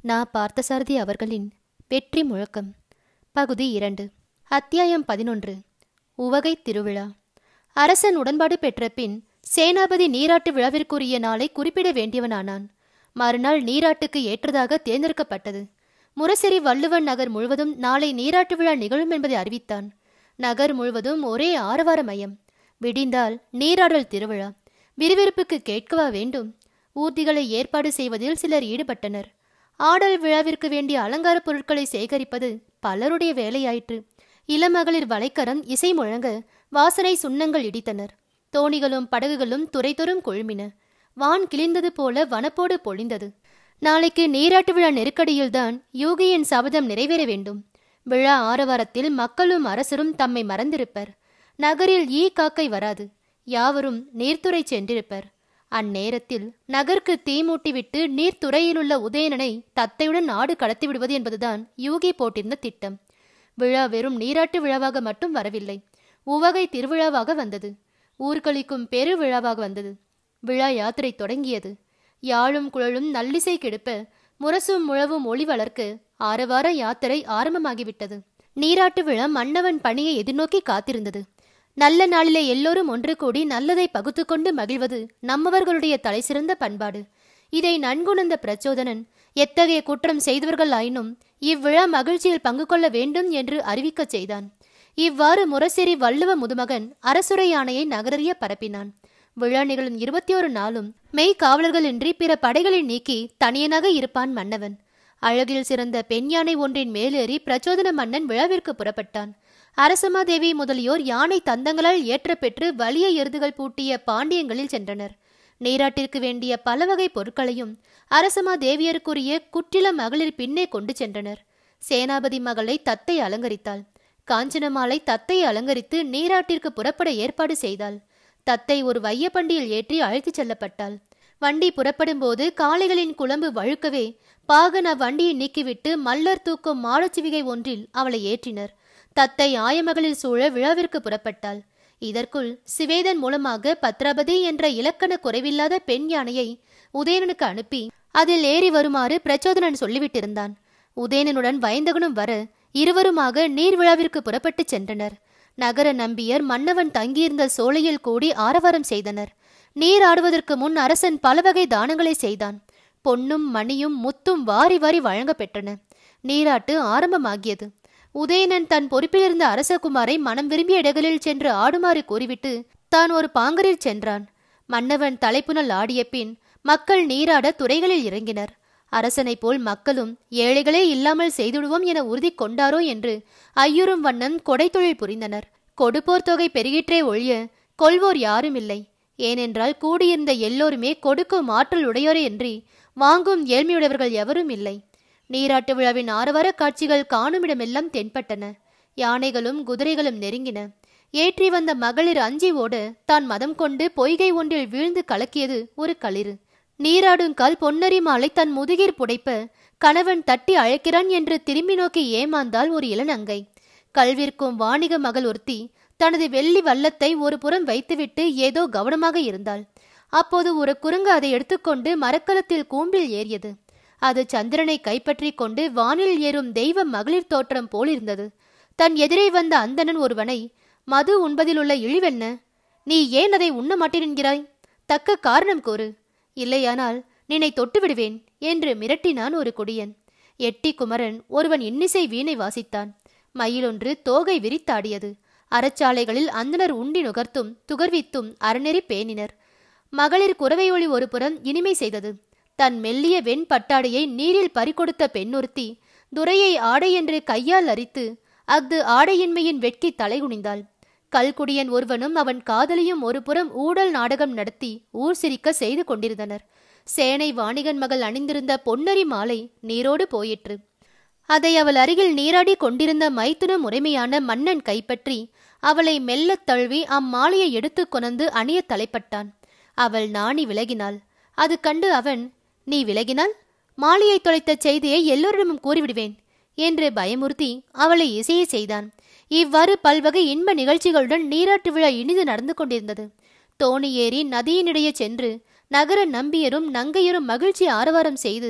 நா பார்த்தசாரதி அவர்களின் வெற்றி முழக்கம் பகுதி இரண்டு அத்தியாயம் பதினொன்று உவகை திருவிழா அரசன் உடன்பாடு பெற்ற பின் சேனாபதி நீராட்டு விழாவிற்குரிய நாளை குறிப்பிட வேண்டியவனானான் மறுநாள் நீராட்டுக்கு ஏற்றதாக தேர்ந்தெடுக்கப்பட்டது முரசெரி வள்ளுவன் நகர் முழுவதும் நாளை நீராட்டு விழா நிகழும் என்பதை அறிவித்தான் நகர் முழுவதும் ஒரே ஆரவார மயம் விடிந்தால் நீராடல் திருவிழா விறுவிறுப்புக்கு கேட்கவா வேண்டும் ஊர்திகளை ஏற்பாடு செய்வதில் சிலர் ஈடுபட்டனர் ஆடல் விழாவிற்கு வேண்டிய அலங்கார பொருட்களை சேகரிப்பது பலருடைய வேலையாயிற்று இளமகளிர் வளைக்கரம் இசை முழங்க வாசனை சுண்ணங்கள் இடித்தனர் தோணிகளும் படகுகளும் துறைதொறும் கொழுமின வான் கிழிந்தது போல வனப்போடு பொழிந்தது நாளைக்கு நீராட்டு விழா நெருக்கடியில்தான் யூகியின் சபதம் நிறைவேற வேண்டும் விழா ஆரவாரத்தில் மக்களும் அரசரும் தம்மை மறந்திருப்பர் நகரில் ஈ காக்கை வராது யாவரும் நீர்த்துறை சென்றிருப்பர் அந்நேரத்தில் நகருக்கு தீ மூட்டிவிட்டு நீர்த்துறையிலுள்ள உதயணனை தத்தையுடன் நாடு கடத்தி விடுவது என்பதுதான் யூகி போட்டிருந்த திட்டம் விழா வெறும் நீராட்டு விழாவாக மட்டும் வரவில்லை உவகை திருவிழாவாக வந்தது ஊர்களிக்கும் பெரு விழாவாக வந்தது விழா யாத்திரை தொடங்கியது யாழும் குழலும் நல்லிசை கெடுப்ப முரசும் முழவும் ஒளி வளர்க்க ஆரவார யாத்திரை ஆரம்பமாகிவிட்டது நீராட்டு விழா மன்னவன் பணியை எதிர்நோக்கி காத்திருந்தது நல்ல நாளிலே எல்லோரும் ஒன்று கூடி நல்லதை பகுத்து கொண்டு மகிழ்வது நம்மவர்களுடைய தலைசிறந்த பண்பாடு இதை நன்குணர்ந்த பிரச்சோதனன் எத்தகைய குற்றம் செய்தவர்கள் ஆயினும் இவ்விழா மகிழ்ச்சியில் பங்கு கொள்ள வேண்டும் என்று அறிவிக்கச் செய்தான் இவ்வாறு முரசேரி வள்ளுவ முதுமகன் அரசுரை யானையை நகரறிய பரப்பினான் விழா நிகழும் இருபத்தி ஒரு நாளும் மெய் காவலர்களின்றி பிற படைகளை நீக்கி தனியனாக இருப்பான் மன்னவன் அழகில் சிறந்த பெண் யானை ஒன்றின் மேலேறி பிரச்சோதன மன்னன் விழாவிற்கு புறப்பட்டான் அரசமாதேவி முதலியோர் யானை தந்தங்களால் ஏற்ற பெற்று வலிய எருதுகள் பூட்டிய பாண்டியங்களில் சென்றனர் நீராட்டிற்கு வேண்டிய பல வகை பொருட்களையும் அரசமா தேவியருக்குரிய குற்றில மகளிர் பின்னே கொண்டு சென்றனர் சேனாபதி மகளை தத்தை அலங்கரித்தாள் காஞ்சனமாலை தத்தை அலங்கரித்து நீராட்டிற்கு புறப்பட ஏற்பாடு செய்தாள் தத்தை ஒரு வையப்பண்டியில் ஏற்றி அழைத்துச் செல்லப்பட்டாள் வண்டி புறப்படும் போது காளைகளின் குழம்பு வழுக்கவே பாகன் அவ்வண்டியை நீக்கிவிட்டு மல்லர் தூக்கும் மாடச்சிவிகை ஒன்றில் அவளை ஏற்றினர் தத்தை ஆயமகளில் சூழ விழாவிற்கு புறப்பட்டாள் இதற்குள் சிவேதன் மூலமாக பத்ராபதி என்ற இலக்கண குறைவில்லாத பெண் யானையை உதயணனுக்கு அனுப்பி அதில் ஏறி வருமாறு பிரச்சோதனன் சொல்லிவிட்டிருந்தான் உதயணனுடன் வயந்தகனும் வர இருவருமாக நீர் விழாவிற்கு புறப்பட்டு சென்றனர் நகர நம்பியர் மன்னவன் தங்கியிருந்த சோலையில் கூடி ஆரவாரம் செய்தனர் நீர் ஆடுவதற்கு முன் அரசன் பல வகை தானங்களை செய்தான் பொன்னும் மணியும் முத்தும் வாரி வாரி வழங்க பெற்றன நீராட்டு ஆரம்பமாகியது உதயணன் தன் பொறுப்பிலிருந்த அரசகுமாரை மனம் விரும்பிய இடங்களில் சென்று ஆடுமாறு கூறிவிட்டு தான் ஒரு பாங்கரில் சென்றான் மன்னவன் தலைப்புணல் ஆடிய பின் மக்கள் நீராட துறைகளில் இறங்கினர் அரசனைப் போல் மக்களும் ஏழைகளே இல்லாமல் செய்துவிடுவோம் என உறுதி கொண்டாரோ என்று ஐயுறும் வண்ணம் கொடைத்தொழில் புரிந்தனர் கொடுப்போர் தொகை பெருகிற்றே ஒழிய கொள்வோர் யாரும் இல்லை ஏனென்றால் கூடியிருந்த எல்லோருமே கொடுக்கும் ஆற்றல் உடையோரே இன்றி வாங்கும் ஏழ்மையுடையவர்கள் எவரும் இல்லை நீராட்டு விழாவின் ஆரவார காட்சிகள் காணுமிடமெல்லாம் தென்பட்டன யானைகளும் குதிரைகளும் நெருங்கின ஏற்றி வந்த மகளிர் அஞ்சி ஓட தான் மதம் கொண்டு பொய்கை ஒன்றில் வீழ்ந்து கலக்கியது ஒரு களிறு நீராடும் கால் பொன்னரி மாலை தன் முதுகிற் புடைப்ப கணவன் தட்டி அழைக்கிறான் என்று திரும்பி நோக்கி ஏமாந்தாள் ஒரு இளநங்கை கல்விற்கும் வாணிக மகள் ஒருத்தி தனது வெள்ளி வல்லத்தை ஒரு புறம் வைத்துவிட்டு ஏதோ கவனமாக இருந்தாள் அப்போது ஒரு குரங்கு அதை எடுத்துக்கொண்டு மரக்கலத்தில் கூம்பில் ஏறியது அது சந்திரனை கைப்பற்றி கொண்டு வானில் ஏறும் தெய்வ மகளிர் தோற்றம் போலிருந்தது தன் எதிரே வந்த அந்தணன் ஒருவனை மது உண்பதிலுள்ள இழிவென்ன நீ ஏன் அதை உண்ண மாட்டேன்கிறாய் தக்க காரணம் கூறு இல்லையானால் நின்னை தொட்டு விடுவேன் என்று மிரட்டினான் ஒரு குடியன் எட்டி குமரன் ஒருவன் இன்னிசை வீணை வாசித்தான் மயிலொன்று தோகை விரித்தாடியது அறச்சாலைகளில் அந்தனர் உண்டி நுகர்த்தும் துகர்வித்தும் அறநெறி பேணினர் மகளிர் குறவையொளி ஒரு புறம் இனிமை செய்தது தன் மெல்லிய வெண் பட்டாடையை நீரில் பறிகொடுத்த பெண்ணொருத்தி துரையை ஆடை என்று கையால் அரித்து அஃது ஆடையின்மையின் வெட்கி தலைகுனிந்தாள் கல்குடியன் ஒருவனும் அவன் காதலியும் ஒரு புறம் ஊடல் நாடகம் நடத்தி ஊர் சிரிக்க செய்து கொண்டிருந்தனர் சேனை வாணிகன் மகள் அணிந்திருந்த பொன்னரி மாலை நீரோடு போயிற்று அதை அவள் அருகில் நீராடி கொண்டிருந்த மைத்துன முறைமையான மன்னன் கைப்பற்றி அவளை மெல்லத் தழுவி அம்மாலையை எடுத்து கொணர்ந்து அணிய தலைப்பட்டான் அவள் நாணி விலகினாள் அது கண்டு அவன் நீ விலகினால் மாலையை தொலைத்த செய்தியை எல்லோரிடமும் கூறிவிடுவேன் என்று பயமுறுத்தி அவளை இசைய செய்தான் இவ்வாறு பல்வகை இன்ப நிகழ்ச்சிகளுடன் நீராட்டு விழா இனிது நடந்து கொண்டிருந்தது தோணி ஏறி நதியினிடையே சென்று நகர நம்பியரும் நங்கையரும் மகிழ்ச்சி ஆரவாரம் செய்து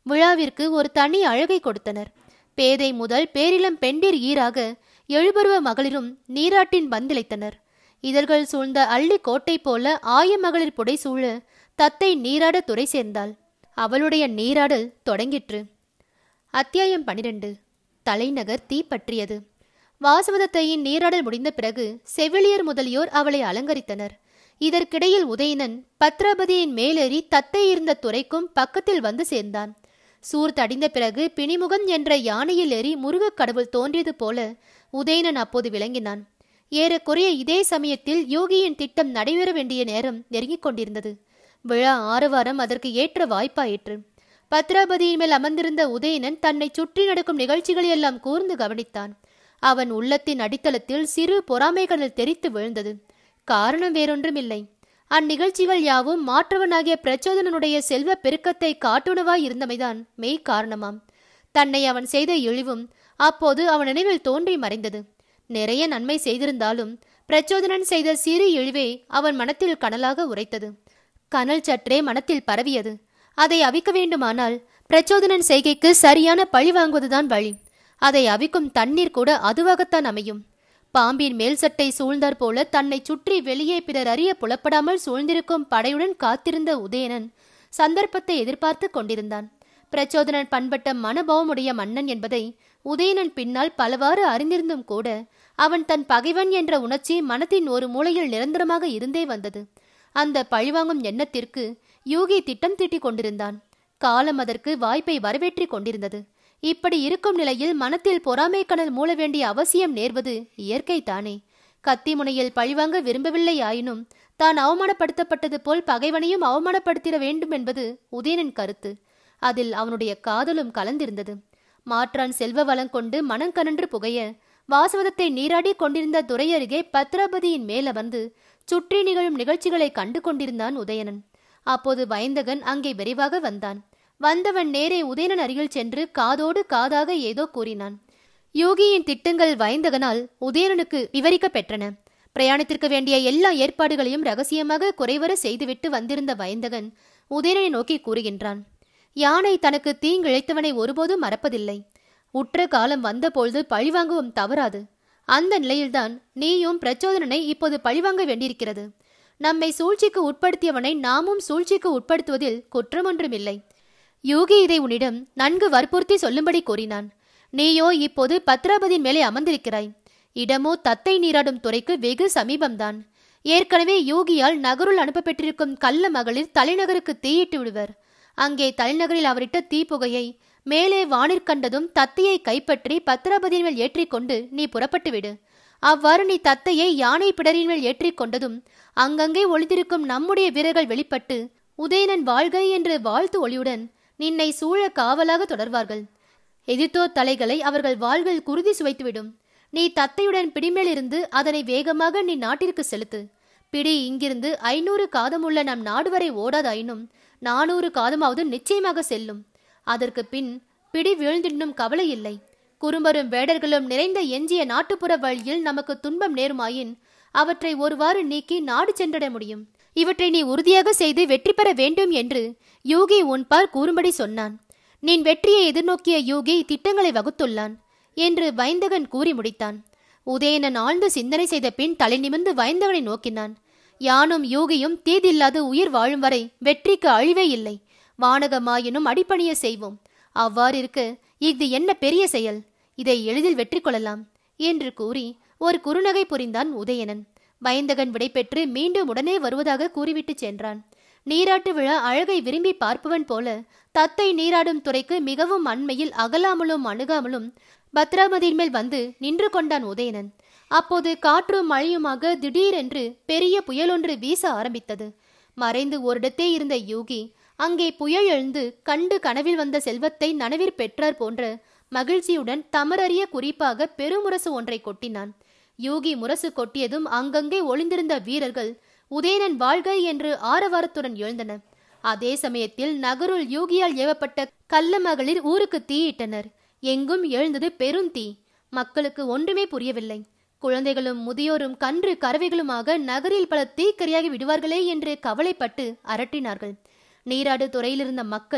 விழாவிற்கு ஒரு தனி அழகை கொடுத்தனர் பேதை முதல் பேரிளம் பெண்டிர் ஈராக எழுபருவ மகளிரும் நீராட்டின் பந்திழைத்தனர் இதழ்கள் சூழ்ந்த அள்ளி கோட்டை போல ஆய மகளிர் புடை சூழ தத்தை நீராட துறை சேர்ந்தாள் அவளுடைய நீராடல் தொடங்கிற்று அத்தியாயம் பனிரெண்டு தலைநகர் தீ பற்றியது வாசவதத்தையின் நீராடல் முடிந்த பிறகு செவிலியர் முதலியோர் அவளை அலங்கரித்தனர் இதற்கிடையில் உதயணன் பத்ராபதியின் மேலேறி தத்தை இருந்த துறைக்கும் பக்கத்தில் வந்து சேர்ந்தான் சூர் தடிந்த பிறகு பிணிமுகம் என்ற யானையில் ஏறி முருகக் கடவுள் தோன்றியது போல உதயணன் அப்போது விளங்கினான் ஏறக்குறைய இதே சமயத்தில் யோகியின் திட்டம் நடைபெற வேண்டிய நேரம் நெருங்கிக் கொண்டிருந்தது விழா ஆரவாரம் அதற்கு ஏற்ற வாய்ப்பாயிற்று பத்ராபதியின் மேல் அமர்ந்திருந்த உதயணன் தன்னை சுற்றி நடக்கும் நிகழ்ச்சிகளை எல்லாம் கூர்ந்து கவனித்தான் அவன் உள்ளத்தின் அடித்தளத்தில் சிறு பொறாமைகளில் தெரித்து விழுந்தது காரணம் வேறொன்றுமில்லை அந்நிகழ்ச்சிகள் யாவும் மாற்றவனாகிய பிரச்சோதனனுடைய செல்வ பெருக்கத்தை காட்டுணவாய் இருந்தமைதான் மெய் காரணமாம் தன்னை அவன் செய்த இழிவும் அப்போது அவன் நினைவில் தோன்றி மறைந்தது நிறைய நன்மை செய்திருந்தாலும் பிரச்சோதனன் செய்த சிறு இழிவே அவன் மனத்தில் கனலாக உரைத்தது கனல் சற்றே மனத்தில் பரவியது அதை அவிக்க வேண்டுமானால் பிரச்சோதனன் செய்கைக்கு சரியான பழி வாங்குவதுதான் வழி அதை அவிக்கும் தண்ணீர் கூட அதுவாகத்தான் அமையும் பாம்பின் மேல் சட்டை சூழ்ந்தாற் போல தன்னை சுற்றி வெளியே பிறர் அறிய புலப்படாமல் சூழ்ந்திருக்கும் படையுடன் காத்திருந்த உதயணன் சந்தர்ப்பத்தை எதிர்பார்த்து கொண்டிருந்தான் பிரச்சோதனன் பண்பட்ட மனபாவமுடைய மன்னன் என்பதை உதயணன் பின்னால் பலவாறு அறிந்திருந்தும் கூட அவன் தன் பகைவன் என்ற உணர்ச்சி மனத்தின் ஒரு மூலையில் நிரந்தரமாக இருந்தே வந்தது அந்த பழிவாங்கும் எண்ணத்திற்கு யூகி திட்டம் தீட்டிக் கொண்டிருந்தான் காலம் அதற்கு வாய்ப்பை வரவேற்றிக் கொண்டிருந்தது இப்படி இருக்கும் நிலையில் மனத்தில் பொறாமை கனல் மூள வேண்டிய அவசியம் நேர்வது இயற்கை தானே கத்தி முனையில் பழிவாங்க விரும்பவில்லை ஆயினும் தான் அவமானப்படுத்தப்பட்டது போல் பகைவனையும் அவமானப்படுத்திட வேண்டும் என்பது உதயணன் கருத்து அதில் அவனுடைய காதலும் கலந்திருந்தது மாற்றான் செல்வ வளம் கொண்டு மனங்கனன்று புகைய வாசவதத்தை நீராடி கொண்டிருந்த துறை அருகே பத்ராபதியின் மேல் அமர்ந்து சுற்றி நிகழும் நிகழ்ச்சிகளை கண்டு கொண்டிருந்தான் உதயணன் அப்போது வயந்தகன் அங்கே விரைவாக வந்தான் வந்தவன் நேரே உதயணன் அருகில் சென்று காதோடு காதாக ஏதோ கூறினான் யோகியின் திட்டங்கள் வயந்தகனால் உதயணனுக்கு விவரிக்கப் பெற்றன பிரயாணத்திற்கு வேண்டிய எல்லா ஏற்பாடுகளையும் ரகசியமாக குறைவர செய்துவிட்டு வந்திருந்த வயந்தகன் உதயணனை நோக்கி கூறுகின்றான் யானை தனக்கு தீங்கிழைத்தவனை ஒருபோதும் மறப்பதில்லை உற்ற காலம் வந்தபொழுது பழிவாங்கவும் தவறாது அந்த நிலையில்தான் நீயும் பிரச்சோதனனை இப்போது பழிவாங்க வேண்டியிருக்கிறது நம்மை சூழ்ச்சிக்கு உட்படுத்தியவனை நாமும் சூழ்ச்சிக்கு உட்படுத்துவதில் குற்றமொன்றுமில்லை யோகி இதை உன்னிடம் நன்கு வற்புறுத்தி சொல்லும்படி கூறினான் நீயோ இப்போது பத்ராபதியின் மேலே அமர்ந்திருக்கிறாய் இடமோ தத்தை நீராடும் துறைக்கு வெகு சமீபம்தான் ஏற்கனவே யோகியால் நகருள் அனுப்பப்பெற்றிருக்கும் கள்ள மகளிர் தலைநகருக்கு தீயிட்டு விடுவர் அங்கே தலைநகரில் அவரிட்ட தீப்புகையை மேலே வானிற் கண்டதும் தத்தையை கைப்பற்றி பத்ராபதியின் மேல் ஏற்றிக்கொண்டு நீ புறப்பட்டு விடு அவ்வாறு நீ தத்தையை யானை பிடரின் மேல் ஏற்றிக் கொண்டதும் அங்கங்கே ஒளிந்திருக்கும் நம்முடைய வீரர்கள் வெளிப்பட்டு உதயணன் வாழ்க என்று வாழ்த்து ஒளியுடன் நின்னை சூழ காவலாக தொடர்வார்கள் எதிர்த்தோர் தலைகளை அவர்கள் வாள்கள் குருதி சுவைத்துவிடும் நீ தத்தையுடன் பிடிமேலிருந்து அதனை வேகமாக நீ நாட்டிற்கு செலுத்து பிடி இங்கிருந்து ஐநூறு காதமுள்ள நம் நாடு வரை ஓடாதாயினும் நானூறு காதமாவது நிச்சயமாக செல்லும் அதற்கு பின் பிடி வீழ்ந்தின்னும் கவலை இல்லை குறும்பரும் வேடர்களும் நிறைந்த எஞ்சிய நாட்டுப்புற வழியில் நமக்கு துன்பம் நேருமாயின் அவற்றை ஒருவாறு நீக்கி நாடு சென்றட முடியும் இவற்றை நீ உறுதியாக செய்து வெற்றி பெற வேண்டும் என்று யோகி உன்பால் கூறும்படி சொன்னான் நின் வெற்றியை எதிர்நோக்கிய யோகி திட்டங்களை வகுத்துள்ளான் என்று வைந்தகன் கூறி முடித்தான் உதயணன் ஆழ்ந்த சிந்தனை செய்த பின் தலை நிமிர்ந்து வைந்தகனை நோக்கினான் யானும் யோகியும் தீதில்லாது உயிர் வாழும் வரை வெற்றிக்கு அழிவே இல்லை வானகமாயினும் அடிப்பணிய செய்வோம் அவ்வாறிருக்க இது என்ன பெரிய செயல் இதை எளிதில் வெற்றி கொள்ளலாம் என்று கூறி ஒரு குறுநகை புரிந்தான் உதயணன் வயந்தகன் விடைபெற்று மீண்டும் உடனே வருவதாக கூறிவிட்டு சென்றான் நீராட்டு விழா அழகை விரும்பி பார்ப்பவன் போல தத்தை நீராடும் துறைக்கு மிகவும் அண்மையில் அகலாமலும் அணுகாமலும் பத்ராமதியின் மேல் வந்து நின்று கொண்டான் உதயணன் அப்போது காற்றும் மழையுமாக திடீரென்று பெரிய புயலொன்று வீச ஆரம்பித்தது மறைந்து ஓரிடத்தே இருந்த யோகி அங்கே புயல் எழுந்து கண்டு கனவில் வந்த செல்வத்தை நனவிற் பெற்றார் போன்ற மகிழ்ச்சியுடன் தமரறிய குறிப்பாக பெருமுரசு ஒன்றை கொட்டினான் யோகி முரசு கொட்டியதும் அங்கங்கே ஒளிந்திருந்த வீரர்கள் உதயணன் வாழ்க என்று ஆரவாரத்துடன் எழுந்தனர் அதே சமயத்தில் நகருள் யோகியால் ஏவப்பட்ட கள்ள மகளிர் ஊருக்கு தீயிட்டனர் எங்கும் எழுந்தது பெருந்தீ மக்களுக்கு ஒன்றுமே புரியவில்லை குழந்தைகளும் முதியோரும் கன்று கறவைகளுமாக நகரில் பல தீக்கரையாகி விடுவார்களே என்று கவலைப்பட்டு அரட்டினார்கள் நீராடு துறையிலிருந்த மக்கள்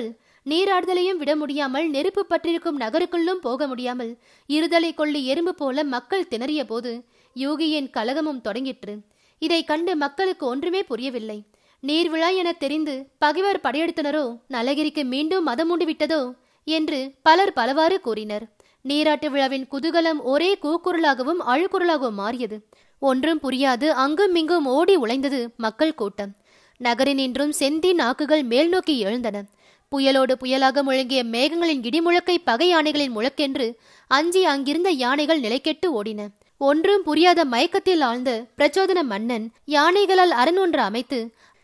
நீராடுதலையும் விட முடியாமல் நெருப்பு பற்றிருக்கும் நகருக்குள்ளும் போக முடியாமல் இருதலை கொள்ளி எறும்பு போல மக்கள் திணறிய போது யூகியின் கலகமும் தொடங்கிற்று இதை கண்டு மக்களுக்கு ஒன்றுமே புரியவில்லை நீர்விழா என தெரிந்து பகைவர் படையெடுத்தனரோ நலகிரிக்கு மீண்டும் மதமுண்டு விட்டதோ என்று பலர் பலவாறு கூறினர் நீராட்டு விழாவின் குதூகலம் ஒரே கூக்குரலாகவும் அழுக்குரலாகவும் மாறியது ஒன்றும் புரியாது அங்கும் இங்கும் ஓடி உழைந்தது மக்கள் கூட்டம் நகரினின்றும் செந்தி நாக்குகள் மேல் நோக்கி எழுந்தன புயலோடு புயலாக முழங்கிய மேகங்களின் இடிமுழக்கை பகை யானைகளின் முழக்கென்று அஞ்சி அங்கிருந்த யானைகள் நிலைக்கெட்டு ஓடின ஒன்றும் புரியாத மயக்கத்தில் ஆழ்ந்த பிரச்சோதன மன்னன் யானைகளால் அரண் ஒன்று அமைத்து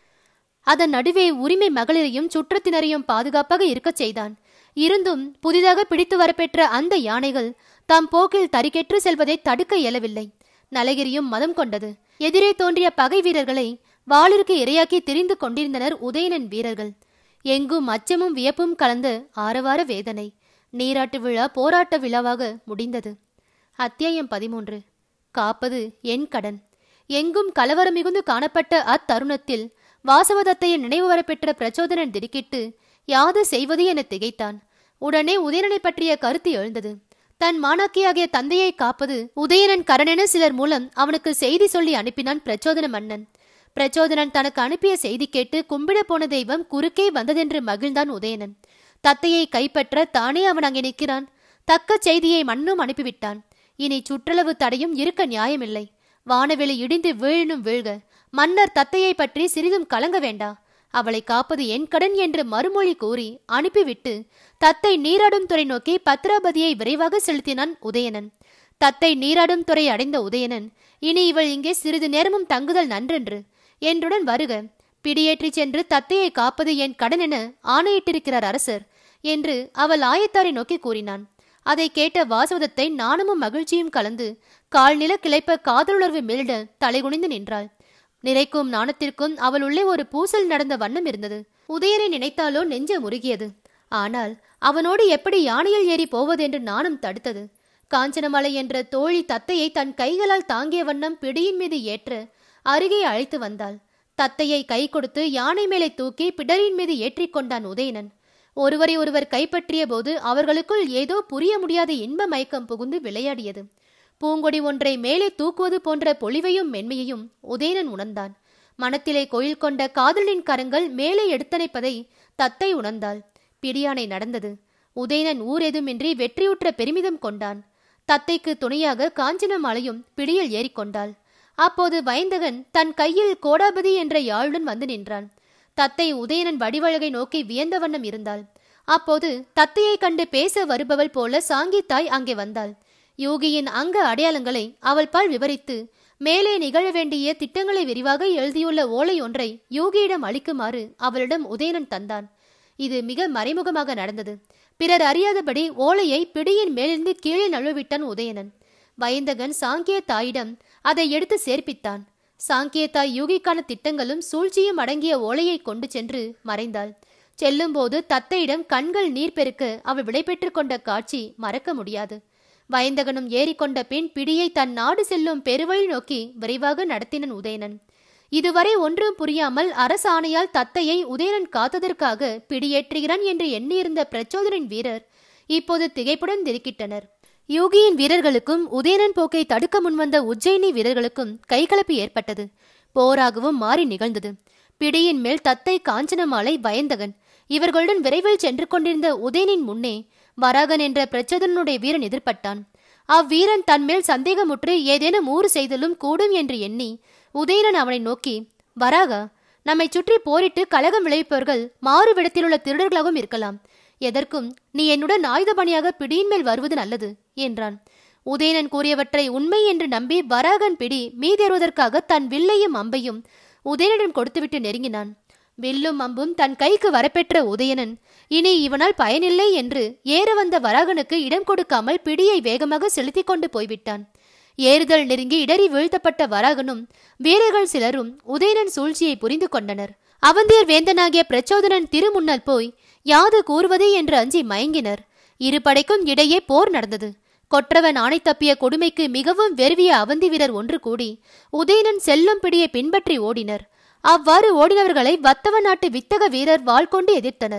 அதன் நடுவே உரிமை மகளிரையும் சுற்றத்தினரையும் பாதுகாப்பாக இருக்கச் செய்தான் இருந்தும் புதிதாக பிடித்து வரப்பெற்ற அந்த யானைகள் தாம் போக்கில் தறிக்கெற்று செல்வதை தடுக்க இயலவில்லை நலகிரியும் மதம் கொண்டது எதிரே தோன்றிய பகை வீரர்களை வாளிற்கு இரையாக்கி திரிந்து கொண்டிருந்தனர் உதயனன் வீரர்கள் எங்கும் அச்சமும் வியப்பும் கலந்த ஆரவார வேதனை நீராட்டு விழா போராட்ட விழாவாக முடிந்தது அத்தியாயம் பதிமூன்று காப்பது என் கடன் எங்கும் கலவரம் மிகுந்து காணப்பட்ட அத்தருணத்தில் வாசவதத்தையின் நினைவு வரப்பெற்ற பிரச்சோதனன் திடுக்கிட்டு யாது செய்வது என திகைத்தான் உடனே உதயனனை பற்றிய கருத்து எழுந்தது தன் மாணாக்கியாகிய தந்தையை காப்பது உதயனன் கரணென சிலர் மூலம் அவனுக்கு செய்தி சொல்லி அனுப்பினான் பிரச்சோதன மன்னன் பிரச்சோதனன் தனக்கு அனுப்பிய செய்தி கேட்டு கும்பிட போன தெய்வம் குறுக்கே வந்ததென்று மகிழ்ந்தான் உதயனன் தத்தையை கைப்பற்ற தானே அவன் அங்கே நிற்கிறான் தக்க செய்தியை மன்னும் அனுப்பிவிட்டான் இனி சுற்றளவு தடையும் இருக்க நியாயமில்லை வானவெளி இடிந்து வீழினும் வீழ்க மன்னர் தத்தையை பற்றி சிறிதும் கலங்க வேண்டா அவளை காப்பது என் கடன் என்று மறுமொழி கூறி அனுப்பிவிட்டு தத்தை நீராடும் துறை நோக்கி பத்ராபதியை விரைவாக செலுத்தினான் உதயனன் தத்தை நீராடும் துறை அடைந்த உதயனன் இனி இவள் இங்கே சிறிது நேரமும் தங்குதல் நன்றென்று என்றுடன் வருக பிடியேற்றி சென்று தத்தையை காப்பது என் கடன் என ஆணையிட்டிருக்கிறார் அரசர் என்று அவள் ஆயத்தாரை நோக்கி கூறினான் அதை கேட்ட வாசவதத்தை நாணமும் மகிழ்ச்சியும் கலந்து கால் நில கிளைப்ப காதலுணர்வு மேலிட தலைகுனிந்து நின்றாள் நிறைக்கும் நாணத்திற்கும் அவள் உள்ளே ஒரு பூசல் நடந்த வண்ணம் இருந்தது உதயனை நினைத்தாலோ நெஞ்ச முருகியது ஆனால் அவனோடு எப்படி யானையில் ஏறி போவதென்று நாணம் தடுத்தது காஞ்சனமலை என்ற தோழி தத்தையை தன் கைகளால் தாங்கிய வண்ணம் பிடியின் மீது ஏற்ற அருகே அழைத்து வந்தாள் தத்தையை கை கொடுத்து யானை மேலே தூக்கி பிடரின் மீது ஏற்றிக் கொண்டான் உதயனன் ஒருவரை ஒருவர் கைப்பற்றிய போது அவர்களுக்குள் ஏதோ புரிய முடியாத இன்ப மயக்கம் புகுந்து விளையாடியது பூங்கொடி ஒன்றை மேலே தூக்குவது போன்ற பொலிவையும் மென்மையையும் உதயனன் உணர்ந்தான் மனத்திலே கோயில் கொண்ட காதலின் கரங்கள் மேலே எடுத்தணைப்பதை தத்தை உணர்ந்தாள் பிடியானை நடந்தது உதயனன் ஊரெதுமின்றி வெற்றியுற்ற பெருமிதம் கொண்டான் தத்தைக்கு துணையாக காஞ்சனமாலையும் பிடியில் ஏறிக்கொண்டாள் அப்போது வயந்தகன் தன் கையில் கோடாபதி என்ற யாழுடன் வந்து நின்றான் தத்தை உதயனன் வடிவழகை நோக்கி வியந்த வண்ணம் இருந்தாள் அப்போது தத்தையை கண்டு பேச வருபவள் போல சாங்கித்தாய் அங்கே வந்தாள் யோகியின் அங்க அடையாளங்களை அவள் பால் விவரித்து மேலே நிகழ வேண்டிய திட்டங்களை விரிவாக எழுதியுள்ள ஓலை ஒன்றை யோகியிடம் அளிக்குமாறு அவளிடம் உதயனன் தந்தான் இது மிக மறைமுகமாக நடந்தது பிறர் அறியாதபடி ஓலையை பிடியின் மேலிருந்து கீழே நழுவிட்டான் உதயனன் வயந்தகன் சாங்கிய தாயிடம் அதை எடுத்து சேர்ப்பித்தான் சாங்கிய தாய் யூகிக்கான திட்டங்களும் சூழ்ச்சியும் அடங்கிய ஓலையை கொண்டு சென்று மறைந்தாள் செல்லும்போது தத்தையிடம் கண்கள் நீர் பெருக்க அவள் விடைபெற்றுக் கொண்ட காட்சி மறக்க முடியாது வயந்தகனும் ஏறிக்கொண்ட பின் பிடியை தன் நாடு செல்லும் பெருவழி நோக்கி விரைவாக நடத்தினன் உதயனன் இதுவரை ஒன்றும் புரியாமல் அரசாணையால் தத்தையை உதயனன் காத்ததற்காக பிடியேற்றுகிறான் என்று எண்ணியிருந்த பிரச்சோதனின் வீரர் இப்போது திகைப்புடன் திடுக்கிட்டனர் யோகியின் வீரர்களுக்கும் உதயனன் போக்கை தடுக்க முன்வந்த உஜ்ஜயினி வீரர்களுக்கும் கைகலப்பு ஏற்பட்டது போராகவும் மாறி நிகழ்ந்தது பிடியின் மேல் தத்தை காஞ்சனமாலை வயந்தகன் இவர்களுடன் விரைவில் சென்று கொண்டிருந்த உதயனின் முன்னே வராகன் என்ற பிரச்சோதனுடைய வீரன் எதிர்பட்டான் அவ்வீரன் தன்மேல் சந்தேகமுற்று ஏதேனும் ஊறு செய்தலும் கூடும் என்று எண்ணி உதயனன் அவனை நோக்கி வராகா நம்மை சுற்றி போரிட்டு கலகம் விளைவிப்பவர்கள் மாறுவிடத்திலுள்ள திருடர்களாகவும் இருக்கலாம் எதற்கும் நீ என்னுடன் ஆயுதபணியாக பிடியின் மேல் வருவது நல்லது என்றான் உதயனன் கூறியவற்றை உண்மை என்று நம்பி வராகன் பிடி மீதேறுவதற்காக தன் வில்லையும் அம்பையும் உதயனிடம் கொடுத்துவிட்டு நெருங்கினான் வில்லும் அம்பும் தன் கைக்கு வரப்பெற்ற உதயனன் இனி இவனால் பயனில்லை என்று ஏற வந்த வராகனுக்கு இடம் கொடுக்காமல் பிடியை வேகமாக செலுத்திக் கொண்டு போய்விட்டான் ஏறுதல் நெருங்கி இடறி வீழ்த்தப்பட்ட வராகனும் வீரர்கள் சிலரும் உதயனன் சூழ்ச்சியை புரிந்து கொண்டனர் அவந்தியர் வேந்தனாகிய பிரச்சோதனன் திருமுன்னல் போய் யாது கூறுவது என்று அஞ்சி மயங்கினர் இரு படைக்கும் இடையே போர் நடந்தது கொற்றவன் ஆணை தப்பிய கொடுமைக்கு மிகவும் வெறுவிய அவந்தி வீரர் ஒன்று கூடி உதயனன் செல்லும் பிடியை பின்பற்றி ஓடினர் அவ்வாறு ஓடினவர்களை வத்தவ நாட்டு வித்தக வீரர் வாள் கொண்டு எதிர்த்தனர்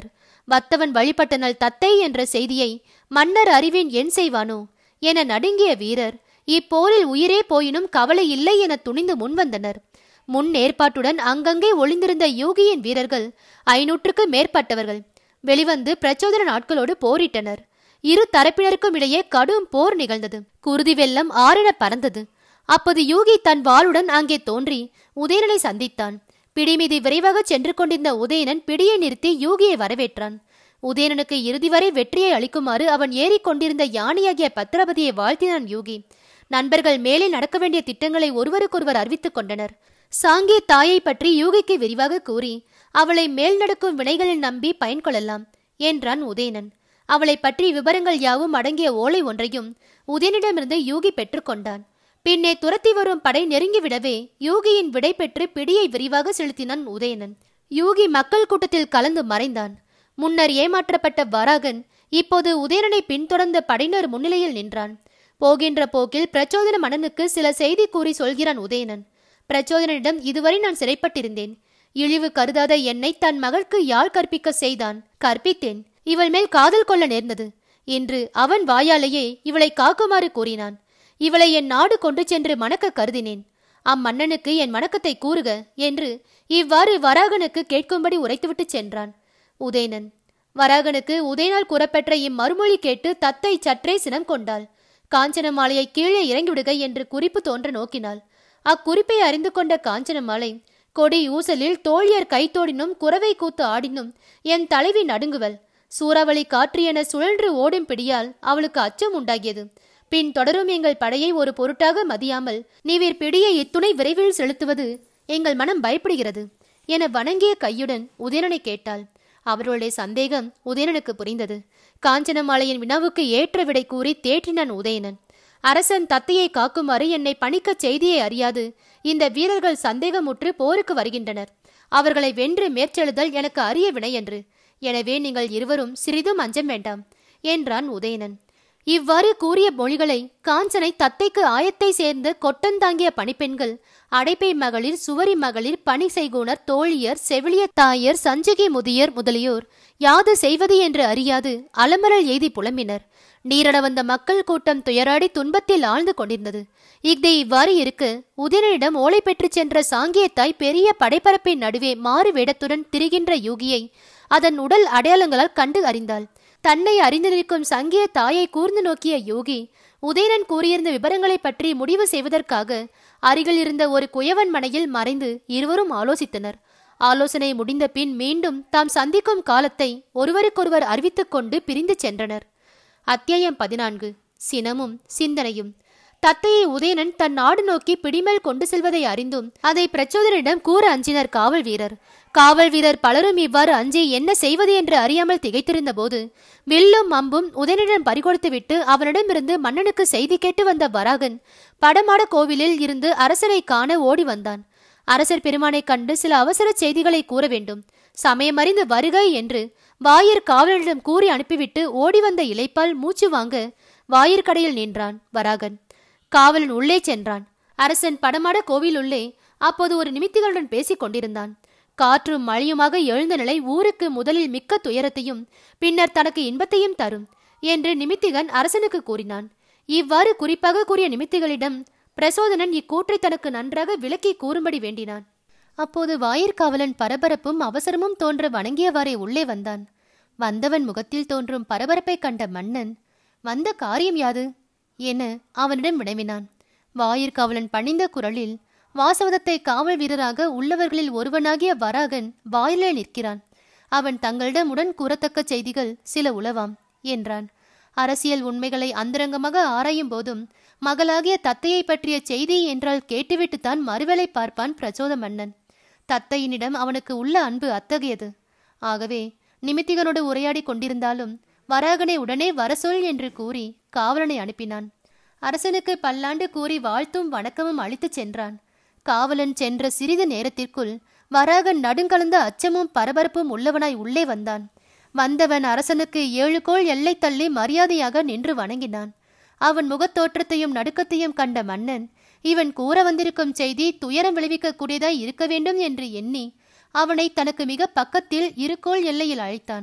வத்தவன் வழிபட்டனல் தத்தை என்ற செய்தியை மன்னர் அறிவின் என் செய்வானோ என நடுங்கிய வீரர் இப்போரில் உயிரே போயினும் கவலை இல்லை என துணிந்து முன்வந்தனர் முன் ஏற்பாட்டுடன் அங்கங்கே ஒளிந்திருந்த யூகியின் வீரர்கள் ஐநூற்றுக்கு மேற்பட்டவர்கள் வெளிவந்து பிரச்சோதன நாட்களோடு போரிட்டனர் இரு தரப்பினருக்கும் இடையே கடும் போர் நிகழ்ந்தது குருதி வெள்ளம் ஆறென பறந்தது அப்போது யூகி தன் வாளுடன் அங்கே தோன்றி உதயணனை சந்தித்தான் பிடி மீது விரைவாக சென்று கொண்டிருந்த உதயணன் பிடியை நிறுத்தி யூகியை வரவேற்றான் உதயணனுக்கு இறுதி வரை வெற்றியை அளிக்குமாறு அவன் ஏறிக்கொண்டிருந்த யானையாகிய பத்திரபதியை வாழ்த்தினான் யூகி நண்பர்கள் மேலே நடக்க வேண்டிய திட்டங்களை ஒருவருக்கொருவர் அறிவித்துக் கொண்டனர் சாங்கிய தாயை பற்றி யூகிக்கு விரிவாக கூறி அவளை மேல் நடக்கும் வினைகளில் நம்பி பயன் கொள்ளலாம் என்றான் உதயணன் அவளை பற்றி விவரங்கள் யாவும் அடங்கிய ஓலை ஒன்றையும் உதயனிடமிருந்து யூகி பெற்றுக்கொண்டான் பின்னே துரத்தி வரும் படை நெருங்கிவிடவே யூகியின் விடை பெற்று பிடியை விரிவாக செலுத்தினான் உதயணன் யூகி மக்கள் கூட்டத்தில் கலந்து மறைந்தான் முன்னர் ஏமாற்றப்பட்ட வராகன் இப்போது உதயணனை பின்தொடர்ந்த படையினர் முன்னிலையில் நின்றான் போகின்ற போக்கில் பிரச்சோதன மன்னனுக்கு சில செய்தி கூறி சொல்கிறான் உதயணன் பிரச்சோதனனிடம் இதுவரை நான் சிறைப்பட்டிருந்தேன் இழிவு கருதாத என்னை தன் மகளுக்கு யாழ் கற்பிக்க செய்தான் கற்பித்தேன் இவள் மேல் காதல் கொள்ள நேர்ந்தது என்று அவன் வாயாலேயே இவளை காக்குமாறு கூறினான் இவளை என் நாடு கொண்டு சென்று மணக்க கருதினேன் அம்மன்னனுக்கு என் மணக்கத்தை கூறுக என்று இவ்வாறு வராகனுக்கு கேட்கும்படி உரைத்துவிட்டு சென்றான் உதயணன் வராகனுக்கு உதயனால் கூறப்பெற்ற இம்மறுமொழி கேட்டு தத்தை சற்றே சினம் கொண்டாள் காஞ்சனமாலையை கீழே இறங்கிவிடுக என்று குறிப்பு தோன்ற நோக்கினாள் அக்குறிப்பை அறிந்து கொண்ட காஞ்சனமாலை கொடி ஊசலில் தோழியர் கைத்தோடினும் குறவை கூத்து ஆடினும் என் தலைவி நடுங்குவள் சூறாவளி காற்று என சுழன்று ஓடும் பிடியால் அவளுக்கு அச்சம் உண்டாகியது பின் தொடரும் எங்கள் படையை ஒரு பொருட்டாக மதியாமல் நீவீர் பிடியை இத்துணை விரைவில் செலுத்துவது எங்கள் மனம் பயப்படுகிறது என வணங்கிய கையுடன் உதயணனை கேட்டாள் அவர்களுடைய சந்தேகம் உதயணனுக்கு புரிந்தது காஞ்சனமாலையின் வினாவுக்கு ஏற்ற விடை கூறி தேற்றினான் உதயணன் அரசன் தத்தையை காக்குமாறு என்னை பணிக்கச் செய்தியை அறியாது இந்த வீரர்கள் சந்தேகமுற்று போருக்கு வருகின்றனர் அவர்களை வென்று மேற்செழுதல் எனக்கு அரிய வினை என்று எனவே நீங்கள் இருவரும் சிறிதும் அஞ்சம் வேண்டாம் என்றான் உதயணன் இவ்வாறு கூறிய மொழிகளை காஞ்சனை தத்தைக்கு ஆயத்தை சேர்ந்த கொட்டந்தாங்கிய பணிப்பெண்கள் அடைப்பை மகளிர் சுவரி மகளிர் பணி செய்குணர் தோழியர் செவிலிய தாயர் சஞ்சகி முதியர் முதலியோர் யாது செய்வது என்று அறியாது அலமரல் எய்தி புலம்பினர் நீரட வந்த மக்கள் கூட்டம் துயராடி துன்பத்தில் ஆழ்ந்து கொண்டிருந்தது இஃது இவ்வாறு இருக்க உதயனிடம் ஓலை பெற்றுச் சென்ற சாங்கியத்தாய் பெரிய படைப்பரப்பின் நடுவே மாறு வேடத்துடன் திரிகின்ற யூகியை அதன் உடல் அடையாளங்களால் கண்டு அறிந்தாள் தன்னை அறிந்து நிற்கும் சங்கிய தாயை கூர்ந்து நோக்கிய யோகி உதயணன் கூறியிருந்த விவரங்களை பற்றி முடிவு செய்வதற்காக அருகில் இருந்த ஒரு குயவன் மனையில் மறைந்து இருவரும் ஆலோசித்தனர் ஆலோசனை முடிந்த பின் மீண்டும் தாம் சந்திக்கும் காலத்தை ஒருவருக்கொருவர் அறிவித்துக் கொண்டு பிரிந்து சென்றனர் அத்தியாயம் பதினான்கு சினமும் சிந்தனையும் தத்தையை உதயணன் தன் நாடு நோக்கி பிடிமேல் கொண்டு செல்வதை அறிந்தும் அதை பிரச்சோதனிடம் கூற அஞ்சினர் காவல் வீரர் காவல் வீரர் பலரும் இவ்வாறு அஞ்சி என்ன செய்வது என்று அறியாமல் திகைத்திருந்த போது வில்லும் அம்பும் உதயனிடம் பறிகொடுத்துவிட்டு அவனிடமிருந்து மன்னனுக்கு செய்தி கேட்டு வந்த வராகன் படமாட கோவிலில் இருந்து அரசனை காண ஓடி வந்தான் அரசர் பெருமானை கண்டு சில அவசர செய்திகளை கூற வேண்டும் சமயமறிந்து வருக என்று வாயிற் காவலரிடம் கூறி அனுப்பிவிட்டு ஓடி வந்த இலைப்பால் மூச்சு வாங்க வாயிற்கடையில் நின்றான் வராகன் காவலன் உள்ளே சென்றான் அரசன் படமாட கோவில் உள்ளே அப்போது ஒரு நிமித்திகளுடன் பேசிக் கொண்டிருந்தான் காற்றும் மழையுமாக எழுந்த நிலை ஊருக்கு முதலில் மிக்க துயரத்தையும் பின்னர் தனக்கு இன்பத்தையும் தரும் என்று நிமித்திகன் அரசனுக்கு கூறினான் இவ்வாறு குறிப்பாக கூறிய நிமித்திகளிடம் பிரசோதனன் இக்கூற்றை தனக்கு நன்றாக விளக்கி கூறும்படி வேண்டினான் அப்போது வாயிற்காவலன் பரபரப்பும் அவசரமும் தோன்ற வணங்கியவாறே உள்ளே வந்தான் வந்தவன் முகத்தில் தோன்றும் பரபரப்பை கண்ட மன்னன் வந்த காரியம் யாது என அவனிடம் வினவினான் வாயிற்காவலன் பணிந்த குரலில் வாசவதத்தை காவல் வீரராக உள்ளவர்களில் ஒருவனாகிய வராகன் வாயிலே நிற்கிறான் அவன் தங்களிடம் உடன் கூறத்தக்க செய்திகள் சில உளவாம் என்றான் அரசியல் உண்மைகளை அந்தரங்கமாக ஆராயும் போதும் மகளாகிய தத்தையை பற்றிய செய்தி என்றால் கேட்டுவிட்டுத்தான் மறுவேளை பார்ப்பான் பிரச்சோத மன்னன் தத்தையினிடம் அவனுக்கு உள்ள அன்பு அத்தகையது ஆகவே நிமித்திகனோடு உரையாடி கொண்டிருந்தாலும் வராகனை உடனே வரசொல் என்று கூறி காவலனை அனுப்பினான் அரசனுக்கு பல்லாண்டு கூறி வாழ்த்தும் வணக்கமும் அளித்துச் சென்றான் காவலன் சென்ற சிறிது நேரத்திற்குள் வராகன் நடுங்கலந்த அச்சமும் பரபரப்பும் உள்ளவனாய் உள்ளே வந்தான் வந்தவன் அரசனுக்கு ஏழு கோள் எல்லை தள்ளி மரியாதையாக நின்று வணங்கினான் அவன் முகத்தோற்றத்தையும் நடுக்கத்தையும் கண்ட மன்னன் இவன் கூற வந்திருக்கும் செய்தி துயரம் விளைவிக்க கூடியதாய் இருக்க வேண்டும் என்று எண்ணி அவனை தனக்கு மிக பக்கத்தில் இருக்கோள் எல்லையில் அழைத்தான்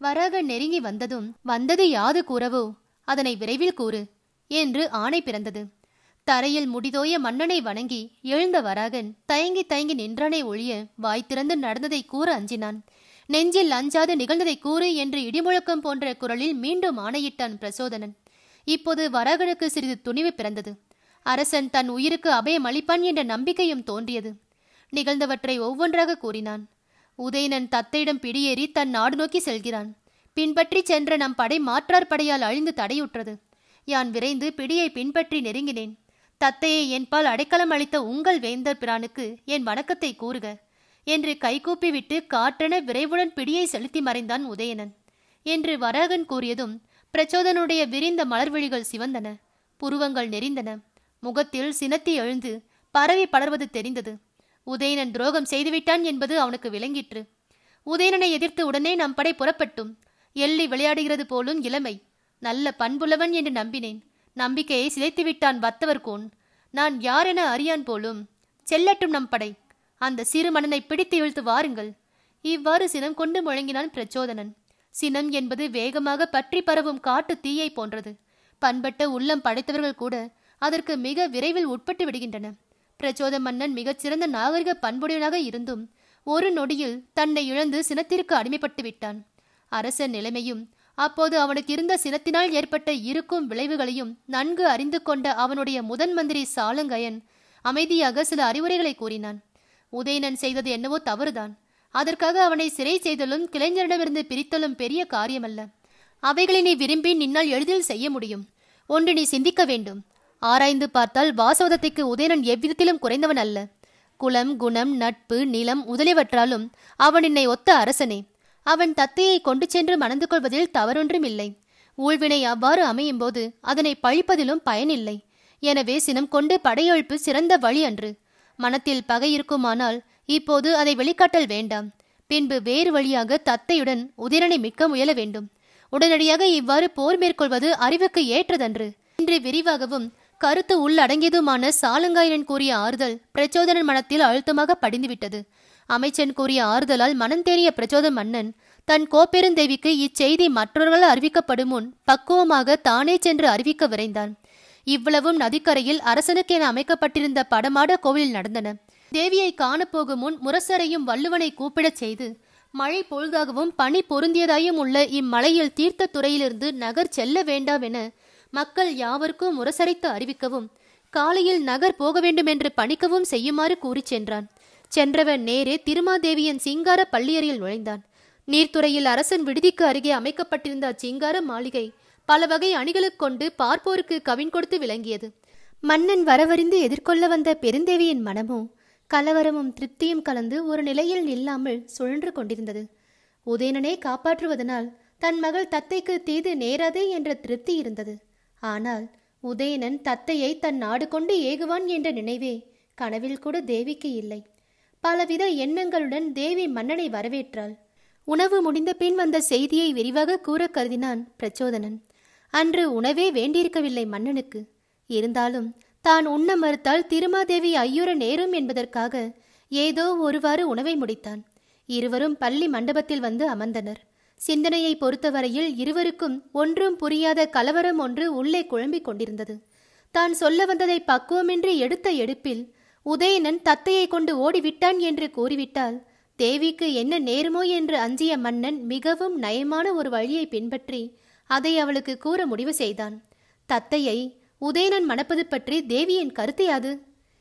வராக நெருங்கி வந்ததும் வந்தது யாது கூறவோ அதனை விரைவில் கூறு என்று ஆணை பிறந்தது தரையில் முடிதோய மன்னனை வணங்கி எழுந்த வராகன் தயங்கி தயங்கி நின்றானே ஒழிய வாய் திறந்து நடந்ததை கூற அஞ்சினான் நெஞ்சில் அஞ்சாது நிகழ்ந்ததை கூறு என்று இடிமுழக்கம் போன்ற குரலில் மீண்டும் ஆணையிட்டான் பிரசோதனன் இப்போது வராகனுக்கு சிறிது துணிவு பிறந்தது அரசன் தன் உயிருக்கு அபயம் அளிப்பான் என்ற நம்பிக்கையும் தோன்றியது நிகழ்ந்தவற்றை ஒவ்வொன்றாக கூறினான் உதயணன் தத்தையிடம் பிடியேறி தன் நாடு நோக்கி செல்கிறான் பின்பற்றி சென்ற நம் படை மாற்றார் படையால் அழிந்து தடையுற்றது யான் விரைந்து பிடியை பின்பற்றி நெருங்கினேன் தத்தையை என்பால் அடைக்கலம் அளித்த உங்கள் வேந்தர் பிரானுக்கு என் வணக்கத்தை கூறுக என்று கைகூப்பி விட்டு காற்றென விரைவுடன் பிடியை செலுத்தி மறைந்தான் உதயணன் என்று வராகன் கூறியதும் பிரச்சோதனுடைய விரிந்த மலர்விழிகள் சிவந்தன புருவங்கள் நெறிந்தன முகத்தில் சினத்தி எழுந்து பரவி படர்வது தெரிந்தது உதயணன் துரோகம் செய்துவிட்டான் என்பது அவனுக்கு விளங்கிற்று உதயணனை எதிர்த்து உடனே நம் படை புறப்பட்டும் எள்ளி விளையாடுகிறது போலும் இளமை நல்ல பண்புள்ளவன் என்று நம்பினேன் நம்பிக்கையை சிதைத்து விட்டான் வத்தவர் கோன் நான் யாரென அறியான் போலும் செல்லட்டும் நம் படை அந்த சிறு மன்னனை பிடித்து இழுத்து வாருங்கள் இவ்வாறு சினம் கொண்டு முழங்கினான் பிரச்சோதனன் சினம் என்பது வேகமாக பற்றி பரவும் காட்டு தீயை போன்றது பண்பட்ட உள்ளம் படைத்தவர்கள் கூட அதற்கு மிக விரைவில் உட்பட்டு விடுகின்றன பிரச்சோத மன்னன் மிகச்சிறந்த நாகரிக பண்புடையவனாக இருந்தும் ஒரு நொடியில் தன்னை இழந்து சினத்திற்கு அடிமைப்பட்டு விட்டான் அரசன் நிலைமையும் அப்போது அவனுக்கு இருந்த சினத்தினால் ஏற்பட்ட இருக்கும் விளைவுகளையும் நன்கு அறிந்து கொண்ட அவனுடைய முதன் மந்திரி சாலங்கயன் அமைதியாக சில அறிவுரைகளை கூறினான் உதயணன் செய்தது என்னவோ தவறுதான் அதற்காக அவனை சிறை செய்தலும் கிளைஞரிடமிருந்து பிரித்தலும் பெரிய காரியமல்ல அவைகளை நீ விரும்பி நின்னால் எளிதில் செய்ய முடியும் ஒன்று நீ சிந்திக்க வேண்டும் ஆராய்ந்து பார்த்தால் வாசவதத்தைக்கு உதயணன் எவ்விதத்திலும் குறைந்தவன் அல்ல குலம் குணம் நட்பு நிலம் முதலியவற்றாலும் அவன் என்னை ஒத்த அரசனே அவன் தத்தையை கொண்டு சென்று மணந்து கொள்வதில் தவறொன்றும் இல்லை ஊழ்வினை அவ்வாறு அமையும் போது அதனை பழிப்பதிலும் பயனில்லை எனவே சினம் கொண்டு படையெழுப்பு சிறந்த வழி அன்று மனத்தில் பகை இருக்குமானால் இப்போது அதை வெளிக்காட்டல் வேண்டாம் பின்பு வேறு வழியாக தத்தையுடன் உதிரனை மிக்க முயல வேண்டும் உடனடியாக இவ்வாறு போர் மேற்கொள்வது அறிவுக்கு ஏற்றதன்று இன்று விரிவாகவும் கருத்து உள்ளடங்கியதுமான சாலங்காயனன் கூறிய ஆறுதல் பிரச்சோதனன் மனத்தில் அழுத்தமாக படிந்துவிட்டது அமைச்சன் கூறிய ஆறுதலால் மனம் தேறிய பிரச்சோத மன்னன் தன் கோப்பெருந்தேவிக்கு இச்செய்தி மற்றவர்களால் அறிவிக்கப்படும் முன் பக்குவமாக தானே சென்று அறிவிக்க விரைந்தான் இவ்வளவும் நதிக்கரையில் அரசனுக்கென அமைக்கப்பட்டிருந்த படமாட கோவிலில் நடந்தன தேவியை காணப்போகும் முன் முரசரையும் வள்ளுவனை கூப்பிடச் செய்து மழை பொழுதாகவும் பனி பொருந்தியதாயும் உள்ள இம்மலையில் தீர்த்த துறையிலிருந்து நகர் செல்ல வேண்டாம் என மக்கள் யாவருக்கும் முரசரைத்து அறிவிக்கவும் காலையில் நகர் போக வேண்டும் என்று பணிக்கவும் செய்யுமாறு கூறிச் சென்றான் சென்றவன் நேரே திருமாதேவியின் சிங்கார பள்ளியறையில் நுழைந்தான் நீர்த்துறையில் அரசன் விடுதிக்கு அருகே அமைக்கப்பட்டிருந்த அச்சிங்கார மாளிகை பல வகை அணிகளுக் கொண்டு பார்ப்போருக்கு கவின் கொடுத்து விளங்கியது மன்னன் வரவறிந்து எதிர்கொள்ள வந்த பெருந்தேவியின் மனமோ கலவரமும் திருப்தியும் கலந்து ஒரு நிலையில் நில்லாமல் சுழன்று கொண்டிருந்தது உதயணனே காப்பாற்றுவதனால் தன் மகள் தத்தைக்கு தீது நேராதே என்ற திருப்தி இருந்தது ஆனால் உதயணன் தத்தையை தன் நாடு கொண்டு ஏகுவான் என்ற நினைவே கனவில் கூட தேவிக்கு இல்லை பலவித எண்ணங்களுடன் தேவி மன்னனை வரவேற்றாள் உணவு முடிந்த பின் வந்த செய்தியை விரிவாக கூற கருதினான் பிரச்சோதனன் அன்று உணவே வேண்டியிருக்கவில்லை மன்னனுக்கு இருந்தாலும் தான் உண்ண மறுத்தால் திருமாதேவி ஐயுற நேரும் என்பதற்காக ஏதோ ஒருவாறு உணவை முடித்தான் இருவரும் பள்ளி மண்டபத்தில் வந்து அமர்ந்தனர் சிந்தனையை பொறுத்தவரையில் இருவருக்கும் ஒன்றும் புரியாத கலவரம் ஒன்று உள்ளே குழம்பிக் கொண்டிருந்தது தான் சொல்ல வந்ததை பக்குவமின்றி எடுத்த எடுப்பில் உதயணன் தத்தையை கொண்டு ஓடிவிட்டான் என்று கூறிவிட்டால் தேவிக்கு என்ன நேருமோ என்று அஞ்சிய மன்னன் மிகவும் நயமான ஒரு வழியை பின்பற்றி அதை அவளுக்கு கூற முடிவு செய்தான் தத்தையை உதயணன் மணப்பது பற்றி தேவியின் கருத்து யாது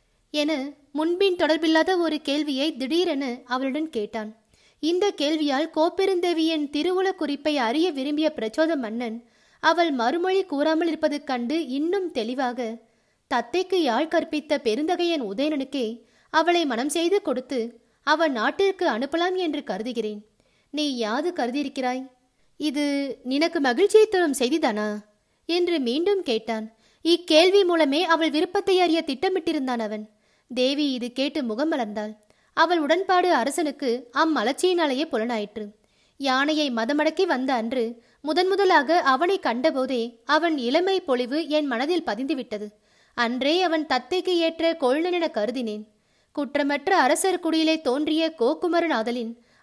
என முன்பின் தொடர்பில்லாத ஒரு கேள்வியை திடீரென அவளுடன் கேட்டான் இந்த கேள்வியால் கோப்பெருந்தேவியின் திருவுள குறிப்பை அறிய விரும்பிய பிரச்சோத மன்னன் அவள் மறுமொழி கூறாமல் இருப்பது கண்டு இன்னும் தெளிவாக தத்தைக்கு யாழ் கற்பித்த பெருந்தகையன் உதயணனுக்கே அவளை மனம் செய்து கொடுத்து அவன் நாட்டிற்கு அனுப்பலாம் என்று கருதுகிறேன் நீ யாது கருதியிருக்கிறாய் இது நினக்கு மகிழ்ச்சியை தரும் செய்திதானா என்று மீண்டும் கேட்டான் இக்கேள்வி மூலமே அவள் விருப்பத்தை அறிய திட்டமிட்டிருந்தான் அவன் தேவி இது கேட்டு முகம் மலர்ந்தாள் அவள் உடன்பாடு அரசனுக்கு அம்மலர்ச்சியினாலேயே புலனாயிற்று யானையை மதமடக்கி வந்த அன்று முதன் முதலாக அவனை கண்டபோதே அவன் இளமை பொலிவு என் மனதில் பதிந்துவிட்டது அன்றே அவன் தத்தைக்கு ஏற்ற கொள்நன் என கருதினேன் குற்றமற்ற அரசர் குடியிலே தோன்றிய கோக்குமரன் ஆதலின்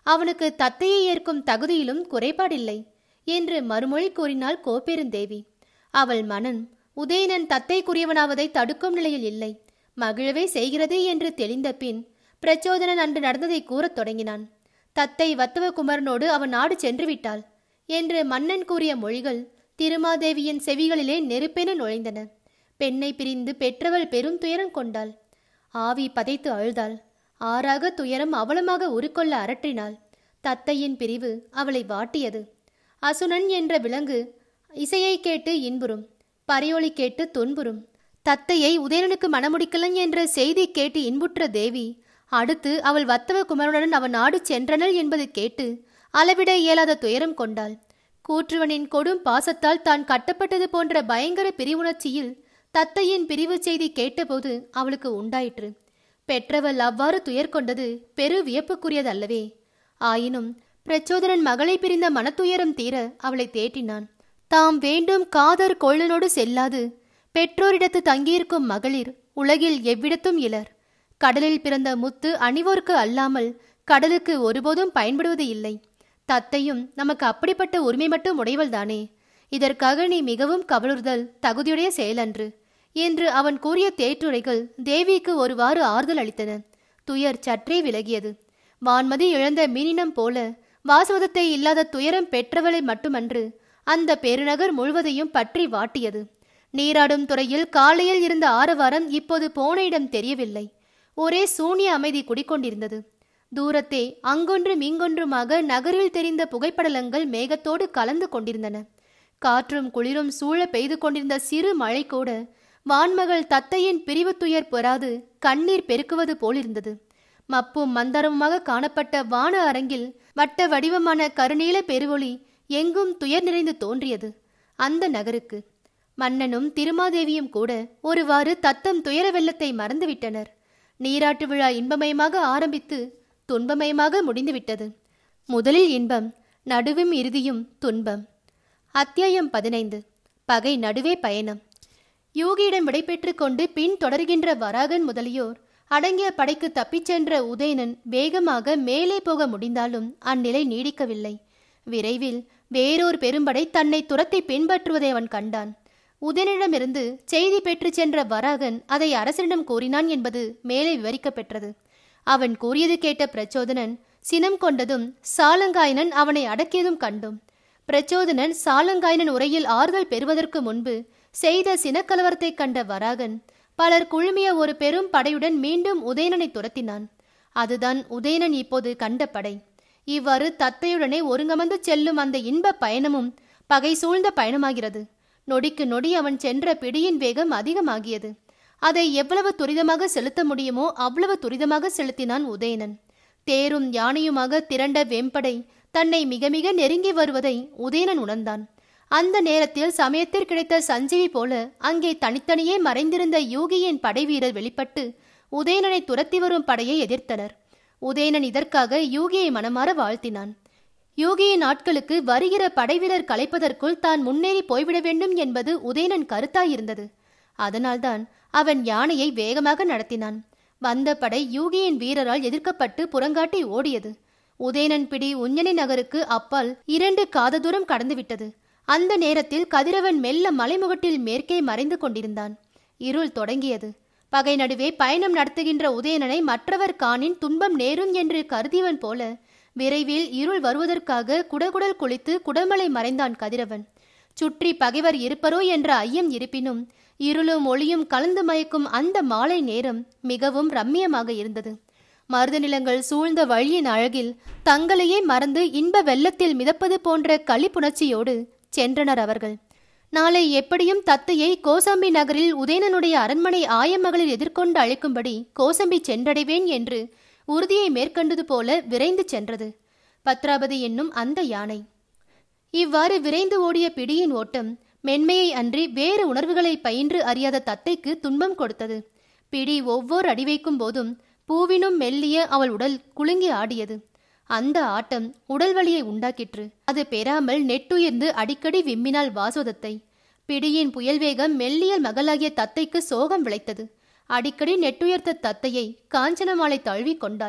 அவனுக்கு தத்தையை ஏற்கும் தகுதியிலும் குறைபாடில்லை என்று மறுமொழி கூறினாள் கோப்பெருந்தேவி அவள் மனம் உதயணன் தத்தைக்குரியவனாவதை தடுக்கும் நிலையில் இல்லை மகிழவே செய்கிறது என்று தெளிந்த பின் பிரச்சோதனன் அன்று நடந்ததை கூறத் தொடங்கினான் தத்தை வத்துவகுமரனோடு அவன் நாடு சென்று விட்டாள் என்று மன்னன் கூறிய மொழிகள் திருமாதேவியின் செவிகளிலே நெருப்பென நுழைந்தன பெண்ணை பிரிந்து பெற்றவள் பெரும் துயரம் கொண்டாள் ஆவி பதைத்து அழுதாள் ஆறாக துயரம் அவலமாக உருக்கொள்ள அரற்றினாள் தத்தையின் பிரிவு அவளை வாட்டியது அசுனன் என்ற விலங்கு இசையை கேட்டு இன்புறும் பறையொலி கேட்டு துன்புறும் தத்தையை உதயணனுக்கு மணமுடிக்கலன் என்ற செய்தி கேட்டு இன்புற்ற தேவி அடுத்து அவள் வத்தவ குமரனுடன் அவன் நாடு சென்றனள் என்பது கேட்டு அளவிட இயலாத துயரம் கொண்டாள் கூற்றுவனின் கொடும் பாசத்தால் தான் கட்டப்பட்டது போன்ற பயங்கர பிரிவுணர்ச்சியில் தத்தையின் பிரிவு செய்தி கேட்டபோது அவளுக்கு உண்டாயிற்று பெற்றவள் அவ்வாறு துயர் கொண்டது பெரு வியப்புக்குரியது அல்லவே ஆயினும் பிரச்சோதனன் மகளை பிரிந்த மனத்துயரம் தீர அவளை தேற்றினான் தாம் வேண்டும் காதர் கொள்ளனோடு செல்லாது பெற்றோரிடத்து தங்கியிருக்கும் மகளிர் உலகில் எவ்விடத்தும் இலர் கடலில் பிறந்த முத்து அணிவோர்க்கு அல்லாமல் கடலுக்கு ஒருபோதும் பயன்படுவது இல்லை தத்தையும் நமக்கு அப்படிப்பட்ட உரிமை மட்டும் உடையவள்தானே இதற்காக நீ மிகவும் கவலுறுதல் தகுதியுடைய செயலன்று என்று அவன் கூறிய தேற்றுரைகள் தேவிக்கு ஒருவாறு ஆறுதல் அளித்தன துயர் சற்றே விலகியது வான்மதி இழந்த மீனினம் போல வாசவதத்தை இல்லாத துயரம் பெற்றவளை மட்டுமன்று அந்த பெருநகர் முழுவதையும் பற்றி வாட்டியது நீராடும் துறையில் காலையில் இருந்த ஆரவாரம் இப்போது போன இடம் தெரியவில்லை ஒரே சூனிய அமைதி குடிக்கொண்டிருந்தது தூரத்தே அங்கொன்றும் இங்கொன்றுமாக நகரில் தெரிந்த புகைப்படலங்கள் மேகத்தோடு கலந்து கொண்டிருந்தன காற்றும் குளிரும் சூழ பெய்து கொண்டிருந்த சிறு மழை கூட வான்மகள் தத்தையின் பிரிவு துயர் பெறாது கண்ணீர் பெருக்குவது போலிருந்தது மப்பும் மந்தரமுமாக காணப்பட்ட வான அரங்கில் வட்ட வடிவமான கருநீல பெருவொளி எங்கும் துயர் நிறைந்து தோன்றியது அந்த நகருக்கு மன்னனும் திருமாதேவியும் கூட ஒருவாறு தத்தம் துயர வெள்ளத்தை மறந்துவிட்டனர் நீராட்டு விழா இன்பமயமாக ஆரம்பித்து துன்பமயமாக முடிந்துவிட்டது முதலில் இன்பம் நடுவும் இறுதியும் துன்பம் அத்தியாயம் பதினைந்து பகை நடுவே பயணம் யூகியிடம் விடைபெற்று கொண்டு பின் தொடர்கின்ற வராகன் முதலியோர் அடங்கிய படைக்கு தப்பிச் சென்ற உதயணன் வேகமாக மேலே போக முடிந்தாலும் அந்நிலை நீடிக்கவில்லை விரைவில் வேறொரு பெரும்படை தன்னை துரத்தி பின்பற்றுவதை அவன் கண்டான் உதயனிடமிருந்து செய்தி பெற்றுச் சென்ற வராகன் அதை அரசனிடம் கூறினான் என்பது மேலே விவரிக்கப்பெற்றது அவன் கூறியது கேட்ட பிரச்சோதனன் சினம் கொண்டதும் சாலங்காயனன் அவனை அடக்கியதும் கண்டோம் பிரச்சோதனன் சாலங்காயனன் உரையில் ஆறுதல் பெறுவதற்கு முன்பு செய்த சினக்கலவரத்தை கண்ட வராகன் பலர் குழுமிய ஒரு பெரும் படையுடன் மீண்டும் உதயணனை துரத்தினான் அதுதான் உதயணன் இப்போது கண்ட படை இவ்வாறு தத்தையுடனே ஒருங்கமர்ந்து செல்லும் அந்த இன்ப பயணமும் பகை சூழ்ந்த பயணமாகிறது நொடிக்கு நொடி அவன் சென்ற பிடியின் வேகம் அதிகமாகியது அதை எவ்வளவு துரிதமாக செலுத்த முடியுமோ அவ்வளவு துரிதமாக செலுத்தினான் உதயணன் தேரும் யானையுமாக திரண்ட வெம்படை தன்னை மிக மிக நெருங்கி வருவதை உதயணன் உணர்ந்தான் அந்த நேரத்தில் சமயத்தில் கிடைத்த சஞ்சீவி போல அங்கே தனித்தனியே மறைந்திருந்த யூகியின் படைவீரர் வெளிப்பட்டு உதயணனை துரத்தி வரும் படையை எதிர்த்தனர் உதயணன் இதற்காக யூகியை மனமாற வாழ்த்தினான் யூகியின் நாட்களுக்கு வருகிற படைவீரர் கலைப்பதற்குள் தான் முன்னேறி போய்விட வேண்டும் என்பது உதயணன் கருத்தாயிருந்தது அதனால்தான் அவன் யானையை வேகமாக நடத்தினான் வந்த படை யூகியின் வீரரால் எதிர்க்கப்பட்டு புறங்காட்டி ஓடியது உதயணன் பிடி உஞ்சனை நகருக்கு அப்பால் இரண்டு காத தூரம் கடந்துவிட்டது அந்த நேரத்தில் கதிரவன் மெல்ல மலைமுகட்டில் மேற்கே மறைந்து கொண்டிருந்தான் இருள் தொடங்கியது பகை நடுவே பயணம் நடத்துகின்ற உதயணனை மற்றவர் காணின் துன்பம் நேரும் என்று கருதியவன் போல விரைவில் இருள் வருவதற்காக குடகுடல் குளித்து குடமலை மறைந்தான் கதிரவன் சுற்றி பகைவர் இருப்பரோ என்ற ஐயம் இருப்பினும் இருளும் ஒளியும் கலந்து மயக்கும் அந்த மாலை நேரம் மிகவும் ரம்மியமாக இருந்தது மருத நிலங்கள் சூழ்ந்த வழியின் அழகில் தங்களையே மறந்து இன்ப வெள்ளத்தில் மிதப்பது போன்ற களிப்புணர்ச்சியோடு சென்றனர் அவர்கள் நாளை எப்படியும் தத்தையை கோசம்பி நகரில் உதயணனுடைய அரண்மனை ஆயமகளில் எதிர்கொண்டு அழைக்கும்படி கோசம்பி சென்றடைவேன் என்று உறுதியை மேற்கொண்டது போல விரைந்து சென்றது பத்ராபதி என்னும் அந்த யானை இவ்வாறு விரைந்து ஓடிய பிடியின் ஓட்டம் மென்மையை அன்றி வேறு உணர்வுகளை பயின்று அறியாத தத்தைக்கு துன்பம் கொடுத்தது பிடி ஒவ்வொரு அடி வைக்கும் போதும் பூவினும் மெல்லிய அவள் உடல் குலுங்கி ஆடியது அந்த ஆட்டம் உடல் வலியை உண்டாக்கிற்று அது பெறாமல் நெட்டுயர்ந்து அடிக்கடி விம்மினாள் வாசோதத்தை பிடியின் புயல் வேகம் மெல்லிய மகளாகிய தத்தைக்கு சோகம் விளைத்தது அடிக்கடி நெட்டுயர்த்த தத்தையை காஞ்சனமாலை தழுவி கொண்டாள்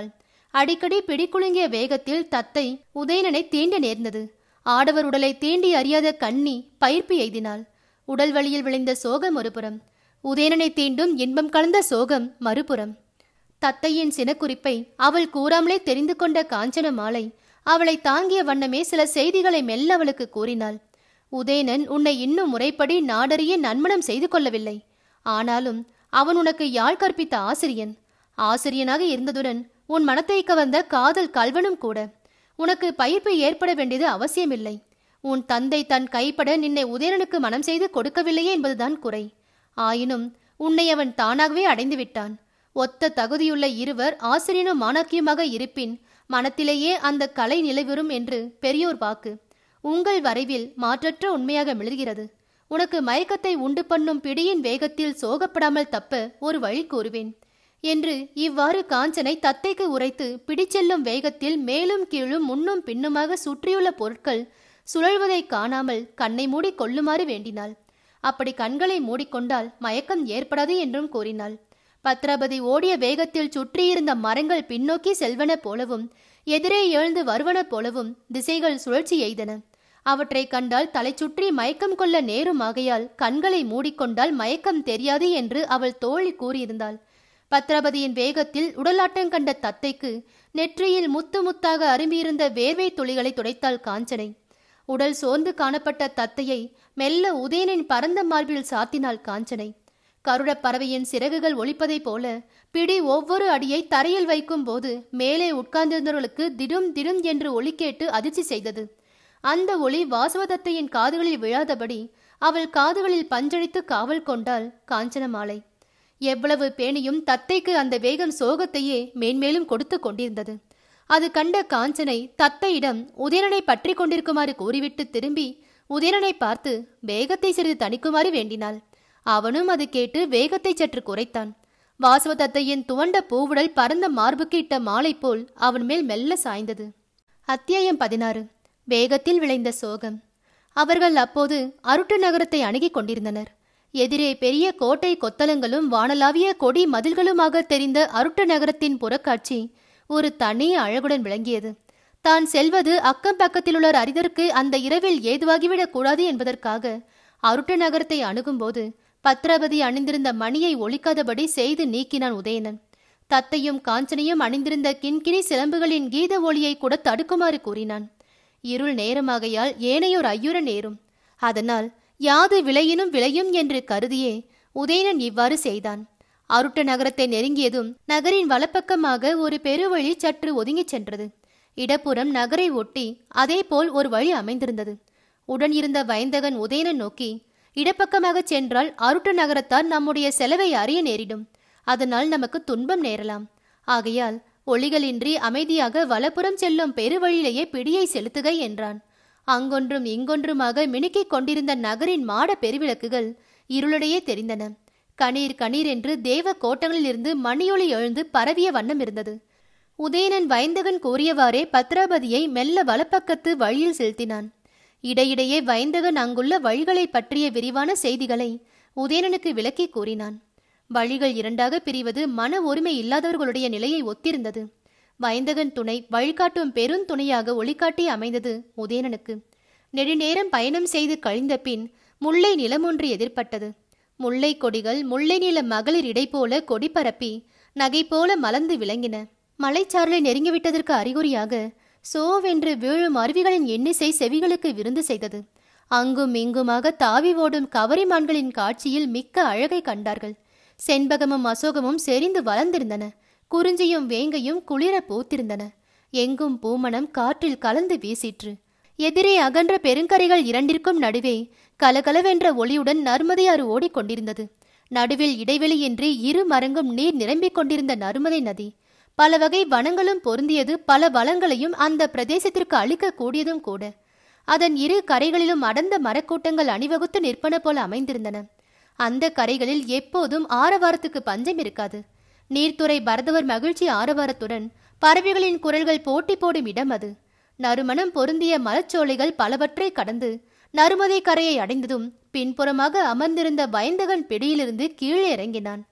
அடிக்கடி பிடிக்குலுங்கிய வேகத்தில் தத்தை உதயணனை தீண்ட நேர்ந்தது ஆடவர் உடலை தீண்டி அறியாத கண்ணி பயிர்ப்பு எய்தினாள் உடல் வழியில் விளைந்த சோகம் ஒருபுறம் உதயணனை தீண்டும் இன்பம் கலந்த சோகம் மறுபுறம் தத்தையின் சினக்குறிப்பை அவள் கூறாமலே தெரிந்து கொண்ட காஞ்சன மாலை அவளை தாங்கிய வண்ணமே சில செய்திகளை மெல்ல அவளுக்கு கூறினாள் உதயணன் உன்னை இன்னும் முறைப்படி நாடறிய நன்மணம் செய்து கொள்ளவில்லை ஆனாலும் அவன் உனக்கு யாழ் கற்பித்த ஆசிரியன் ஆசிரியனாக இருந்ததுடன் உன் மனத்தை கவர்ந்த காதல் கல்வனும் கூட உனக்கு பயிர்ப்பு ஏற்பட வேண்டியது அவசியமில்லை உன் தந்தை தன் கைப்பட நின்னை உதயணனுக்கு மனம் செய்து கொடுக்கவில்லையே என்பதுதான் குறை ஆயினும் உன்னை அவன் தானாகவே அடைந்து விட்டான் ஒத்த தகுதியுள்ள இருவர் ஆசிரியனும் மாணாக்கியமாக இருப்பின் மனத்திலேயே அந்த கலை நிலைவரும் என்று பெரியோர் வாக்கு உங்கள் வரைவில் மாற்றற்ற உண்மையாக மிளர்கிறது உனக்கு மயக்கத்தை உண்டு பண்ணும் பிடியின் வேகத்தில் சோகப்படாமல் தப்ப ஒரு வழி கூறுவேன் என்று இவ்வாறு காஞ்சனை தத்தைக்கு உரைத்து பிடிச்செல்லும் வேகத்தில் மேலும் கீழும் முன்னும் பின்னுமாக சுற்றியுள்ள பொருட்கள் சுழல்வதை காணாமல் கண்ணை மூடி கொள்ளுமாறு வேண்டினாள் அப்படி கண்களை மூடிக்கொண்டால் மயக்கம் ஏற்படாது என்றும் கூறினாள் பத்ராபதி ஓடிய வேகத்தில் சுற்றியிருந்த மரங்கள் பின்னோக்கி செல்வன போலவும் எதிரே எழுந்து வருவன போலவும் திசைகள் சுழற்சி எய்தன அவற்றை கண்டால் தலை சுற்றி மயக்கம் கொள்ள நேரும் ஆகையால் கண்களை மூடிக்கொண்டால் மயக்கம் தெரியாது என்று அவள் தோழி கூறியிருந்தாள் பத்ராபதியின் வேகத்தில் உடலாட்டம் கண்ட தத்தைக்கு நெற்றியில் முத்து முத்தாக அரும்பியிருந்த வேர்வை துளிகளை துடைத்தாள் காஞ்சனை உடல் சோர்ந்து காணப்பட்ட தத்தையை மெல்ல உதயனின் பரந்த மார்பில் சாத்தினாள் காஞ்சனை கருடப் பறவையின் சிறகுகள் ஒலிப்பதைப் போல பிடி ஒவ்வொரு அடியை தரையில் வைக்கும் போது மேலே உட்கார்ந்திருந்தவர்களுக்கு திடும் திடும் என்று ஒலி கேட்டு அதிர்ச்சி செய்தது அந்த ஒளி வாசவதத்தையின் காதுகளில் விழாதபடி அவள் காதுகளில் பஞ்சடித்து காவல் கொண்டாள் காஞ்சனமாலை எவ்வளவு பேணியும் தத்தைக்கு அந்த வேகம் சோகத்தையே மேன்மேலும் கொடுத்து கொண்டிருந்தது அது கண்ட காஞ்சனை தத்தையிடம் உதயணனை பற்றி கொண்டிருக்குமாறு கூறிவிட்டு திரும்பி உதயணனை பார்த்து வேகத்தை சிறிது தணிக்குமாறு வேண்டினாள் அவனும் அது கேட்டு வேகத்தை சற்று குறைத்தான் வாசவதத்தையின் துவண்ட பூவுடல் பரந்த மார்புக்கு இட்ட மாலை போல் அவன் மேல் மெல்ல சாய்ந்தது அத்தியாயம் பதினாறு வேகத்தில் விளைந்த சோகம் அவர்கள் அப்போது அருட்டு நகரத்தை அணுகிக் கொண்டிருந்தனர் எதிரே பெரிய கோட்டை கொத்தளங்களும் வானலாவிய கொடி மதில்களுமாக தெரிந்த அருட்டு நகரத்தின் புறக்காட்சி ஒரு தனி அழகுடன் விளங்கியது தான் செல்வது அக்கம் பக்கத்திலுள்ள அரிதற்கு அந்த இரவில் ஏதுவாகிவிடக் கூடாது என்பதற்காக அருட்டு நகரத்தை அணுகும்போது பத்ராபதி அணிந்திருந்த மணியை ஒழிக்காதபடி செய்து நீக்கினான் உதயணன் தத்தையும் காஞ்சனையும் அணிந்திருந்த கிண்கிணி சிலம்புகளின் கீத ஒளியை கூட தடுக்குமாறு கூறினான் இருள் நேரமாகையால் ஏனையோர் ஐயுற நேரும் அதனால் யாது விளையினும் விளையும் என்று கருதியே உதயணன் இவ்வாறு செய்தான் அருட்ட நகரத்தை நெருங்கியதும் நகரின் வலப்பக்கமாக ஒரு பெருவழி சற்று ஒதுங்கிச் சென்றது இடப்புறம் நகரை ஒட்டி அதேபோல் ஒரு வழி அமைந்திருந்தது உடன் இருந்த வைந்தகன் உதயணன் நோக்கி இடப்பக்கமாகச் சென்றால் அருட்ட நகரத்தார் நம்முடைய செலவை அறிய நேரிடும் அதனால் நமக்கு துன்பம் நேரலாம் ஆகையால் ஒளிகளின்றி அமைதியாக வலப்புறம் செல்லும் பெருவழியிலேயே பிடியை செலுத்துக என்றான் அங்கொன்றும் இங்கொன்றுமாக மினுக்கிக் கொண்டிருந்த நகரின் மாட பெருவிளக்குகள் இருளிடையே தெரிந்தன கணீர் கணீர் என்று தேவ கோட்டங்களிலிருந்து மணியொளி எழுந்து பரவிய வண்ணம் இருந்தது உதயணன் வைந்தகன் கூறியவாறே பத்ராபதியை மெல்ல வலப்பக்கத்து வழியில் செலுத்தினான் இடையிடையே வைந்தகன் அங்குள்ள வழிகளை பற்றிய விரிவான செய்திகளை உதயணனுக்கு விளக்கி கூறினான் வழிகள் இரண்டாக பிரிவது மன ஒருமை இல்லாதவர்களுடைய நிலையை ஒத்திருந்தது வைந்தகன் துணை வழிகாட்டும் பெருந்துணையாக ஒளிகாட்டி அமைந்தது உதயணனுக்கு நெடுநேரம் பயணம் செய்து கழிந்த பின் முல்லை நிலமொன்று எதிர்ப்பட்டது முல்லை கொடிகள் முல்லை நில மகளிர் இடை போல கொடி பரப்பி நகை போல மலர்ந்து விளங்கின மலைச்சாரலை நெருங்கிவிட்டதற்கு அறிகுறியாக சோவென்று வீழும் அருவிகளின் எண்ணிசை செவிகளுக்கு விருந்து செய்தது அங்கும் இங்குமாக தாவி ஓடும் கவரிமான்களின் காட்சியில் மிக்க அழகை கண்டார்கள் செண்பகமும் அசோகமும் செறிந்து வளர்ந்திருந்தன குறிஞ்சியும் வேங்கையும் குளிர பூத்திருந்தன எங்கும் பூமணம் காற்றில் கலந்து வீசிற்று எதிரே அகன்ற பெருங்கரைகள் இரண்டிற்கும் நடுவே கலகலவென்ற ஒளியுடன் நர்மதையாறு ஓடிக்கொண்டிருந்தது நடுவில் இடைவெளியின்றி இரு மரங்கும் நீர் நிரம்பிக் கொண்டிருந்த நர்மதை நதி பல வகை வனங்களும் பொருந்தியது பல வளங்களையும் அந்த பிரதேசத்திற்கு அளிக்க கூடியதும் கூட அதன் இரு கரைகளிலும் அடர்ந்த மரக்கூட்டங்கள் அணிவகுத்து நிற்பன போல அமைந்திருந்தன அந்த கரைகளில் எப்போதும் ஆரவாரத்துக்கு பஞ்சம் இருக்காது நீர்த்துறை பரதவர் மகிழ்ச்சி ஆரவாரத்துடன் பறவைகளின் குரல்கள் போட்டி போடும் இடம் அது நறுமணம் பொருந்திய மலச்சோலைகள் பலவற்றை கடந்து நருமதை கரையை அடைந்ததும் பின்புறமாக அமர்ந்திருந்த வயந்தகன் பிடியிலிருந்து கீழே இறங்கினான்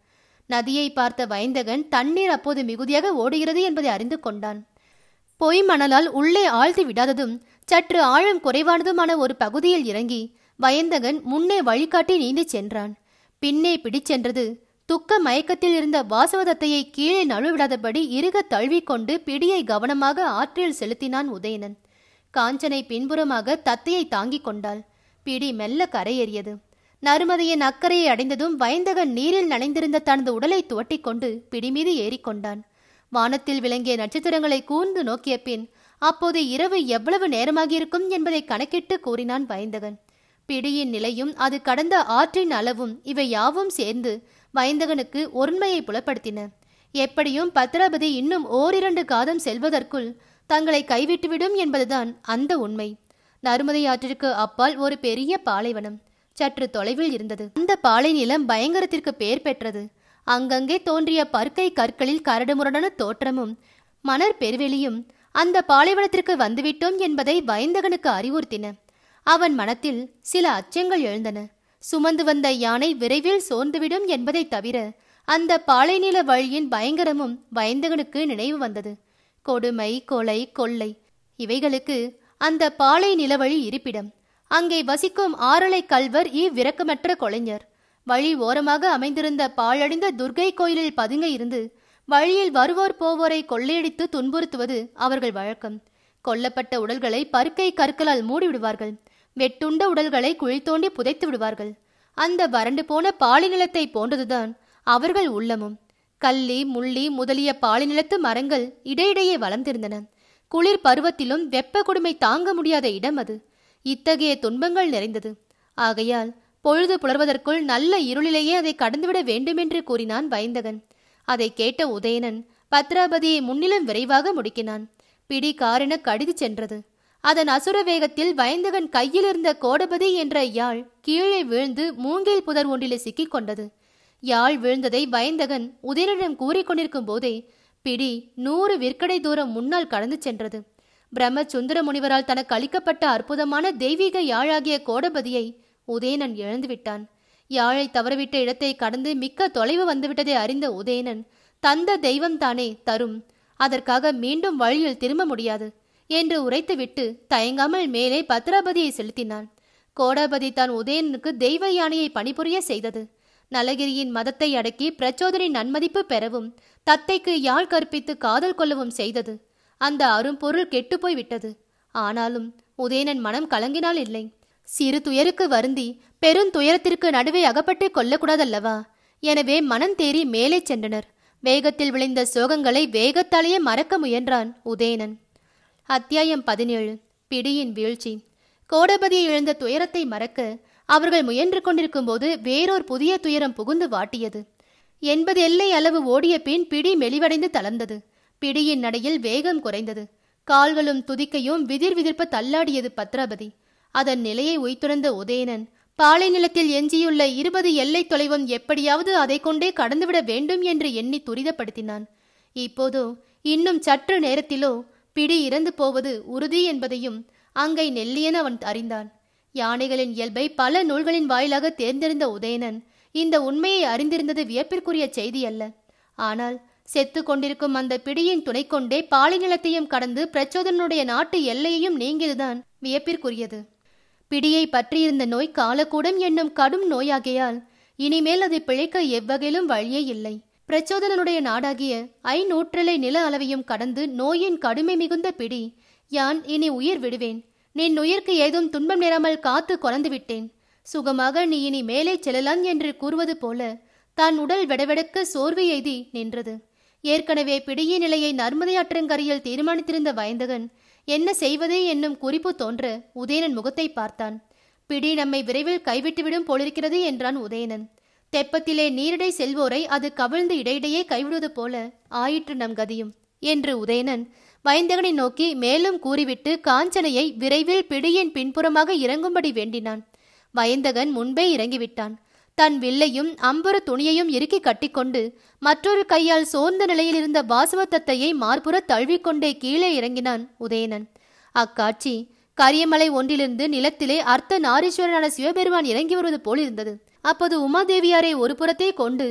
நதியை பார்த்த வயந்தகன் தண்ணீர் அப்போது மிகுதியாக ஓடுகிறது என்பதை அறிந்து கொண்டான் பொய் மணலால் உள்ளே ஆழ்த்தி விடாததும் சற்று ஆழம் குறைவானதுமான ஒரு பகுதியில் இறங்கி வயந்தகன் முன்னே வழிகாட்டி நீந்திச் சென்றான் பின்னே பிடிச்சென்றது துக்க மயக்கத்தில் இருந்த வாசவதத்தையை கீழே நழுவிடாதபடி இறுக தழுவிக்கொண்டு பிடியை கவனமாக ஆற்றில் செலுத்தினான் உதயணன் காஞ்சனை பின்புறமாக தத்தையை தாங்கிக் கொண்டாள் பிடி மெல்ல கரையேறியது நருமதையின் அக்கறையை அடைந்ததும் வயந்தகன் நீரில் நனைந்திருந்த தனது உடலை துவட்டிக்கொண்டு பிடி மீது ஏறிக்கொண்டான் வானத்தில் விளங்கிய நட்சத்திரங்களை கூர்ந்து நோக்கிய பின் அப்போது இரவு எவ்வளவு நேரமாகியிருக்கும் என்பதை கணக்கிட்டு கூறினான் வயந்தகன் பிடியின் நிலையும் அது கடந்த ஆற்றின் அளவும் இவை யாவும் சேர்ந்து வயந்தகனுக்கு ஒருண்மையை புலப்படுத்தின எப்படியும் பத்திரபதி இன்னும் ஓரிரண்டு காதம் செல்வதற்குள் தங்களை கைவிட்டுவிடும் என்பதுதான் அந்த உண்மை நருமதை ஆற்றிற்கு அப்பால் ஒரு பெரிய பாலைவனம் சற்று தொலைவில் இருந்தது அந்த பாலை நிலம் பயங்கரத்திற்கு பெயர் பெற்றது அங்கங்கே தோன்றிய பற்கை கற்களில் கரடுமுரடான தோற்றமும் மணற் பெருவெளியும் அந்த பாலைவனத்திற்கு வந்துவிட்டோம் என்பதை வயந்தகனுக்கு அறிவுறுத்தின அவன் மனத்தில் சில அச்சங்கள் எழுந்தன சுமந்து வந்த யானை விரைவில் சோர்ந்துவிடும் என்பதை தவிர அந்த பாலைநில வழியின் பயங்கரமும் வயந்தகனுக்கு நினைவு வந்தது கொடுமை கொலை கொள்ளை இவைகளுக்கு அந்த பாலை நிலவழி இருப்பிடம் அங்கே வசிக்கும் ஆரலை கல்வர் இவ்விரக்கமற்ற கொலைஞர் வழி ஓரமாக அமைந்திருந்த பாழடைந்த துர்கை கோயிலில் பதுங்க இருந்து வழியில் வருவோர் போவோரை கொள்ளையடித்து துன்புறுத்துவது அவர்கள் வழக்கம் கொல்லப்பட்ட உடல்களை பருக்கை கற்களால் மூடிவிடுவார்கள் வெட்டுண்ட உடல்களை குழி தோண்டி புதைத்து விடுவார்கள் அந்த வறண்டு போன பாலிநிலத்தை போன்றதுதான் அவர்கள் உள்ளமும் கள்ளி முள்ளி முதலிய பாலிநிலத்து மரங்கள் இடையிடையே வளர்ந்திருந்தன குளிர் பருவத்திலும் வெப்ப கொடுமை தாங்க முடியாத இடம் அது இத்தகைய துன்பங்கள் நிறைந்தது ஆகையால் பொழுது புலர்வதற்குள் நல்ல இருளிலேயே அதை கடந்துவிட வேண்டுமென்று கூறினான் வயந்தகன் அதை கேட்ட உதயணன் பத்ராபதியை முன்னிலும் விரைவாக முடுக்கினான் பிடி காரென கடிது சென்றது அதன் அசுர வேகத்தில் வயந்தகன் கையில் இருந்த கோடபதி என்ற யாழ் கீழே வீழ்ந்து மூங்கில் புதர் ஒன்றிலே சிக்கிக் கொண்டது யாழ் வீழ்ந்ததை வயந்தகன் உதயனிடம் கூறிக்கொண்டிருக்கும் போதே பிடி நூறு விற்கடை தூரம் முன்னால் கடந்து சென்றது பிரம்ம சுந்தர முனிவரால் தனக்கு அளிக்கப்பட்ட அற்புதமான தெய்வீக யாழாகிய கோடபதியை உதயணன் இழந்துவிட்டான் யாழை தவறவிட்ட இடத்தை கடந்து மிக்க தொலைவு வந்துவிட்டதை அறிந்த உதயணன் தந்த தெய்வம் தானே தரும் அதற்காக மீண்டும் வழியில் திரும்ப முடியாது என்று உரைத்துவிட்டு தயங்காமல் மேலே பத்ராபதியை செலுத்தினான் கோடாபதி தான் உதயணனுக்கு தெய்வ யானையை பணிபுரிய செய்தது நலகிரியின் மதத்தை அடக்கி பிரச்சோதனின் நன்மதிப்பு பெறவும் தத்தைக்கு யாழ் கற்பித்து காதல் கொள்ளவும் செய்தது அந்த அரும்பொருள் கெட்டுப்போய் விட்டது ஆனாலும் உதயணன் மனம் கலங்கினால் இல்லை சிறு துயருக்கு வருந்தி பெருந்துயரத்திற்கு நடுவே அகப்பட்டு கொள்ளக்கூடாதல்லவா எனவே மனம் தேறி மேலே சென்றனர் வேகத்தில் விளைந்த சோகங்களை வேகத்தாலேயே மறக்க முயன்றான் உதயணன் அத்தியாயம் பதினேழு பிடியின் வீழ்ச்சி கோடபதியை இழந்த துயரத்தை மறக்க அவர்கள் முயன்று கொண்டிருக்கும் போது வேறொரு புதிய துயரம் புகுந்து வாட்டியது எண்பது எல்லை அளவு ஓடிய பின் பிடி மெலிவடைந்து தளர்ந்தது பிடியின் நடையில் வேகம் குறைந்தது கால்களும் துதிக்கையும் விதிர் விதிர்ப்ப தள்ளாடியது பத்ராபதி அதன் நிலையை உய்த்துணர்ந்த உதயணன் பாலை நிலத்தில் எஞ்சியுள்ள இருபது எல்லை தொலைவும் எப்படியாவது அதை கொண்டே கடந்துவிட வேண்டும் என்று எண்ணி துரிதப்படுத்தினான் இப்போதோ இன்னும் சற்று நேரத்திலோ பிடி இறந்து போவது உறுதி என்பதையும் அங்கை நெல்லியன் அவன் அறிந்தான் யானைகளின் இயல்பை பல நூல்களின் வாயிலாக தேர்ந்தெடுந்த உதயணன் இந்த உண்மையை அறிந்திருந்தது வியப்பிற்குரிய செய்தி அல்ல ஆனால் செத்து கொண்டிருக்கும் அந்த பிடியின் துணை கொண்டே பாலை நிலத்தையும் கடந்து பிரச்சோதனுடைய நாட்டு எல்லையையும் நீங்கியதுதான் வியப்பிற்குரியது பிடியை பற்றியிருந்த நோய் காலக்கூடம் என்னும் கடும் நோயாகையால் இனிமேல் அதை பிழைக்க எவ்வகையிலும் வழியே இல்லை பிரச்சோதனனுடைய நாடாகிய ஐநூற்றலை நில அளவையும் கடந்து நோயின் கடுமை மிகுந்த பிடி யான் இனி உயிர் விடுவேன் நின் உயிர்க்கு ஏதும் துன்பம் நேராமல் காத்து கொலந்து விட்டேன் சுகமாக நீ இனி மேலே செல்லலாம் என்று கூறுவது போல தான் உடல் வெடவெடக்க சோர்வு எய்தி நின்றது ஏற்கனவே பிடியின் நிலையை நர்மதையாற்றங்கரையில் தீர்மானித்திருந்த வயந்தகன் என்ன செய்வது என்னும் குறிப்பு தோன்ற உதயணன் முகத்தை பார்த்தான் பிடி நம்மை விரைவில் கைவிட்டுவிடும் போலிருக்கிறது என்றான் உதயணன் தெப்பத்திலே நீரிடை செல்வோரை அது கவிழ்ந்து இடையிடையே கைவிடுவது போல ஆயிற்று நம் கதியும் என்று உதயணன் வயந்தகனை நோக்கி மேலும் கூறிவிட்டு காஞ்சனையை விரைவில் பிடியின் பின்புறமாக இறங்கும்படி வேண்டினான் வயந்தகன் முன்பே இறங்கிவிட்டான் தன் வில்லையும் அம்புற துணியையும் இறுக்கி கட்டிக்கொண்டு மற்றொரு கையால் சோர்ந்த நிலையில் இருந்த வாசவத்தத்தையை மார்புற தழுவிக்கொண்டே கீழே இறங்கினான் உதயணன் அக்காட்சி கரியமலை ஒன்றிலிருந்து நிலத்திலே அர்த்த நாரீஸ்வரனான சிவபெருமான் இறங்கி வருவது போல் இருந்தது அப்போது உமாதேவியாரை ஒரு புறத்தே கொண்டு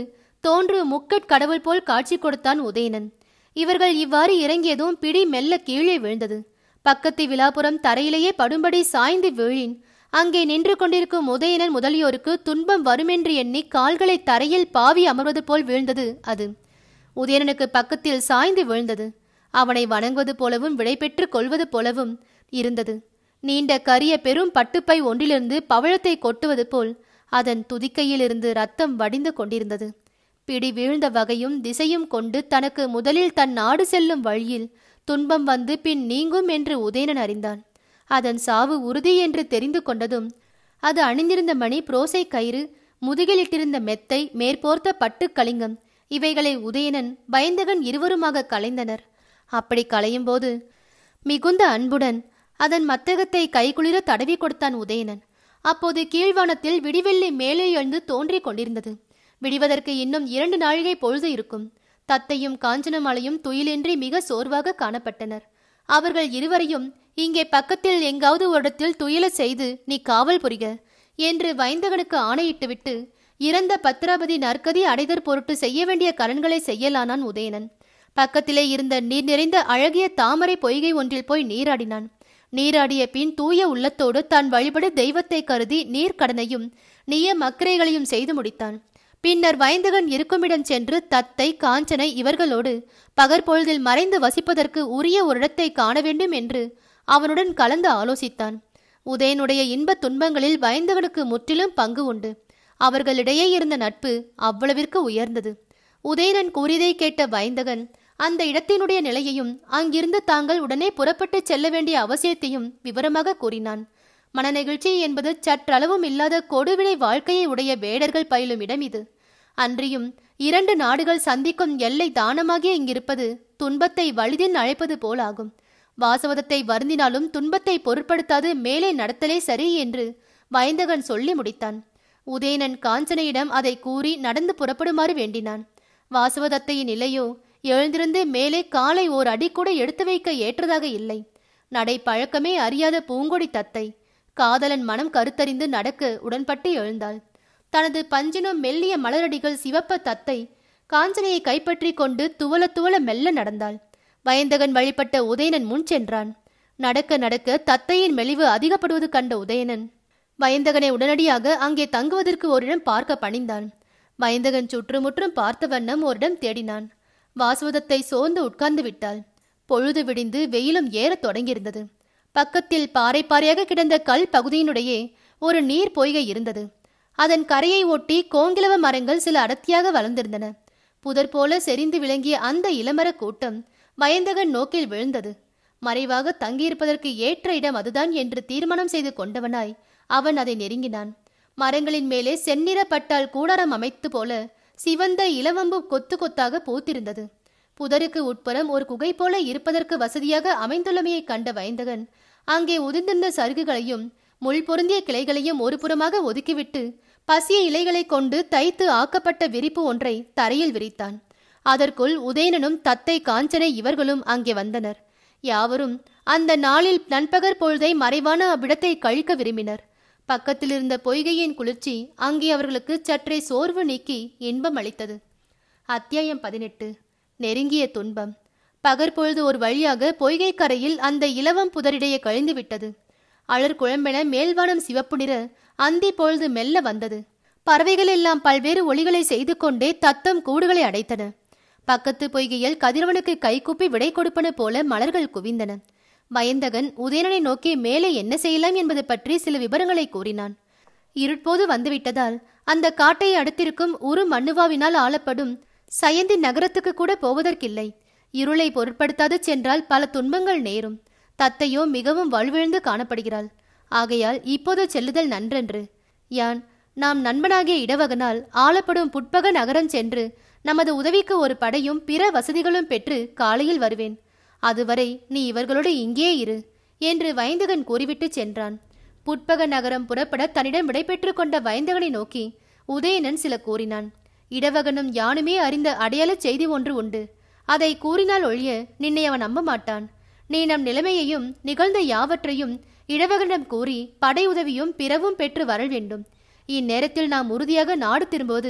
தோன்று முக்கட் கடவுள் போல் காட்சி கொடுத்தான் உதயணன் இவர்கள் இவ்வாறு இறங்கியதும் பிடி மெல்ல கீழே விழுந்தது பக்கத்து விழாபுரம் தரையிலேயே படும்படி சாய்ந்து வீழின் அங்கே நின்று கொண்டிருக்கும் உதயணன் முதலியோருக்கு துன்பம் வருமென்று எண்ணி கால்களை தரையில் பாவி அமர்வது போல் வீழ்ந்தது அது உதயணனுக்கு பக்கத்தில் சாய்ந்து வீழ்ந்தது அவனை வணங்குவது போலவும் விடைபெற்று கொள்வது போலவும் இருந்தது நீண்ட கரிய பெரும் பட்டுப்பை ஒன்றிலிருந்து பவழத்தை கொட்டுவது போல் அதன் துதிக்கையிலிருந்து ரத்தம் வடிந்து கொண்டிருந்தது பிடி வீழ்ந்த வகையும் திசையும் கொண்டு தனக்கு முதலில் தன் நாடு செல்லும் வழியில் துன்பம் வந்து பின் நீங்கும் என்று உதயணன் அறிந்தான் அதன் சாவு உறுதி என்று தெரிந்து கொண்டதும் அது அணிந்திருந்த மணி புரோசை கயிறு முதுகிலிட்டிருந்த மெத்தை மேற்போர்த்த பட்டு கலிங்கம் இவைகளை உதயணன் பயந்தகன் இருவருமாக கலைந்தனர் அப்படி களையும்போது மிகுந்த அன்புடன் அதன் மத்தகத்தை கைகுளிர தடவி கொடுத்தான் உதயணன் அப்போது கீழ்வானத்தில் விடிவெள்ளி மேலே எழுந்து தோன்றிக் கொண்டிருந்தது விடிவதற்கு இன்னும் இரண்டு நாழிகை பொழுது இருக்கும் தத்தையும் காஞ்சனமாலையும் துயிலின்றி மிக சோர்வாக காணப்பட்டனர் அவர்கள் இருவரையும் இங்கே பக்கத்தில் எங்காவது ஒரு இடத்தில் துயில செய்து நீ காவல் புரிக என்று வைந்தகனுக்கு ஆணையிட்டுவிட்டு இறந்த பத்திராபதி நற்கதி அடைதற் பொருட்டு செய்ய வேண்டிய கடன்களை செய்யலானான் உதயணன் பக்கத்திலே இருந்த நீர் நிறைந்த அழகிய தாமரை பொய்கை ஒன்றில் போய் நீராடினான் நீராடிய பின் தூய உள்ளத்தோடு தான் வழிபடு தெய்வத்தை கருதி நீர்க்கடனையும் நீய மக்கரைகளையும் செய்து முடித்தான் பின்னர் வைந்தகன் இருக்குமிடம் சென்று தத்தை காஞ்சனை இவர்களோடு பகற்பொழுதில் மறைந்து வசிப்பதற்கு உரிய ஒரு இடத்தை காண வேண்டும் என்று அவனுடன் கலந்து ஆலோசித்தான் உதயனுடைய இன்பத் துன்பங்களில் வைந்தகனுக்கு முற்றிலும் பங்கு உண்டு அவர்களிடையே இருந்த நட்பு அவ்வளவிற்கு உயர்ந்தது உதயணன் கூறியதை கேட்ட வைந்தகன் அந்த இடத்தினுடைய நிலையையும் அங்கிருந்து தாங்கள் உடனே புறப்பட்டு செல்ல வேண்டிய அவசியத்தையும் விவரமாக கூறினான் மனநெகிழ்ச்சி என்பது சற்றளவும் இல்லாத கொடுவினை வாழ்க்கையை உடைய வேடர்கள் பயிலும் இடம் இது அன்றியும் இரண்டு நாடுகள் சந்திக்கும் எல்லை தானமாகிய இங்கிருப்பது துன்பத்தை வலிதின் அழைப்பது போலாகும் வாசவதத்தை வருந்தினாலும் துன்பத்தை பொருட்படுத்தாது மேலே நடத்தலே சரி என்று வைந்தகன் சொல்லி முடித்தான் உதயணன் காஞ்சனையிடம் அதை கூறி நடந்து புறப்படுமாறு வேண்டினான் வாசவதத்தையின் நிலையோ எழுந்திருந்து மேலே காலை ஓர் அடி கூட எடுத்து வைக்க ஏற்றதாக இல்லை நடை பழக்கமே அறியாத பூங்கொடி தத்தை காதலன் மனம் கருத்தறிந்து நடக்க உடன்பட்டு எழுந்தாள் தனது பஞ்சினும் மெல்லிய மலரடிகள் சிவப்ப தத்தை காஞ்சனையை கைப்பற்றி கொண்டு துவல துவல மெல்ல நடந்தாள் வயந்தகன் வழிபட்ட உதயணன் முன் சென்றான் நடக்க நடக்க தத்தையின் மெலிவு அதிகப்படுவது கண்ட உதயணன் வயந்தகனை உடனடியாக அங்கே தங்குவதற்கு ஓரிடம் பார்க்க பணிந்தான் வயந்தகன் சுற்றுமுற்றும் பார்த்த வண்ணம் ஓரிடம் தேடினான் வாசுவதத்தை சோர்ந்து உட்கார்ந்து விட்டாள் பொழுது விடிந்து வெயிலும் ஏறத் தொடங்கியிருந்தது பக்கத்தில் பாறை பாறையாக கிடந்த கல் பகுதியினுடையே ஒரு நீர் பொய்கை இருந்தது அதன் கரையை ஒட்டி கோங்கிலவ மரங்கள் சில அடர்த்தியாக வளர்ந்திருந்தன புதர் போல செறிந்து விளங்கிய அந்த இளமர கூட்டம் வயந்தகன் நோக்கில் விழுந்தது மறைவாக தங்கியிருப்பதற்கு ஏற்ற இடம் அதுதான் என்று தீர்மானம் செய்து கொண்டவனாய் அவன் அதை நெருங்கினான் மரங்களின் மேலே செந்நிற பட்டால் கூடாரம் அமைத்து போல சிவந்த இளவம்பு கொத்து கொத்தாக பூத்திருந்தது புதருக்கு உட்புறம் ஒரு குகை போல இருப்பதற்கு வசதியாக அமைந்துள்ளமையைக் கண்ட வைந்தகன் அங்கே உதிர்ந்திருந்த சருகுகளையும் முள் பொருந்திய கிளைகளையும் ஒரு புறமாக ஒதுக்கிவிட்டு பசிய இலைகளைக் கொண்டு தைத்து ஆக்கப்பட்ட விரிப்பு ஒன்றை தரையில் விரித்தான் அதற்குள் உதயணனும் தத்தை காஞ்சனை இவர்களும் அங்கே வந்தனர் யாவரும் அந்த நாளில் நண்பகற் பொழுதை மறைவான அவ்விடத்தை கழிக்க விரும்பினர் பக்கத்தில் இருந்த பொய்கையின் குளிர்ச்சி அங்கே அவர்களுக்கு சற்றே சோர்வு நீக்கி இன்பம் அளித்தது அத்தியாயம் பதினெட்டு நெருங்கிய துன்பம் பகற்பொழுது ஒரு வழியாக பொய்கை கரையில் அந்த இலவம் புதரிடையே கழிந்து விட்டது அழற் குழம்பென மேல்வானம் சிவப்பு நிற அந்தி பொழுது மெல்ல வந்தது பறவைகள் எல்லாம் பல்வேறு ஒளிகளை செய்து கொண்டே தத்தம் கூடுகளை அடைத்தன பக்கத்து பொய்கையில் கதிரவனுக்கு கைகூப்பி விடை கொடுப்பன போல மலர்கள் குவிந்தன வயந்தகன் உதயணனை நோக்கி மேலே என்ன செய்யலாம் என்பது பற்றி சில விவரங்களை கூறினான் இருட்போது வந்துவிட்டதால் அந்த காட்டை அடுத்திருக்கும் உரு மண்ணுவாவினால் ஆளப்படும் சயந்தி நகரத்துக்கு கூட போவதற்கில்லை இருளை பொருட்படுத்தாது சென்றால் பல துன்பங்கள் நேரும் தத்தையோ மிகவும் வலுவிழந்து காணப்படுகிறாள் ஆகையால் இப்போது செல்லுதல் நன்றென்று யான் நாம் நண்பனாகிய இடவகனால் ஆளப்படும் புட்பக நகரம் சென்று நமது உதவிக்கு ஒரு படையும் பிற வசதிகளும் பெற்று காலையில் வருவேன் அதுவரை நீ இவர்களோடு இங்கே இரு என்று வைந்தகன் கூறிவிட்டு சென்றான் புட்பக நகரம் புறப்பட தன்னிடம் விடைபெற்று கொண்ட வைந்தகனை நோக்கி உதயணன் சில கூறினான் இடவகனும் யானுமே அறிந்த அடையாளச் செய்தி ஒன்று உண்டு அதை கூறினால் ஒழிய நின்னை அவன் நம்ப மாட்டான் நீ நம் நிலைமையையும் நிகழ்ந்த யாவற்றையும் இடவகனிடம் கூறி படை உதவியும் பிறவும் பெற்று வரல் வேண்டும் இந்நேரத்தில் நாம் உறுதியாக நாடு திரும்புவது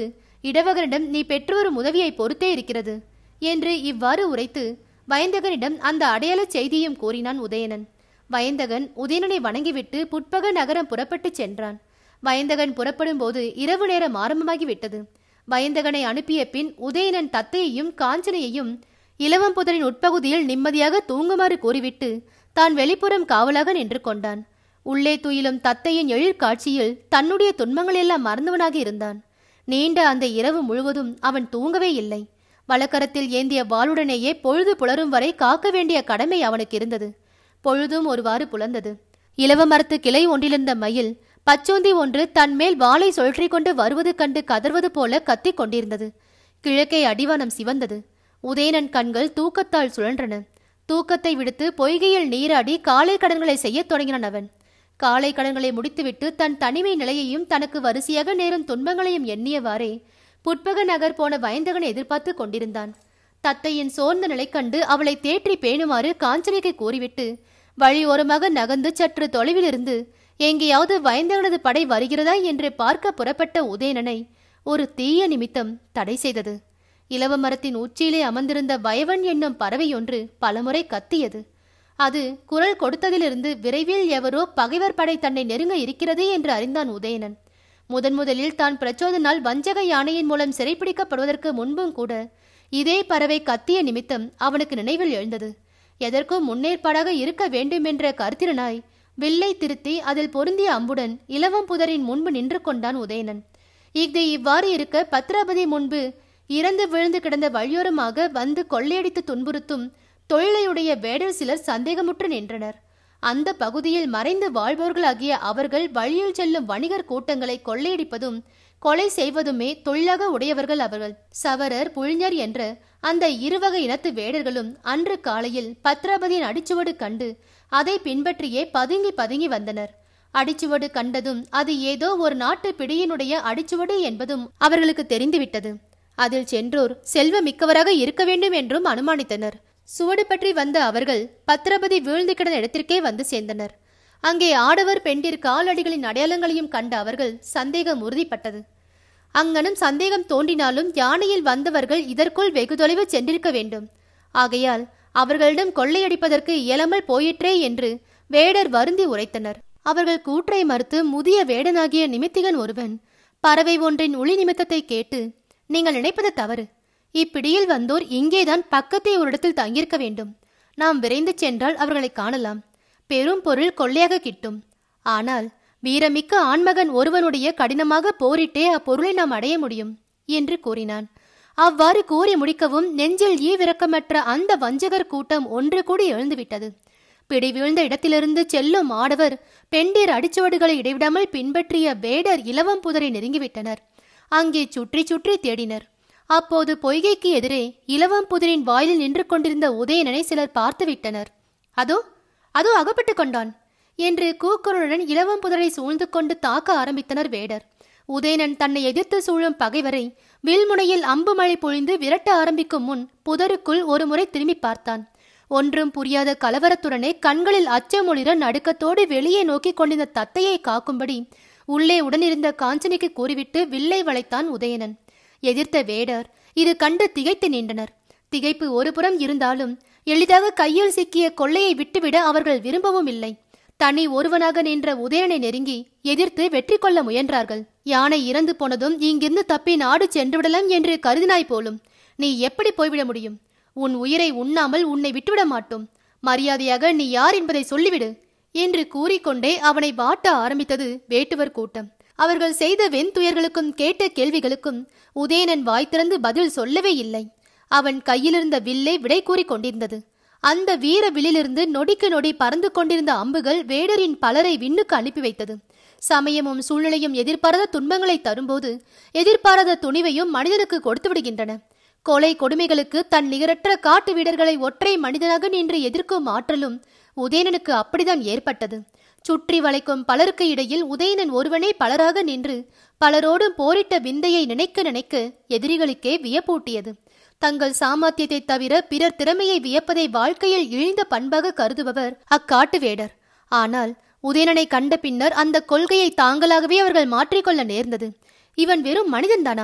இடவகனிடம் நீ பெற்று வரும் உதவியை பொறுத்தே இருக்கிறது என்று இவ்வாறு உரைத்து வயந்தகனிடம் அந்த அடையாளச் செய்தியும் கூறினான் உதயணன் வயந்தகன் உதயணனை வணங்கிவிட்டு புட்பக நகரம் புறப்பட்டுச் சென்றான் வயந்தகன் புறப்படும் போது இரவு நேரம் ஆரம்பமாகிவிட்டது வயந்தகனை அனுப்பிய பின் உதயணன் தத்தையையும் காஞ்சனையையும் இளவம்புதரின் உட்பகுதியில் நிம்மதியாக தூங்குமாறு கூறிவிட்டு தான் வெளிப்புறம் காவலாக நின்று கொண்டான் உள்ளே துயிலும் தத்தையின் எழிற் காட்சியில் தன்னுடைய துன்பங்களெல்லாம் மறந்தவனாக இருந்தான் நீண்ட அந்த இரவு முழுவதும் அவன் தூங்கவே இல்லை வழக்கரத்தில் ஏந்திய வாளுடனேயே பொழுது புலரும் வரை காக்க வேண்டிய கடமை அவனுக்கு இருந்தது பொழுதும் ஒருவாறு புலர்ந்தது இலவ மரத்து கிளை ஒன்றிலிருந்த மயில் பச்சோந்தி ஒன்று தன்மேல் வாளை சுழற்றிக் கொண்டு வருவது கண்டு கதறுவது போல கத்திக் கொண்டிருந்தது கிழக்கே அடிவானம் சிவந்தது உதயணன் கண்கள் தூக்கத்தால் சுழன்றன தூக்கத்தை விடுத்து பொய்கையில் நீராடி காலை கடன்களை செய்யத் தொடங்கினான் அவன் காலை கடன்களை முடித்துவிட்டு தன் தனிமை நிலையையும் தனக்கு வரிசையாக நேரும் துன்பங்களையும் எண்ணியவாறே புட்பக நகர் போன வயந்தகனை எதிர்பார்த்து கொண்டிருந்தான் தத்தையின் சோர்ந்த நிலை கண்டு அவளை தேற்றி பேணுமாறு காஞ்சனைக்கு கூறிவிட்டு வழியோரமாக நகர்ந்து சற்று தொலைவிலிருந்து எங்கேயாவது வயந்தகனது படை வருகிறதா என்று பார்க்க புறப்பட்ட உதயணனை ஒரு தீய நிமித்தம் தடை செய்தது இலவ மரத்தின் உச்சியிலே அமர்ந்திருந்த வயவன் என்னும் பறவையொன்று பலமுறை கத்தியது அது குரல் கொடுத்ததிலிருந்து விரைவில் எவரோ பகைவர் படை தன்னை நெருங்க இருக்கிறது என்று அறிந்தான் உதயணன் முதன் முதலில் தான் பிரச்சோதனால் வஞ்சக யானையின் மூலம் சிறைப்பிடிக்கப்படுவதற்கு முன்பும் கூட இதே பறவை கத்திய நிமித்தம் அவனுக்கு நினைவில் எழுந்தது எதற்கும் முன்னேற்பாடாக இருக்க வேண்டுமென்ற கருத்திரனாய் வில்லை திருத்தி அதில் பொருந்திய அம்புடன் இலவம் புதரின் முன்பு நின்று கொண்டான் உதயணன் இது இவ்வாறு இருக்க பத்ராபதி முன்பு இறந்து விழுந்து கிடந்த வழியோரமாக வந்து கொள்ளையடித்து துன்புறுத்தும் தொழிலையுடைய வேடர் சிலர் சந்தேகமுற்று நின்றனர் அந்த பகுதியில் மறைந்து வாழ்பவர்களாகிய அவர்கள் வழியில் செல்லும் வணிகர் கூட்டங்களை கொள்ளையடிப்பதும் கொலை செய்வதுமே தொழிலாக உடையவர்கள் அவர்கள் சவரர் புழிஞர் என்ற அந்த இருவகை இனத்து வேடர்களும் அன்று காலையில் பத்ராபதியின் அடிச்சுவடு கண்டு அதை பின்பற்றியே பதுங்கி பதுங்கி வந்தனர் அடிச்சுவடு கண்டதும் அது ஏதோ ஒரு நாட்டு பிடியினுடைய அடிச்சுவடு என்பதும் அவர்களுக்கு தெரிந்துவிட்டது அதில் சென்றோர் செல்வமிக்கவராக இருக்க வேண்டும் என்றும் அனுமானித்தனர் சுவடு பற்றி வந்த அவர்கள் பத்ரபதி வீழ்ந்து கிடந்த இடத்திற்கே வந்து சேர்ந்தனர் அங்கே ஆடவர் பெண்டிர் காலடிகளின் அடையாளங்களையும் கண்ட அவர்கள் சந்தேகம் உறுதிப்பட்டது அங்கனம் சந்தேகம் தோன்றினாலும் யானையில் வந்தவர்கள் இதற்குள் வெகு தொலைவு சென்றிருக்க வேண்டும் ஆகையால் அவர்களிடம் கொள்ளையடிப்பதற்கு இயலாமல் போயிற்றே என்று வேடர் வருந்தி உரைத்தனர் அவர்கள் கூற்றை மறுத்து முதிய வேடனாகிய நிமித்திகன் ஒருவன் பறவை ஒன்றின் ஒளி நிமித்தத்தை கேட்டு நீங்கள் நினைப்பது தவறு இப்பிடியில் வந்தோர் இங்கேதான் பக்கத்தே ஒரு இடத்தில் தங்கியிருக்க வேண்டும் நாம் விரைந்து சென்றால் அவர்களை காணலாம் பெரும் பொருள் கொள்ளையாக கிட்டும் ஆனால் வீரமிக்க ஆண்மகன் ஒருவனுடைய கடினமாக போரிட்டே அப்பொருளை நாம் அடைய முடியும் என்று கூறினான் அவ்வாறு கூறி முடிக்கவும் நெஞ்சில் ஈவிரக்கமற்ற அந்த வஞ்சகர் கூட்டம் ஒன்று கூடி எழுந்துவிட்டது பிடி வீழ்ந்த இடத்திலிருந்து செல்லும் ஆடவர் பெண்டிர் அடிச்சுவடுகளை இடைவிடாமல் பின்பற்றிய வேடர் இலவம் புதரை நெருங்கிவிட்டனர் அங்கே சுற்றி சுற்றி தேடினர் அப்போது பொய்கைக்கு எதிரே இலவம் புதரின் வாயிலில் நின்று கொண்டிருந்த உதயணனை சிலர் பார்த்துவிட்டனர் அதோ அதோ அகப்பட்டு கொண்டான் என்று கூக்குரலுடன் இலவம் புதரை சூழ்ந்து கொண்டு தாக்க ஆரம்பித்தனர் வேடர் உதயணன் தன்னை எதிர்த்து சூழும் பகைவரை வில்முனையில் அம்பு மழை பொழிந்து விரட்ட ஆரம்பிக்கும் முன் புதருக்குள் ஒரு முறை திரும்பி பார்த்தான் ஒன்றும் புரியாத கலவரத்துடனே கண்களில் அச்சமொழிர நடுக்கத்தோடு வெளியே நோக்கி கொண்டிருந்த தத்தையை காக்கும்படி உள்ளே உடனிருந்த காஞ்சனைக்கு கூறிவிட்டு வில்லை வளைத்தான் உதயணன் எதிர்த்த வேடர் இது கண்டு திகைத்து நின்றனர் திகைப்பு ஒருபுறம் இருந்தாலும் எளிதாக கையில் சிக்கிய கொள்ளையை விட்டுவிட அவர்கள் விரும்பவும் இல்லை தனி ஒருவனாக நின்ற உதயனை நெருங்கி எதிர்த்து வெற்றி கொள்ள முயன்றார்கள் யானை இறந்து போனதும் இங்கிருந்து தப்பி நாடு சென்றுவிடலாம் என்று கருதினாய் போலும் நீ எப்படி போய்விட முடியும் உன் உயிரை உண்ணாமல் உன்னை விட்டுவிட மாட்டோம் மரியாதையாக நீ யார் என்பதை சொல்லிவிடு என்று கூறிக்கொண்டே அவனை வாட்ட ஆரம்பித்தது வேட்டுவர் கூட்டம் அவர்கள் செய்த வெண்துயர்களுக்கும் கேட்ட கேள்விகளுக்கும் உதயணன் வாய் திறந்து பதில் சொல்லவே இல்லை அவன் கையிலிருந்த வில்லை விடை கூறிக் கொண்டிருந்தது அந்த வீர வில்லிலிருந்து நொடிக்கு நொடி பறந்து கொண்டிருந்த அம்புகள் வேடரின் பலரை விண்ணுக்கு அனுப்பி வைத்தது சமயமும் சூழ்நிலையும் எதிர்பாராத துன்பங்களை தரும்போது எதிர்பாராத துணிவையும் மனிதனுக்கு கொடுத்து விடுகின்றன கொலை கொடுமைகளுக்கு தன் நிகரற்ற காட்டு வீரர்களை ஒற்றை மனிதனாக நின்று எதிர்க்கும் ஆற்றலும் உதயணனுக்கு அப்படிதான் ஏற்பட்டது சுற்றி வளைக்கும் பலருக்கு இடையில் உதயணன் ஒருவனே பலராக நின்று பலரோடும் போரிட்ட விந்தையை நினைக்க நினைக்க எதிரிகளுக்கே வியப்பூட்டியது தங்கள் சாமர்த்தியத்தை தவிர பிறர் திறமையை வியப்பதை வாழ்க்கையில் இழிந்த பண்பாக கருதுபவர் அக்காட்டு வேடர் ஆனால் உதயணனை கண்ட பின்னர் அந்த கொள்கையை தாங்களாகவே அவர்கள் மாற்றிக்கொள்ள நேர்ந்தது இவன் வெறும் மனிதன்தானா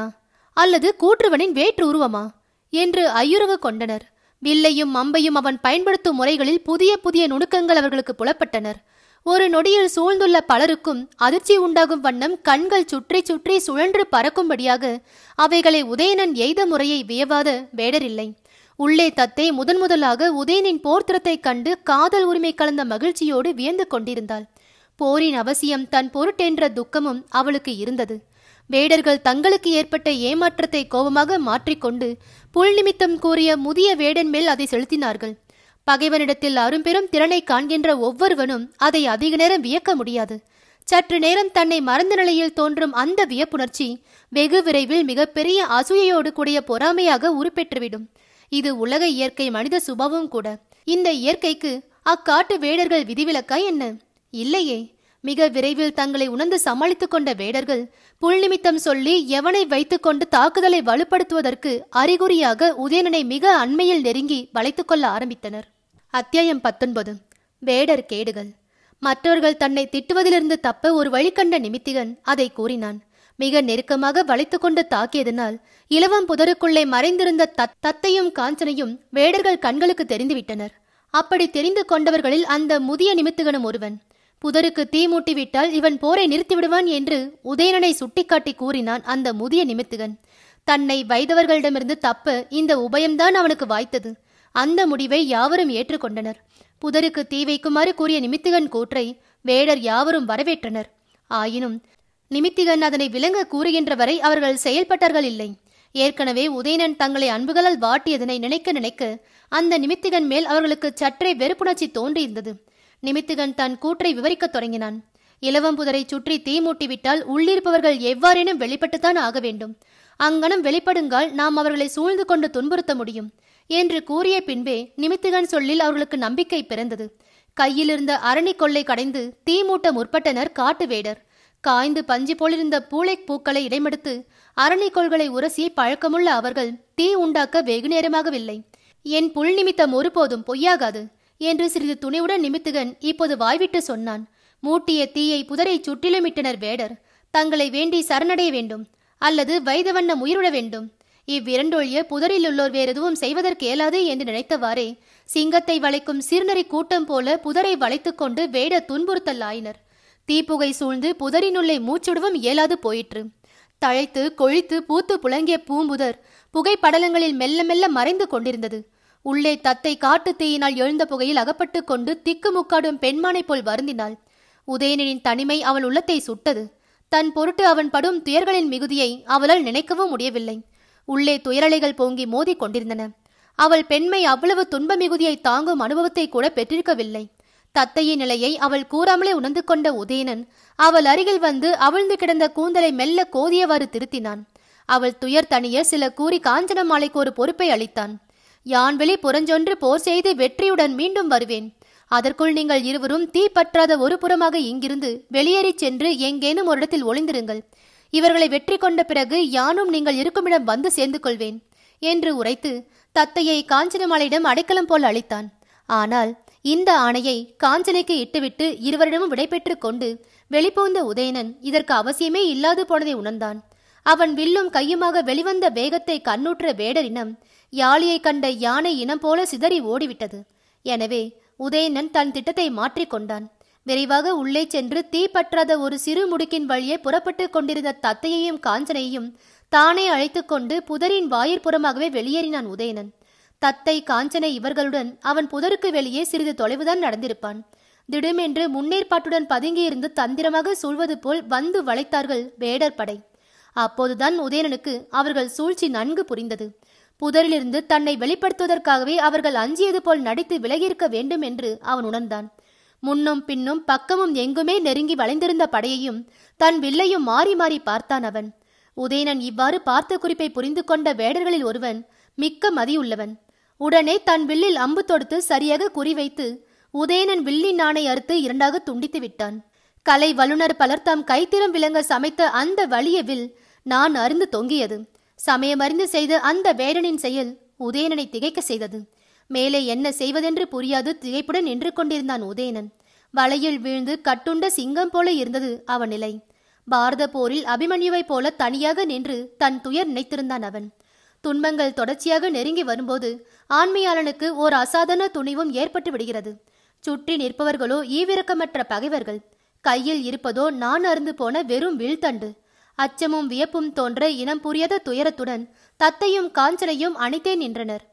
அல்லது கூற்றுவனின் வேற்று உருவமா என்று ஐயுறவு கொண்டனர் வில்லையும் அம்பையும் அவன் பயன்படுத்தும் முறைகளில் புதிய புதிய நுணுக்கங்கள் அவர்களுக்கு புலப்பட்டனர் ஒரு நொடியில் சூழ்ந்துள்ள பலருக்கும் அதிர்ச்சி உண்டாகும் வண்ணம் கண்கள் சுற்றி சுற்றி சுழன்று பறக்கும்படியாக அவைகளை உதயணன் எய்த முறையை வியவாத வேடரில்லை உள்ளே தத்தை முதன் முதலாக உதயனின் போர்த்திரத்தைக் கண்டு காதல் உரிமை கலந்த மகிழ்ச்சியோடு வியந்து கொண்டிருந்தாள் போரின் அவசியம் தன் பொருட்டென்ற துக்கமும் அவளுக்கு இருந்தது வேடர்கள் தங்களுக்கு ஏற்பட்ட ஏமாற்றத்தை கோபமாக மாற்றிக்கொண்டு புல் நிமித்தம் கூறிய முதிய வேடன் மேல் அதை செலுத்தினார்கள் பகைவனிடத்தில் அரும்பெரும் திறனை காண்கின்ற ஒவ்வொருவனும் அதை அதிக நேரம் வியக்க முடியாது சற்று நேரம் தன்னை மறந்த நிலையில் தோன்றும் அந்த வியப்புணர்ச்சி வெகு விரைவில் மிகப்பெரிய அசூயையோடு கூடிய பொறாமையாக உருப்பெற்றுவிடும் இது உலக இயற்கை மனித சுபாவம் கூட இந்த இயற்கைக்கு அக்காட்டு வேடர்கள் விதிவிலக்கா என்ன இல்லையே மிக விரைவில் தங்களை உணர்ந்து சமாளித்துக் கொண்ட வேடர்கள் புல் நிமித்தம் சொல்லி எவனை வைத்துக்கொண்டு தாக்குதலை வலுப்படுத்துவதற்கு அறிகுறியாக உதயணனை மிக அண்மையில் நெருங்கி வளைத்துக் கொள்ள ஆரம்பித்தனர் அத்தியாயம் பத்தொன்பது வேடர் கேடுகள் மற்றவர்கள் தன்னை திட்டுவதிலிருந்து தப்ப ஒரு வழிகண்ட நிமித்திகன் அதை கூறினான் மிக நெருக்கமாக வளைத்துக்கொண்டு தாக்கியதனால் இலவம் புதருக்குள்ளே மறைந்திருந்த தத் தத்தையும் காஞ்சனையும் வேடர்கள் கண்களுக்கு தெரிந்துவிட்டனர் அப்படி தெரிந்து கொண்டவர்களில் அந்த முதிய நிமித்துகனும் ஒருவன் புதருக்கு தீ மூட்டிவிட்டால் இவன் போரை நிறுத்திவிடுவான் என்று உதயணனை சுட்டிக்காட்டி கூறினான் அந்த முதிய நிமித்துகன் தன்னை வைதவர்களிடமிருந்து தப்ப இந்த உபயம்தான் அவனுக்கு வாய்த்தது அந்த முடிவை யாவரும் ஏற்றுக்கொண்டனர் புதருக்கு தீ வைக்குமாறு கூறிய நிமித்திகன் கூற்றை வேடர் யாவரும் வரவேற்றனர் ஆயினும் நிமித்திகன் அதனை விளங்க கூறுகின்ற வரை அவர்கள் செயல்பட்டார்கள் இல்லை ஏற்கனவே உதயணன் தங்களை அன்புகளால் வாட்டியதனை நினைக்க நினைக்க அந்த நிமித்திகன் மேல் அவர்களுக்கு சற்றே வெறுப்புணர்ச்சி தோன்றியிருந்தது நிமித்திகன் தன் கூற்றை விவரிக்கத் தொடங்கினான் இலவம்புதரை சுற்றி தீ மூட்டிவிட்டால் உள்ளிருப்பவர்கள் எவ்வாறேனும் வெளிப்பட்டுத்தான் ஆக வேண்டும் அங்கனம் வெளிப்படுங்கால் நாம் அவர்களை சூழ்ந்து கொண்டு துன்புறுத்த முடியும் என்று கூறிய பின்பே நிமித்திகன் சொல்லில் அவர்களுக்கு நம்பிக்கை பிறந்தது கையிலிருந்த அரணி கொள்ளை கடைந்து தீ மூட்ட முற்பட்டனர் காட்டு வேடர் காய்ந்து பஞ்சு போலிருந்த பூளை பூக்களை இடைமடுத்து அரணிக்கோள்களை உரசி பழக்கமுள்ள அவர்கள் தீ உண்டாக்க வெகு நேரமாகவில்லை என் புல் நிமித்தம் ஒருபோதும் பொய்யாகாது என்று சிறிது துணிவுடன் நிமித்துகன் இப்போது வாய்விட்டு சொன்னான் மூட்டிய தீயை புதரை சுற்றிலுமிட்டனர் வேடர் தங்களை வேண்டி சரணடைய வேண்டும் அல்லது வைதவண்ணம் உயிரிட வேண்டும் இவ்விரண்டொழிய புதரில் உள்ளோர் வேறெதுவும் செய்வதற்கு இயலாது என்று நினைத்தவாறே சிங்கத்தை வளைக்கும் சீர்நெறி கூட்டம் போல புதரை வளைத்துக் கொண்டு வேட துன்புறுத்தல் ஆயினர் தீப்புகை சூழ்ந்து புதரினுள்ளே மூச்சுடவும் இயலாது போயிற்று தழைத்து கொழித்து பூத்து புழங்கிய பூம்புதர் புகைப்படலங்களில் மெல்ல மெல்ல மறைந்து கொண்டிருந்தது உள்ளே தத்தை காட்டு தீயினால் எழுந்த புகையில் அகப்பட்டு கொண்டு திக்கு முக்காடும் பெண்மானைப் போல் வருந்தினாள் உதயணனின் தனிமை அவள் உள்ளத்தை சுட்டது தன் பொருட்டு அவன் படும் துயர்களின் மிகுதியை அவளால் நினைக்கவும் முடியவில்லை உள்ளே துயரலைகள் பொங்கி மோதிக் கொண்டிருந்தன அவள் பெண்மை அவ்வளவு துன்ப மிகுதியை தாங்கும் அனுபவத்தை கூட பெற்றிருக்கவில்லை தத்தையின் நிலையை அவள் கூறாமலே உணர்ந்து கொண்ட உதயணன் அவள் அருகில் வந்து அவிழ்ந்து கிடந்த கூந்தலை மெல்ல கோதியவாறு திருத்தினான் அவள் துயர் தணிய சில கூறி காஞ்சன மாலைக்கு ஒரு பொறுப்பை அளித்தான் யான் வெளி புறஞ்சொன்று போர் செய்து வெற்றியுடன் மீண்டும் வருவேன் அதற்குள் நீங்கள் இருவரும் தீ பற்றாத ஒரு புறமாக இங்கிருந்து வெளியேறிச் சென்று எங்கேனும் ஒரு இடத்தில் ஒளிந்திருங்கள் இவர்களை வெற்றி கொண்ட பிறகு யானும் நீங்கள் இருக்குமிடம் வந்து சேர்ந்து கொள்வேன் என்று உரைத்து தத்தையை காஞ்சனமாலையிடம் அடைக்கலம் போல் அளித்தான் ஆனால் இந்த ஆணையை காஞ்சனைக்கு இட்டுவிட்டு இருவரிடமும் விடைபெற்றுக் கொண்டு வெளிப்போந்த உதயணன் இதற்கு அவசியமே இல்லாது போனதை உணர்ந்தான் அவன் வில்லும் கையுமாக வெளிவந்த வேகத்தை கண்ணுற்ற வேடரினம் யாழியை கண்ட யானை இனம் போல சிதறி ஓடிவிட்டது எனவே உதயணன் தன் திட்டத்தை மாற்றிக்கொண்டான் விரைவாக உள்ளே சென்று தீ பற்றாத ஒரு சிறு முடுக்கின் வழியே புறப்பட்டு கொண்டிருந்த தத்தையையும் காஞ்சனையும் தானே அழைத்து கொண்டு புதரின் வாயிற்புறமாகவே வெளியேறினான் உதயணன் தத்தை காஞ்சனை இவர்களுடன் அவன் புதருக்கு வெளியே சிறிது தொலைவுதான் நடந்திருப்பான் திடுமென்று முன்னேற்பாட்டுடன் பதுங்கியிருந்து தந்திரமாக சூழ்வது போல் வந்து வளைத்தார்கள் வேடர் படை அப்போதுதான் உதயணனுக்கு அவர்கள் சூழ்ச்சி நன்கு புரிந்தது புதரிலிருந்து தன்னை வெளிப்படுத்துவதற்காகவே அவர்கள் அஞ்சியது போல் நடித்து விலகியிருக்க வேண்டும் என்று அவன் உணர்ந்தான் முன்னும் பின்னும் பக்கமும் எங்குமே நெருங்கி வளைந்திருந்த படையையும் தன் வில்லையும் மாறி மாறி பார்த்தான் அவன் உதயணன் இவ்வாறு பார்த்த குறிப்பை புரிந்து கொண்ட வேடர்களில் ஒருவன் மிக்க மதியுள்ளவன் உடனே தன் வில்லில் அம்பு தொடுத்து சரியாக குறிவைத்து உதயணன் வில்லின் நாணை அறுத்து இரண்டாக துண்டித்து விட்டான் கலை வல்லுனர் பலர் தாம் கைத்திறம் விளங்க சமைத்த அந்த வலிய வில் நான் அருந்து தொங்கியது சமயமறிந்து செய்த அந்த வேடனின் செயல் உதயணனை திகைக்க செய்தது மேலே என்ன செய்வதென்று புரியாது திகைப்புடன் நின்று கொண்டிருந்தான் உதயணன் வலையில் வீழ்ந்து கட்டுண்ட சிங்கம் போல இருந்தது அவன் நிலை பாரத போரில் அபிமன்யுவைப் போல தனியாக நின்று தன் துயர் நினைத்திருந்தான் அவன் துன்பங்கள் தொடர்ச்சியாக நெருங்கி வரும்போது ஆண்மையாளனுக்கு ஓர் அசாதாரண துணிவும் ஏற்பட்டு விடுகிறது சுற்றி நிற்பவர்களோ ஈவிரக்கமற்ற பகைவர்கள் கையில் இருப்பதோ நான் அருந்து போன வெறும் வில்தண்டு அச்சமும் வியப்பும் தோன்ற இனம் புரியாத துயரத்துடன் தத்தையும் காஞ்சனையும் அணைத்தே நின்றனர்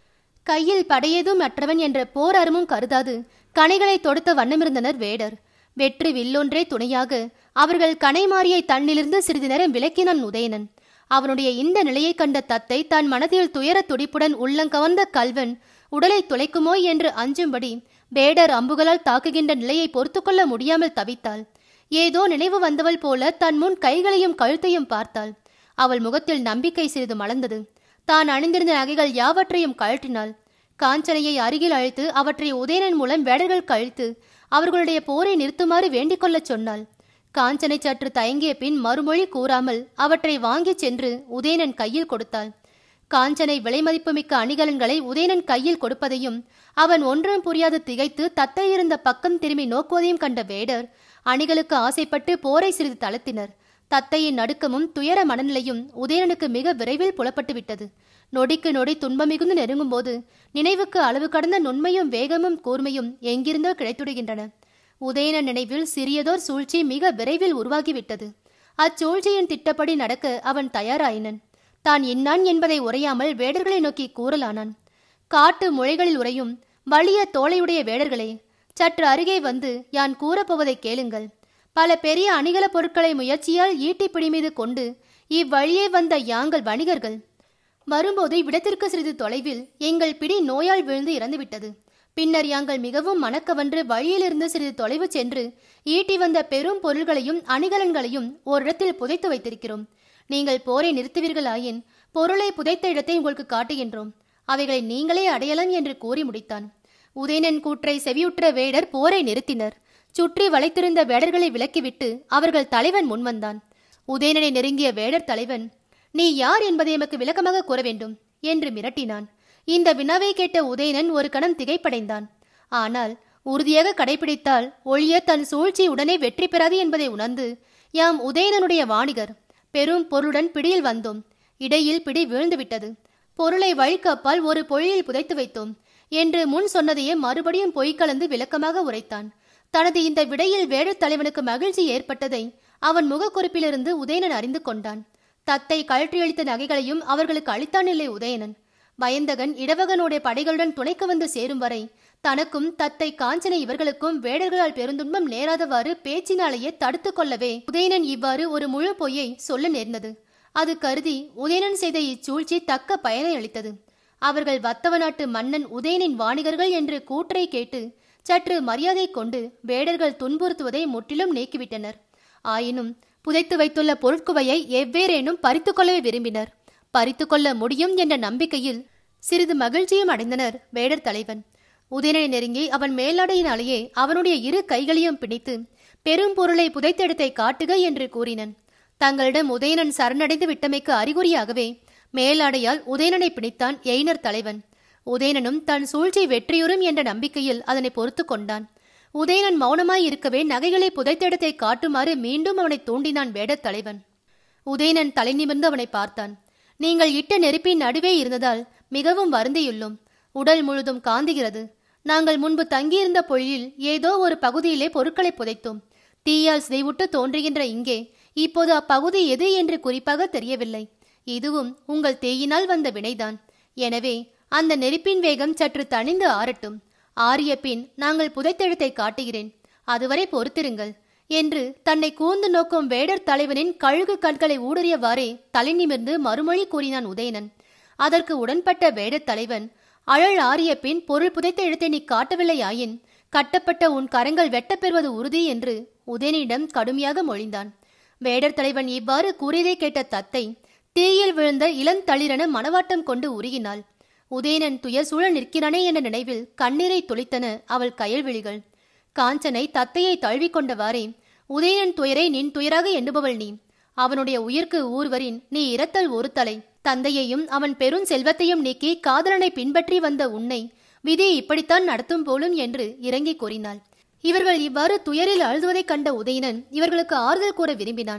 கையில் படையேதும் அற்றவன் என்ற போர் அருமும் கருதாது கணைகளை தொடுத்த வண்ணமிருந்தனர் வேடர் வெற்றி வில்லொன்றே துணையாக அவர்கள் கனை மாறியை தன்னிலிருந்து சிறிது நேரம் விலக்கினான் உதயணன் அவனுடைய இந்த நிலையைக் கண்ட தத்தை தன் மனதில் துயரத் துடிப்புடன் உள்ளங்கவர்ந்த கல்வன் உடலை துளைக்குமோ என்று அஞ்சும்படி வேடர் அம்புகளால் தாக்குகின்ற நிலையை பொறுத்துக்கொள்ள முடியாமல் தவித்தாள் ஏதோ நினைவு வந்தவள் போல தன் முன் கைகளையும் கழுத்தையும் பார்த்தாள் அவள் முகத்தில் நம்பிக்கை சிறிது மலர்ந்தது தான் அணிந்திருந்த நகைகள் யாவற்றையும் கழற்றினாள் காஞ்சனையை அருகில் அழைத்து அவற்றை உதயணன் மூலம் வேடர்கள் கழித்து அவர்களுடைய போரை நிறுத்துமாறு வேண்டிக் கொள்ளச் சொன்னாள் காஞ்சனை சற்று தயங்கிய பின் மறுமொழி கூறாமல் அவற்றை வாங்கிச் சென்று உதயணன் கையில் கொடுத்தாள் காஞ்சனை விலைமதிப்புமிக்க அணிகலன்களை உதயணன் கையில் கொடுப்பதையும் அவன் ஒன்றும் புரியாது திகைத்து தத்தை இருந்த பக்கம் திரும்பி நோக்குவதையும் கண்ட வேடர் அணிகளுக்கு ஆசைப்பட்டு போரை சிறிது தளர்த்தினர் தத்தையின் நடுக்கமும் துயர மனநிலையும் உதயணனுக்கு மிக விரைவில் புலப்பட்டு விட்டது நொடிக்கு நொடி துன்பம் மிகுந்து நெருங்கும்போது நினைவுக்கு அளவு கடந்த நுண்மையும் வேகமும் கூர்மையும் எங்கிருந்தோ கிடைத்துடுகின்றன உதயணன் நினைவில் சிறியதோர் சூழ்ச்சி மிக விரைவில் உருவாகிவிட்டது அச்சூழ்ச்சியின் திட்டப்படி நடக்க அவன் தயாராயினன் தான் இன்னான் என்பதை உரையாமல் வேடர்களை நோக்கி கூறலானான் காட்டு முளைகளில் உறையும் வலிய தோளையுடைய வேடர்களே சற்று அருகே வந்து யான் கூறப்போவதை கேளுங்கள் பல பெரிய அணிகல பொருட்களை முயற்சியால் ஈட்டிப்பிடி மீது கொண்டு இவ்வழியே வந்த யாங்கள் வணிகர்கள் வரும்போது இவ்விடத்திற்கு சிறிது தொலைவில் எங்கள் பிடி நோயால் விழுந்து இறந்துவிட்டது பின்னர் யாங்கள் மிகவும் மணக்கவன்று வழியிலிருந்து சிறிது தொலைவு சென்று ஈட்டி வந்த பெரும் பொருள்களையும் அணிகலன்களையும் ஓரிடத்தில் புதைத்து வைத்திருக்கிறோம் நீங்கள் போரை நிறுத்துவீர்களாயின் பொருளை புதைத்த இடத்தை உங்களுக்கு காட்டுகின்றோம் அவைகளை நீங்களே அடையலாம் என்று கூறி முடித்தான் உதயணன் கூற்றை செவியுற்ற வேடர் போரை நிறுத்தினர் சுற்றி வளைத்திருந்த வேடர்களை விலக்கிவிட்டு அவர்கள் தலைவன் முன்வந்தான் உதயணனை நெருங்கிய வேடர் தலைவன் நீ யார் என்பதை எமக்கு விளக்கமாக கூற வேண்டும் என்று மிரட்டினான் இந்த வினாவை கேட்ட உதயணன் ஒரு கணம் திகைப்படைந்தான் ஆனால் உறுதியாக கடைபிடித்தால் ஒழிய தன் சூழ்ச்சி உடனே வெற்றி பெறாது என்பதை உணர்ந்து யாம் உதயணனுடைய வாணிகர் பெரும் பொருளுடன் பிடியில் வந்தோம் இடையில் பிடி வீழ்ந்து விட்டது பொருளை வழிக்கு அப்பால் ஒரு பொழியில் புதைத்து வைத்தோம் என்று முன் சொன்னதையே மறுபடியும் பொய் கலந்து விளக்கமாக உரைத்தான் தனது இந்த விடையில் வேடர் தலைவனுக்கு மகிழ்ச்சி ஏற்பட்டதை அவன் முகக்குறிப்பிலிருந்து உதயணன் அறிந்து கொண்டான் தத்தை கழற்றியளித்த நகைகளையும் அவர்களுக்கு அளித்தான் இல்லை உதயணன் வயந்தகன் இடவகனுடைய படைகளுடன் துணைக்கு வந்து சேரும் வரை தனக்கும் தத்தை காஞ்சனை இவர்களுக்கும் வேடர்களால் பெருந்துன்பம் நேராதவாறு பேச்சினாலேயே தடுத்து கொள்ளவே உதயணன் இவ்வாறு ஒரு முழு பொய்யை சொல்ல நேர்ந்தது அது கருதி உதயணன் செய்த இச்சூழ்ச்சி தக்க பயனை அளித்தது அவர்கள் வத்தவ நாட்டு மன்னன் உதயனின் வாணிகர்கள் என்று கூற்றை கேட்டு சற்று மரியாதை கொண்டு வேடர்கள் துன்புறுத்துவதை முற்றிலும் நீக்கிவிட்டனர் ஆயினும் புதைத்து வைத்துள்ள பொருட்குவையை எவ்வேறேனும் பறித்து கொள்ளவே விரும்பினர் பறித்து கொள்ள முடியும் என்ற நம்பிக்கையில் சிறிது மகிழ்ச்சியும் அடைந்தனர் வேடர் தலைவன் உதயனை நெருங்கி அவன் மேலாடையினாலேயே அவனுடைய இரு கைகளையும் பிடித்து பெரும் பொருளை புதைத்தெடுத்தை காட்டுக என்று கூறினன் தங்களிடம் உதயணன் சரணடைந்து விட்டமைக்கு அறிகுறியாகவே மேலாடையால் உதயணனை பிடித்தான் எய்னர் தலைவன் உதயணனும் தன் சூழ்ச்சி வெற்றியுறும் என்ற நம்பிக்கையில் அதனை பொறுத்து கொண்டான் உதயணன் மௌனமாய் இருக்கவே நகைகளை புதைத்தெடுத்தை காட்டுமாறு மீண்டும் அவனை தூண்டினான் வேடத் தலைவன் உதயணன் தலை நிமிர்ந்து அவனை பார்த்தான் நீங்கள் இட்ட நெருப்பின் நடுவே இருந்ததால் மிகவும் வருந்தியுள்ளோம் உடல் முழுதும் காந்துகிறது நாங்கள் முன்பு தங்கியிருந்த பொழியில் ஏதோ ஒரு பகுதியிலே பொருட்களை புதைத்தோம் தீயால் சிதைவுட்டு தோன்றுகின்ற இங்கே இப்போது அப்பகுதி எது என்று குறிப்பாக தெரியவில்லை இதுவும் உங்கள் தேயினால் வந்த வினைதான் எனவே அந்த நெருப்பின் வேகம் சற்று தணிந்து ஆறட்டும் ஆறிய பின் நாங்கள் புதைத்தெழுத்தை காட்டுகிறேன் அதுவரை பொறுத்திருங்கள் என்று தன்னை கூர்ந்து நோக்கும் வேடர் தலைவனின் கழுகு கண்களை ஊடுறியவாறே தலை நிமிர்ந்து மறுமொழி கூறினான் உதயணன் அதற்கு உடன்பட்ட வேடத் தலைவன் அழல் ஆறிய பின் பொருள் புதைத்த எழுத்தை நீ காட்டவில்லையாயின் கட்டப்பட்ட உன் கரங்கள் வெட்டப்பெறுவது உறுதி என்று உதயனிடம் கடுமையாக மொழிந்தான் வேடர் தலைவன் இவ்வாறு கூறியதை கேட்ட தத்தை தீயில் விழுந்த இளந்தளிரென மனவாட்டம் கொண்டு உருகினாள் உதயணன் துயர் சூழ நிற்கிறானே என்ற நினைவில் கண்ணீரை துளித்தன அவள் கயல்விழிகள் காஞ்சனை தத்தையை தழுவிக்கொண்டவாறே உதயணன் துயரை நின் துயராக எண்ணுபவள் நீ அவனுடைய உயிர்க்கு ஊர்வரின் நீ இரத்தல் ஒரு தலை தந்தையையும் அவன் பெரும் செல்வத்தையும் நீக்கி காதலனை பின்பற்றி வந்த உன்னை விதி இப்படித்தான் நடத்தும் போலும் என்று இறங்கி கூறினாள் இவர்கள் இவ்வாறு துயரில் அழுதுவதைக் கண்ட உதயணன் இவர்களுக்கு ஆறுதல் கூற விரும்பினான்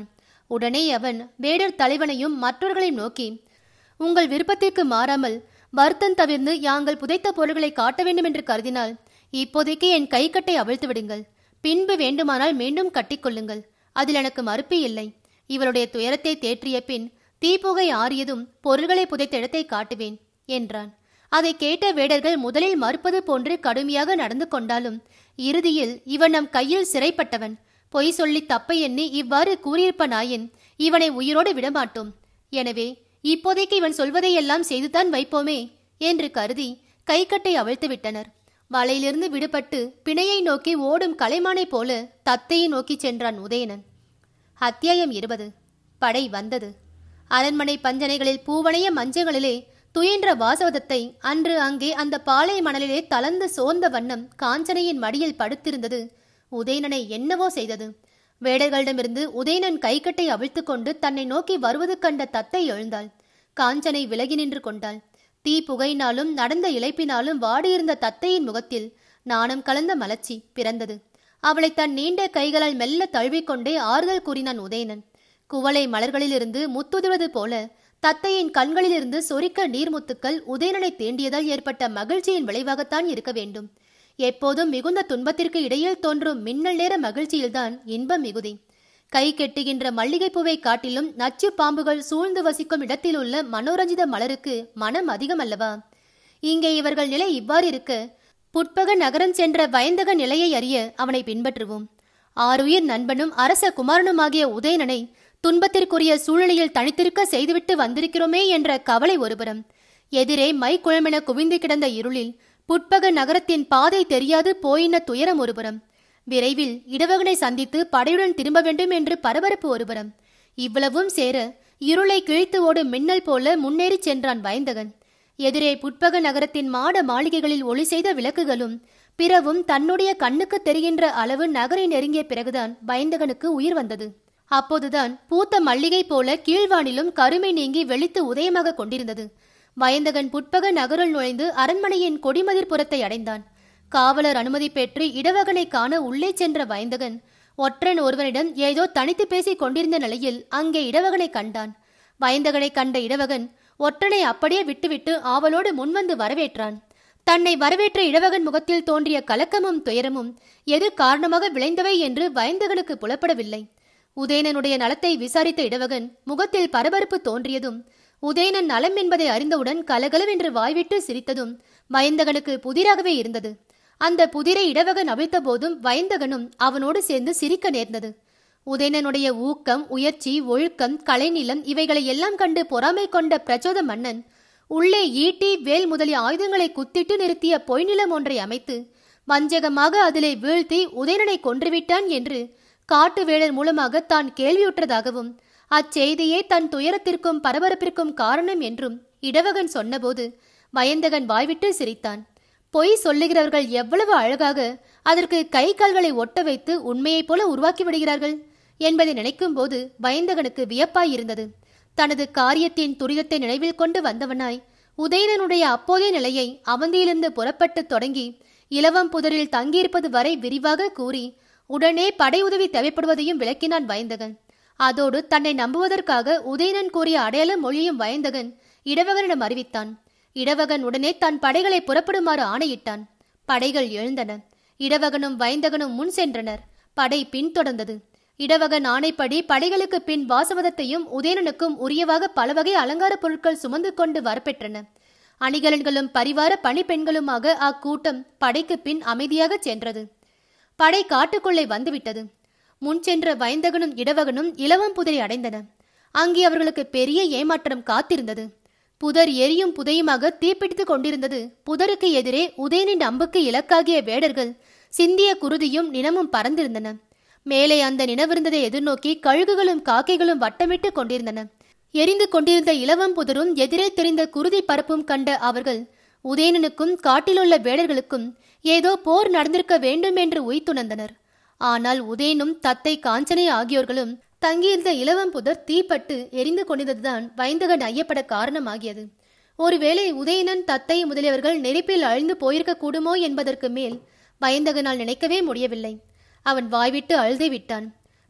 உடனே அவன் வேடர் தலைவனையும் மற்றவர்களையும் நோக்கி உங்கள் விருப்பத்திற்கு மாறாமல் வருத்தம் தவிர்ந்து யாங்கள் புதைத்த பொருள்களை காட்ட வேண்டும் என்று கருதினால் இப்போதைக்கு என் கைக்கட்டை அவிழ்த்து விடுங்கள் பின்பு வேண்டுமானால் மீண்டும் கட்டிக்கொள்ளுங்கள் அதில் எனக்கு மறுப்பு இல்லை இவளுடைய துயரத்தை தேற்றிய பின் தீப்புகை ஆறியதும் பொருள்களை புதைத்த இடத்தை காட்டுவேன் என்றான் அதை கேட்ட வேடர்கள் முதலில் மறுப்பது போன்று கடுமையாக நடந்து கொண்டாலும் இறுதியில் இவன் நம் கையில் சிறைப்பட்டவன் பொய் சொல்லி தப்பை எண்ணி இவ்வாறு கூறியிருப்பனாயின் இவனை உயிரோடு விடமாட்டோம் எனவே இப்போதைக்கு இவன் சொல்வதையெல்லாம் செய்துதான் வைப்போமே என்று கருதி கைக்கட்டை அவிழ்த்து விட்டனர் வலையிலிருந்து விடுபட்டு பிணையை நோக்கி ஓடும் கலைமானைப் போல தத்தையை நோக்கிச் சென்றான் உதயணன் அத்தியாயம் இருபது படை வந்தது அரண்மனை பஞ்சனைகளில் பூவணைய மஞ்சங்களிலே துயின்ற வாசவதத்தை அன்று அங்கே அந்த பாலை மணலிலே தளர்ந்து சோர்ந்த வண்ணம் காஞ்சனையின் மடியில் படுத்திருந்தது உதயணனை என்னவோ செய்தது வேடர்களிடமிருந்து உதயணன் கைக்கட்டை அவிழ்த்துக் கொண்டு தன்னை நோக்கி வருவது கண்ட தத்தை எழுந்தாள் காஞ்சனை விலகி நின்று கொண்டாள் தீ புகையினாலும் நடந்த இழைப்பினாலும் வாடியிருந்த தத்தையின் முகத்தில் நாணம் கலந்த மலர்ச்சி பிறந்தது அவளை தன் நீண்ட கைகளால் மெல்ல தழுவிக்கொண்டே ஆறுதல் கூறினான் உதயணன் குவளை மலர்களிலிருந்து முத்துதுவது போல தத்தையின் கண்களிலிருந்து சொரிக்க நீர்முத்துக்கள் உதயணனை தீண்டியதால் ஏற்பட்ட மகிழ்ச்சியின் விளைவாகத்தான் இருக்க வேண்டும் எப்போதும் மிகுந்த துன்பத்திற்கு இடையில் தோன்றும் மின்னல் நேர மகிழ்ச்சியில்தான் இன்பம் மிகுதி கை கெட்டுகின்ற மல்லிகைப்பூவை காட்டிலும் நச்சு பாம்புகள் சூழ்ந்து வசிக்கும் இடத்தில் உள்ள மனோரஞ்சித மலருக்கு மனம் அதிகம் அல்லவா இங்கே இவர்கள் நிலை இவ்வாறு இருக்க புட்பக நகரம் சென்ற வயந்தக நிலையை அறிய அவனை பின்பற்றுவோம் ஆறுயிர் நண்பனும் அரச குமாரனுமாகிய உதயணனை துன்பத்திற்குரிய சூழ்நிலையில் தனித்திருக்க செய்துவிட்டு வந்திருக்கிறோமே என்ற கவலை ஒருபுறம் எதிரே மைக்குழமென குவிந்து கிடந்த இருளில் புட்பக நகரத்தின் பாதை தெரியாது போயின துயரம் ஒருபுறம் விரைவில் இடவகனை சந்தித்து படையுடன் திரும்ப வேண்டும் என்று பரபரப்பு ஒருபுறம் இவ்வளவும் சேர இருளை கிழித்து ஓடும் மின்னல் போல முன்னேறிச் சென்றான் வயந்தகன் எதிரே புட்பக நகரத்தின் மாட மாளிகைகளில் ஒளி செய்த விளக்குகளும் பிறவும் தன்னுடைய கண்ணுக்கு தெரிகின்ற அளவு நகரை நெருங்கிய பிறகுதான் வயந்தகனுக்கு உயிர் வந்தது அப்போதுதான் பூத்த மல்லிகை போல கீழ்வானிலும் கருமை நீங்கி வெளித்து உதயமாக கொண்டிருந்தது வயந்தகன் புட்பக நகருள் நுழைந்து அரண்மனையின் கொடிமதிர்புறத்தை அடைந்தான் காவலர் அனுமதி பெற்று இடவகனை காண உள்ளே சென்ற வயந்தகன் ஒற்றன் ஒருவனிடம் ஏதோ தனித்து பேசிக் கொண்டிருந்த நிலையில் அங்கே இடவகனை கண்டான் வயந்தகனை கண்ட இடவகன் ஒற்றனை அப்படியே விட்டுவிட்டு ஆவலோடு முன்வந்து வரவேற்றான் தன்னை வரவேற்ற இடவகன் முகத்தில் தோன்றிய கலக்கமும் துயரமும் எது காரணமாக விளைந்தவை என்று வயந்தகனுக்கு புலப்படவில்லை உதயணனுடைய நலத்தை விசாரித்த இடவகன் முகத்தில் பரபரப்பு தோன்றியதும் உதயணன் நலம் என்பதை அறிந்தவுடன் கலகலவென்று வாய்விட்டு சிரித்ததும் வயந்தகனுக்கு புதிராகவே இருந்தது அந்த புதிரை இடவகன் அவிழ்த்த போதும் வயந்தகனும் அவனோடு சேர்ந்து சிரிக்க நேர்ந்தது உதயணனுடைய ஊக்கம் உயர்ச்சி ஒழுக்கம் கலைநிலம் இவைகளை எல்லாம் கண்டு பொறாமை கொண்ட பிரச்சோத மன்னன் உள்ளே ஈட்டி வேல் முதலிய ஆயுதங்களை குத்திட்டு நிறுத்திய பொய்நிலம் ஒன்றை அமைத்து வஞ்சகமாக அதிலே வீழ்த்தி உதயணனை கொன்றுவிட்டான் என்று காட்டு வேடர் மூலமாக தான் கேள்வியுற்றதாகவும் அச்செய்தியே தன் துயரத்திற்கும் பரபரப்பிற்கும் காரணம் என்றும் இடவகன் சொன்னபோது வயந்தகன் வாய்விட்டு சிரித்தான் பொய் சொல்லுகிறவர்கள் எவ்வளவு அழகாக அதற்கு கை கால்களை ஒட்ட வைத்து உண்மையைப் போல உருவாக்கி விடுகிறார்கள் என்பதை நினைக்கும் போது வயந்தகனுக்கு வியப்பாய் இருந்தது தனது காரியத்தின் துரிதத்தை நினைவில் கொண்டு வந்தவனாய் உதயணனுடைய அப்போதைய நிலையை அவந்தியிலிருந்து புறப்பட்டு தொடங்கி இலவம் புதரில் தங்கியிருப்பது வரை விரிவாக கூறி உடனே படை உதவி தேவைப்படுவதையும் விளக்கினான் வயந்தகன் அதோடு தன்னை நம்புவதற்காக உதயணன் கூறிய அடையாள மொழியும் வயந்தகன் இடவகனிடம் அறிவித்தான் இடவகன் உடனே தன் படைகளை புறப்படுமாறு ஆணையிட்டான் படைகள் எழுந்தன இடவகனும் வயந்தகனும் முன் சென்றனர் படை பின்தொடர்ந்தது இடவகன் ஆணைப்படி படைகளுக்கு பின் வாசவதத்தையும் உதயணனுக்கும் உரியவாக பல வகை அலங்கார பொருட்கள் சுமந்து கொண்டு வரப்பெற்றன அணிகலன்களும் பரிவார பணிப்பெண்களுமாக அக்கூட்டம் படைக்கு பின் அமைதியாக சென்றது படை காட்டுக்குள்ளே வந்துவிட்டது முன் சென்ற வயந்தகனும் இடவகனும் இலவம் புதரை அடைந்தன அங்கே அவர்களுக்கு பெரிய ஏமாற்றம் காத்திருந்தது புதர் எரியும் புதையுமாக தீப்பிடித்துக் கொண்டிருந்தது புதருக்கு எதிரே உதயனின் அம்புக்கு இலக்காகிய வேடர்கள் சிந்திய குருதியும் நினமும் பறந்திருந்தன மேலே அந்த நினவிருந்ததை எதிர்நோக்கி கழுகுகளும் காக்கைகளும் வட்டமிட்டு கொண்டிருந்தன எரிந்து கொண்டிருந்த இலவம் புதரும் எதிரே தெரிந்த குருதி பரப்பும் கண்ட அவர்கள் உதயணனுக்கும் காட்டிலுள்ள வேடர்களுக்கும் ஏதோ போர் நடந்திருக்க வேண்டும் என்று உய்த்துணர்ந்தனர் ஆனால் உதயனும் தத்தை காஞ்சனை ஆகியோர்களும் தங்கியிருந்த இலவம் புதர் தீப்பட்டு எரிந்து கொண்டிருந்ததுதான் வயந்தகன் ஐயப்பட காரணமாகியது ஒருவேளை உதயணன் தத்தை முதலியவர்கள் நெருப்பில் அழிந்து போயிருக்க கூடுமோ என்பதற்கு மேல் வயந்தகனால் நினைக்கவே முடியவில்லை அவன் வாய்விட்டு அழுதே விட்டான்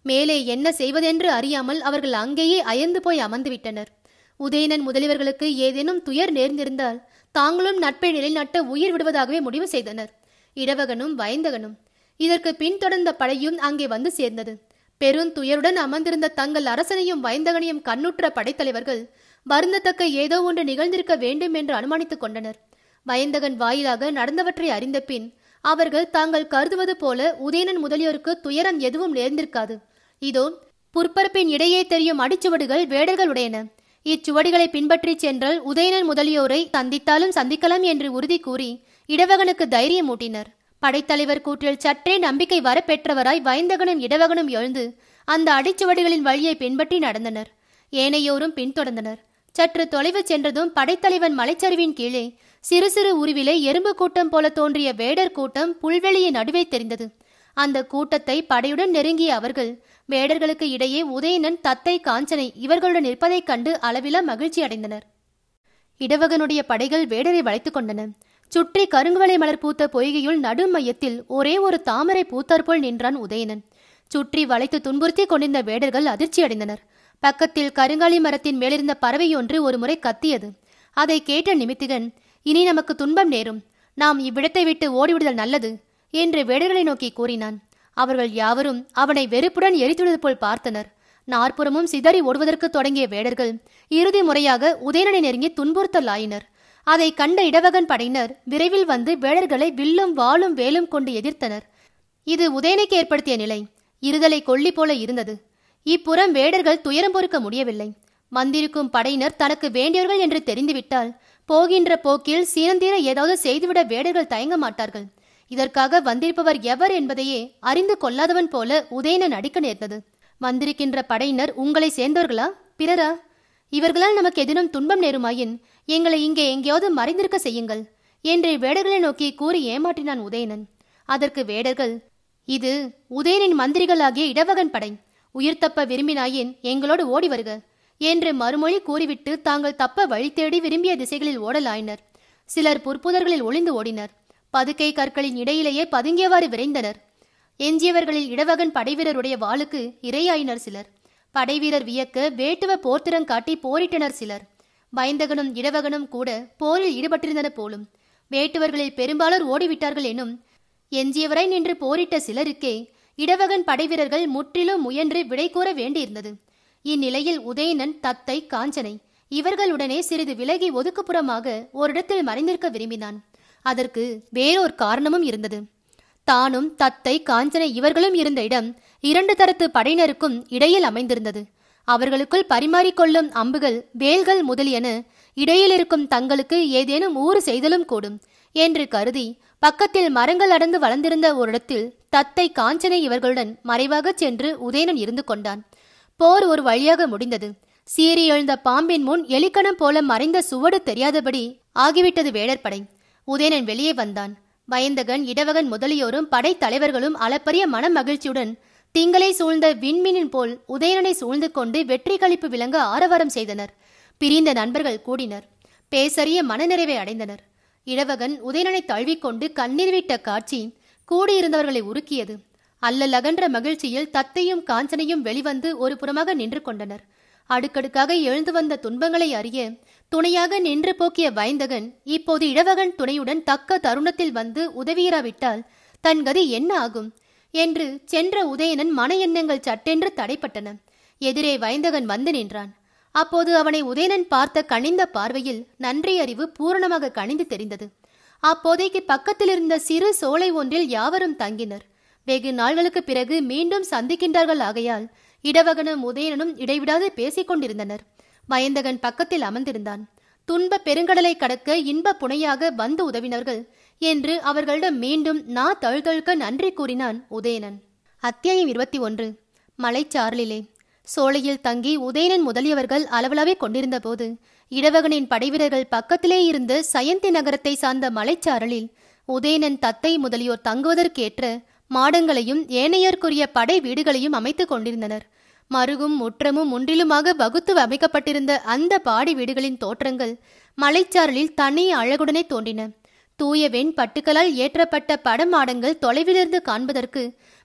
மேலே என்ன செய்வதென்று அறியாமல் அவர்கள் அங்கேயே அயர்ந்து போய் அமர்ந்து விட்டனர் உதயணன் முதலியவர்களுக்கு ஏதேனும் துயர் நேர்ந்திருந்தால் தாங்களும் நட்பை நிலைநாட்ட உயிர் விடுவதாகவே முடிவு செய்தனர் இடவகனும் வயந்தகனும் இதற்கு பின்தொடர்ந்த படையும் அங்கே வந்து சேர்ந்தது பெருந்துயருடன் அமர்ந்திருந்த தங்கள் அரசனையும் வயந்தகனையும் கண்ணுற்ற படைத்தலைவர்கள் வருந்தத்தக்க ஏதோ ஒன்று நிகழ்ந்திருக்க வேண்டும் என்று அனுமானித்துக் கொண்டனர் வயந்தகன் வாயிலாக நடந்தவற்றை அறிந்த பின் அவர்கள் தாங்கள் கருதுவது போல உதயணன் முதலியோருக்கு துயரம் எதுவும் நேர்ந்திருக்காது இதோ புற்பரப்பின் இடையே தெரியும் அடிச்சுவடுகள் வேடர்களுடையன இச்சுவடிகளை பின்பற்றிச் சென்றால் உதயணன் முதலியோரை சந்தித்தாலும் சந்திக்கலாம் என்று உறுதி கூறி இடவகனுக்கு தைரியம் ஊட்டினர் படைத்தலைவர் கூற்றில் சற்றே நம்பிக்கை வரப்பெற்றவராய் வயந்தகனும் இடவகனும் எழுந்து அந்த அடிச்சுவடிகளின் வழியை பின்பற்றி நடந்தனர் ஏனையோரும் பின்தொடர்ந்தனர் சற்று தொலைவு சென்றதும் படைத்தலைவன் மலைச்சரிவின் கீழே சிறு சிறு உருவிலே எறும்பு கூட்டம் போல தோன்றிய வேடர் கூட்டம் புல்வெளியின் நடுவே தெரிந்தது அந்த கூட்டத்தை படையுடன் நெருங்கிய அவர்கள் வேடர்களுக்கு இடையே உதயணன் தத்தை காஞ்சனை இவர்களுடன் நிற்பதைக் கண்டு அளவிலா மகிழ்ச்சி அடைந்தனர் இடவகனுடைய படைகள் வேடரை வளைத்துக் கொண்டன சுற்றி கருங்குவளை மலர் பூத்த பொய்கையுள் நடு மையத்தில் ஒரே ஒரு தாமரை பூத்தாற்போல் நின்றான் உதயணன் சுற்றி வளைத்து துன்புறுத்தி கொண்டிருந்த வேடர்கள் அதிர்ச்சி அடைந்தனர் பக்கத்தில் கருங்காலி மரத்தின் மேலிருந்த பறவை ஒன்று ஒரு முறை கத்தியது அதை கேட்ட நிமித்திகன் இனி நமக்கு துன்பம் நேரும் நாம் இவ்விடத்தை விட்டு ஓடிவிடுதல் நல்லது என்று வேடர்களை நோக்கி கூறினான் அவர்கள் யாவரும் அவனை வெறுப்புடன் எரித்துள்ளது போல் பார்த்தனர் நாற்புறமும் சிதறி ஓடுவதற்கு தொடங்கிய வேடர்கள் இறுதி முறையாக உதயணனை நெருங்கி துன்புறுத்தல் ஆயினர் அதை கண்ட இடவகன் படையினர் விரைவில் வந்து வேடர்களை வில்லும் வாளும் வேலும் கொண்டு எதிர்த்தனர் இது உதயனுக்கு ஏற்படுத்திய நிலை இருதலை கொள்ளி போல இருந்தது இப்புறம் வேடர்கள் துயரம் பொறுக்க முடியவில்லை வந்திருக்கும் படையினர் தனக்கு வேண்டியவர்கள் என்று தெரிந்துவிட்டால் போகின்ற போக்கில் சீனந்தீர ஏதாவது செய்துவிட வேடர்கள் தயங்க மாட்டார்கள் இதற்காக வந்திருப்பவர் எவர் என்பதையே அறிந்து கொள்ளாதவன் போல உதயணன் அடிக்க நேர்ந்தது வந்திருக்கின்ற படையினர் உங்களை சேர்ந்தவர்களா பிறரா இவர்களால் நமக்கு எதிரும் துன்பம் நேருமாயின் எங்களை இங்கே எங்கேயாவது மறைந்திருக்க செய்யுங்கள் என்று வேடர்களை நோக்கி கூறி ஏமாற்றினான் உதயணன் அதற்கு வேடர்கள் இது உதயனின் மந்திரிகளாகிய இடவகன் படை உயிர் தப்ப விரும்பினாயின் எங்களோடு ஓடி வருக என்று மறுமொழி கூறிவிட்டு தாங்கள் தப்ப வழி தேடி விரும்பிய திசைகளில் ஓடலாயினர் சிலர் புற்புதர்களில் ஒளிந்து ஓடினர் பதுக்கை கற்களின் இடையிலேயே பதுங்கியவாறு விரைந்தனர் எஞ்சியவர்களில் இடவகன் படைவீரருடைய வாளுக்கு இரையாயினர் சிலர் படைவீரர் வியக்க வேட்டுவ போர்த்திறங் காட்டி போரிட்டனர் சிலர் பயந்தகனும் இடவகனும் கூட போரில் ஈடுபட்டிருந்தனர் போலும் வேட்டுவர்களில் பெரும்பாலோர் ஓடிவிட்டார்கள் எனும் எஞ்சியவரை நின்று போரிட்ட சிலருக்கே இடவகன் படைவீரர்கள் முற்றிலும் முயன்று விடை கூற வேண்டியிருந்தது இந்நிலையில் உதயணன் தத்தை காஞ்சனை இவர்களுடனே சிறிது விலகி ஒதுக்குப்புறமாக ஓரிடத்தில் மறைந்திருக்க விரும்பினான் அதற்கு வேறொரு காரணமும் இருந்தது தானும் தத்தை காஞ்சனை இவர்களும் இருந்த இடம் இரண்டு தரத்து படையினருக்கும் இடையில் அமைந்திருந்தது அவர்களுக்குள் பரிமாறிக்கொள்ளும் அம்புகள் வேல்கள் முதலியன இடையில் இருக்கும் தங்களுக்கு ஏதேனும் ஊறு செய்தலும் கூடும் என்று கருதி பக்கத்தில் மரங்கள் அடர்ந்து வளர்ந்திருந்த ஒரு இடத்தில் தத்தை காஞ்சனை இவர்களுடன் மறைவாகச் சென்று உதயணன் இருந்து கொண்டான் போர் ஒரு வழியாக முடிந்தது சீறி எழுந்த பாம்பின் முன் எலிக்கணம் போல மறைந்த சுவடு தெரியாதபடி ஆகிவிட்டது வேடற்படை உதயணன் வெளியே வந்தான் வயந்தகன் இடவகன் முதலியோரும் படைத்தலைவர்களும் அளப்பரிய மன மகிழ்ச்சியுடன் திங்களை சூழ்ந்த விண்மீனின் போல் உதயணனை சூழ்ந்து கொண்டு வெற்றி களிப்பு விளங்க ஆரவாரம் செய்தனர் பிரிந்த நண்பர்கள் கூடினர் பேசறிய மனநிறைவை அடைந்தனர் இடவகன் உதயணனை தழுவிக்கொண்டு கண்ணீர் விட்ட காட்சி கூடியிருந்தவர்களை உருக்கியது அல்லல் அகன்ற மகிழ்ச்சியில் தத்தையும் காஞ்சனையும் வெளிவந்து ஒரு புறமாக நின்று கொண்டனர் அடுக்கடுக்காக எழுந்து வந்த துன்பங்களை அறிய துணையாக நின்று போக்கிய வயந்தகன் இப்போது இடவகன் துணையுடன் தக்க தருணத்தில் வந்து உதவியிராவிட்டால் தன் கதி என்ன ஆகும் என்று சென்ற உதயணன் மன எண்ணங்கள் சட்டென்று தடைப்பட்டன எதிரே வயந்தகன் வந்து நின்றான் அப்போது அவனை உதயணன் பார்த்த கனிந்த பார்வையில் நன்றி அறிவு பூரணமாக கனிந்து தெரிந்தது அப்போதைக்கு பக்கத்தில் இருந்த சிறு சோலை ஒன்றில் யாவரும் தங்கினர் வெகு நாள்களுக்கு பிறகு மீண்டும் சந்திக்கின்றார்கள் ஆகையால் இடவகனும் உதயணனும் இடைவிடாது பேசிக் கொண்டிருந்தனர் வயந்தகன் பக்கத்தில் அமர்ந்திருந்தான் துன்ப பெருங்கடலை கடக்க இன்ப புனையாக வந்து உதவினர்கள் என்று அவர்களிடம் மீண்டும் நா தழுதழுக்க நன்றி கூறினான் உதயணன் அத்தியாயம் இருபத்தி ஒன்று மலைச்சாரலிலே சோலையில் தங்கி உதயணன் முதலியவர்கள் அளவலாவே கொண்டிருந்த போது இடவகனின் படைவீரர்கள் பக்கத்திலே இருந்த சயந்தி நகரத்தை சார்ந்த மலைச்சாரலில் உதயணன் தத்தை முதலியோர் தங்குவதற்கேற்ற மாடங்களையும் ஏனையர்க்குரிய படை வீடுகளையும் அமைத்துக் கொண்டிருந்தனர் மருகும் முற்றமும் முன்றிலுமாக வகுத்து அமைக்கப்பட்டிருந்த அந்த பாடி வீடுகளின் தோற்றங்கள் மலைச்சாரலில் தனி அழகுடனே தோன்றின தூய வெண் பட்டுக்களால் ஏற்றப்பட்ட படமாடங்கள் தொலைவிலிருந்து காண்பதற்கு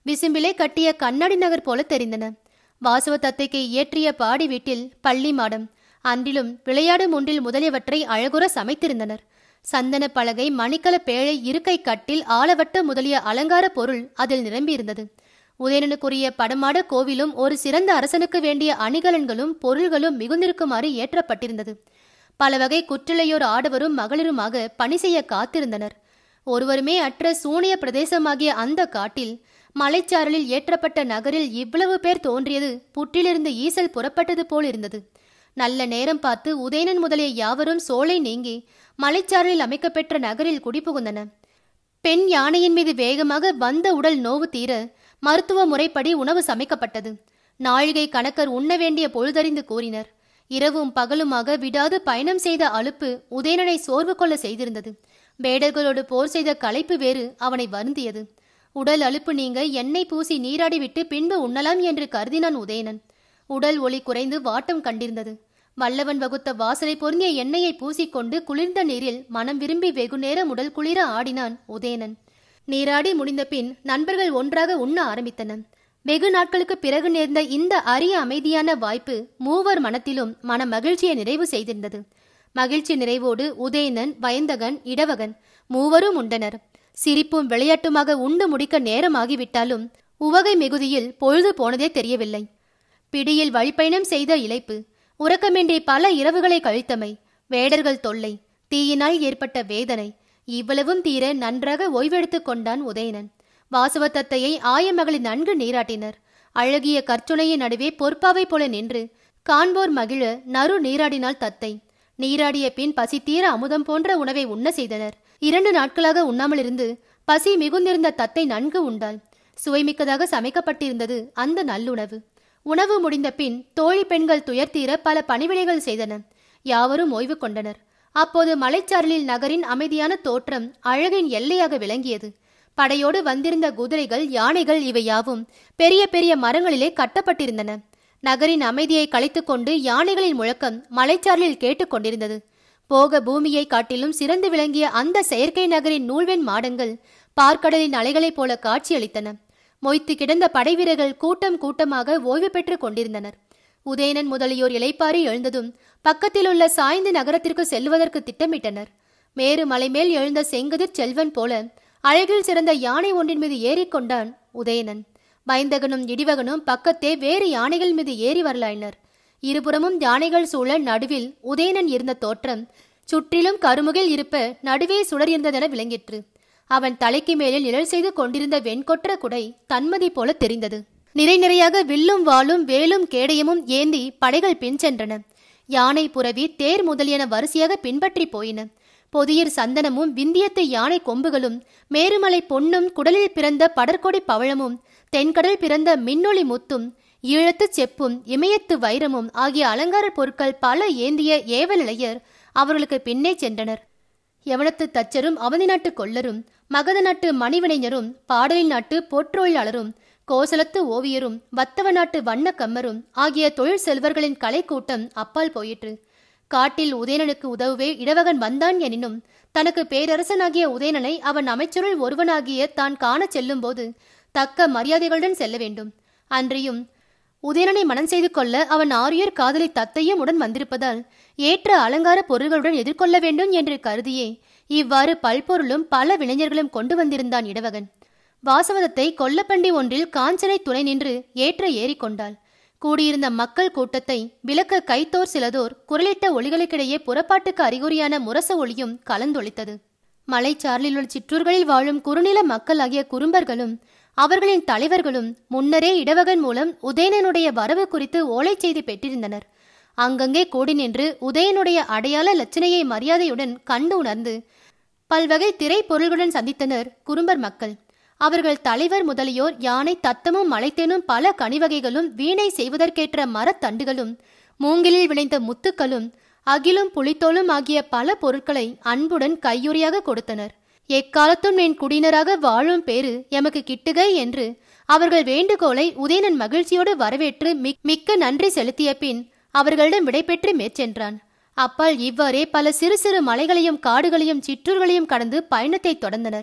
விசும்பிலே கட்டிய கண்ணாடி நகர் போல தெரிந்தன வாசவ தத்தைக்கு இயற்றிய பாடி வீட்டில் பள்ளி மாடம் அன்றிலும் விளையாடும் ஒன்றில் முதலியவற்றை அழகுற சமைத்திருந்தனர் சந்தன பலகை மணிக்கல பேழை இருக்கை கட்டில் ஆலவட்ட முதலிய அலங்கார பொருள் அதில் நிரம்பியிருந்தது உதயணனுக்குரிய படமாட கோவிலும் ஒரு சிறந்த அரசனுக்கு வேண்டிய அணிகலன்களும் பொருள்களும் மிகுந்திருக்குமாறு ஏற்றப்பட்டிருந்தது பல வகை குற்றிலையோர் ஆடவரும் மகளிருமாக பணி செய்ய காத்திருந்தனர் ஒருவருமே அற்ற சூனிய பிரதேசமாகிய அந்த காட்டில் மலைச்சாரலில் ஏற்றப்பட்ட நகரில் இவ்வளவு பேர் தோன்றியது புற்றிலிருந்து ஈசல் புறப்பட்டது போல் இருந்தது நல்ல நேரம் பார்த்து உதயணன் முதலிய யாவரும் சோலை நீங்கி மலைச்சாரலில் அமைக்கப்பெற்ற நகரில் குடிபுகுந்தன பெண் யானையின் மீது வேகமாக வந்த உடல் நோவு தீர மருத்துவ முறைப்படி உணவு சமைக்கப்பட்டது நாழிகை கணக்கர் உண்ண வேண்டிய பொழுதறிந்து கூறினர் இரவும் பகலுமாக விடாது பயணம் செய்த அலுப்பு உதயணனை சோர்வு கொள்ள செய்திருந்தது வேடர்களோடு போர் செய்த களைப்பு வேறு அவனை வருந்தியது உடல் அலுப்பு நீங்க எண்ணெய் பூசி நீராடி விட்டு பின்பு உண்ணலாம் என்று கருதினான் உதயணன் உடல் ஒளி குறைந்து வாட்டம் கண்டிருந்தது வல்லவன் வகுத்த வாசனை பொருந்திய எண்ணெயை பூசிக்கொண்டு குளிர்ந்த நீரில் மனம் விரும்பி வெகு நேரம் உடல் குளிர ஆடினான் உதயணன் நீராடி முடிந்த பின் நண்பர்கள் ஒன்றாக உண்ண ஆரம்பித்தனர் வெகு நாட்களுக்கு பிறகு நேர்ந்த இந்த அரிய அமைதியான வாய்ப்பு மூவர் மனத்திலும் மன மகிழ்ச்சியை நிறைவு செய்திருந்தது மகிழ்ச்சி நிறைவோடு உதயணன் வயந்தகன் இடவகன் மூவரும் உண்டனர் சிரிப்பும் விளையாட்டுமாக உண்டு முடிக்க நேரமாகிவிட்டாலும் உவகை மிகுதியில் பொழுது போனதே தெரியவில்லை பிடியில் வழிப்பயணம் செய்த இளைப்பு உறக்கமின்றி பல இரவுகளை கழித்தமை வேடர்கள் தொல்லை தீயினால் ஏற்பட்ட வேதனை இவ்வளவும் தீர நன்றாக ஓய்வெடுத்துக் கொண்டான் உதயணன் வாசவ தத்தையை ஆயமகளின் நன்கு நீராட்டினர் அழகிய கற்சுனையின் நடுவே பொற்பாவை போல நின்று காண்போர் மகிழ நறு நீராடினாள் தத்தை நீராடிய பின் பசி தீர அமுதம் போன்ற உணவை உண்ண செய்தனர் இரண்டு நாட்களாக உண்ணாமலிருந்து பசி மிகுந்திருந்த தத்தை நன்கு உண்டாள் சுவைமிக்கதாக சமைக்கப்பட்டிருந்தது அந்த நல்லுணவு உணவு முடிந்த பின் தோழி பெண்கள் துயர்த்தீர பல பணிவிடைகள் செய்தன யாவரும் ஓய்வு கொண்டனர் அப்போது மலைச்சாரலில் நகரின் அமைதியான தோற்றம் அழகின் எல்லையாக விளங்கியது படையோடு வந்திருந்த குதிரைகள் யானைகள் இவை யாவும் பெரிய பெரிய மரங்களிலே கட்டப்பட்டிருந்தன நகரின் அமைதியை கலைத்துக்கொண்டு யானைகளின் முழக்கம் மலைச்சாரலில் கேட்டுக்கொண்டிருந்தது போக பூமியை காட்டிலும் சிறந்து விளங்கிய அந்த செயற்கை நகரின் நூல்வெண் மாடங்கள் பார்க்கடலின் அலைகளைப் போல காட்சியளித்தன மொய்த்து கிடந்த படைவீரர்கள் கூட்டம் கூட்டமாக ஓய்வு பெற்றுக் கொண்டிருந்தனர் உதயணன் முதலியோர் இளைப்பாரி எழுந்ததும் பக்கத்திலுள்ள சாய்ந்து நகரத்திற்கு செல்வதற்கு திட்டமிட்டனர் மேரு மலைமேல் எழுந்த செங்கதிர் செல்வன் போல அழகில் சிறந்த யானை ஒன்றின் மீது ஏறிக்கொண்டான் உதயணன் வைந்தகனும் இடிவகனும் பக்கத்தே வேறு யானைகள் மீது ஏறி வரலாயினர் இருபுறமும் யானைகள் சூழ நடுவில் உதயணன் இருந்த தோற்றம் சுற்றிலும் கருமுகில் இருப்ப நடுவே சுடர் இருந்ததென விளங்கிற்று அவன் தலைக்கு மேலே நிழல் செய்து கொண்டிருந்த வெண்கொற்ற குடை தன்மதி போல தெரிந்தது நிறை நிறையாக வில்லும் வாளும் வேலும் கேடயமும் ஏந்தி படைகள் பின் சென்றன யானை புரவி தேர் முதலியன வரிசையாக பின்பற்றி போயின பொதியர் சந்தனமும் விந்தியத்து யானை கொம்புகளும் மேருமலை பொன்னும் குடலில் பிறந்த படர்கொடி பவழமும் தென்கடல் பிறந்த மின்னொளி முத்தும் ஈழத்து செப்பும் இமயத்து வைரமும் ஆகிய அலங்கார பொருட்கள் பல ஏந்திய ஏவலிளையர் அவர்களுக்கு பின்னே சென்றனர் யவனத்து தச்சரும் அவதி நாட்டு கொள்ளரும் மகத நாட்டு மணிவினைஞரும் பாடலின் நாட்டு பொற்றொழிலாளரும் கோசலத்து ஓவியரும் வத்தவ நாட்டு வண்ண கம்மரும் ஆகிய தொழில் செல்வர்களின் கலைக்கூட்டம் அப்பால் போயிற்று காட்டில் உதயணனுக்கு உதவவே இடவகன் வந்தான் எனினும் தனக்கு பேரரசனாகிய உதயணனை அவன் அமைச்சருள் ஒருவனாகிய தான் காணச் செல்லும்போது தக்க மரியாதைகளுடன் செல்ல வேண்டும் அன்றியும் உதயணனை மனம் செய்து கொள்ள அவன் ஆரியர் காதலி தத்தையும் உடன் வந்திருப்பதால் ஏற்ற அலங்கார பொருள்களுடன் எதிர்கொள்ள வேண்டும் என்று கருதியே இவ்வாறு பல்பொருளும் பல விளைஞர்களும் கொண்டு வந்திருந்தான் இடவகன் வாசவதத்தை கொல்லப்பண்டி ஒன்றில் காஞ்சனை துணை நின்று ஏற்ற ஏறிக்கொண்டாள் கூடியிருந்த மக்கள் கூட்டத்தை விளக்க கைத்தோர் சிலதோர் குரலிட்ட ஒளிகளுக்கிடையே புறப்பாட்டுக்கு அறிகுறியான முரச ஒளியும் கலந்தொழித்தது மலைச்சாரலில் உள்ள சிற்றூர்களில் வாழும் குறுநில மக்கள் ஆகிய குறும்பர்களும் அவர்களின் தலைவர்களும் முன்னரே இடவகன் மூலம் உதயணனுடைய வரவு குறித்து ஓலை செய்தி பெற்றிருந்தனர் அங்கங்கே கூடி நின்று உதயனுடைய அடையாள லட்சணையை மரியாதையுடன் கண்டு உணர்ந்து பல்வகை திரை பொருள்களுடன் சந்தித்தனர் குறும்பர் மக்கள் அவர்கள் தலைவர் முதலியோர் யானை தத்தமும் மலைத்தேனும் பல கனிவகைகளும் வீணை செய்வதற்கேற்ற மரத்தண்டுகளும் மூங்கிலில் விளைந்த முத்துக்களும் அகிலும் புலித்தோலும் ஆகிய பல பொருட்களை அன்புடன் கையுறையாக கொடுத்தனர் எக்காலத்தும் என் குடியினராக வாழும் பேறு எமக்கு கிட்டுக என்று அவர்கள் வேண்டுகோளை உதயணன் மகிழ்ச்சியோடு வரவேற்று மிக்- மிக்க நன்றி செலுத்திய பின் அவர்களிடம் விடைபெற்று மேற்சென்றான் அப்பால் இவ்வாறே பல சிறு சிறு மலைகளையும் காடுகளையும் சிற்றூர்களையும் கடந்து பயணத்தை தொடர்ந்தனர்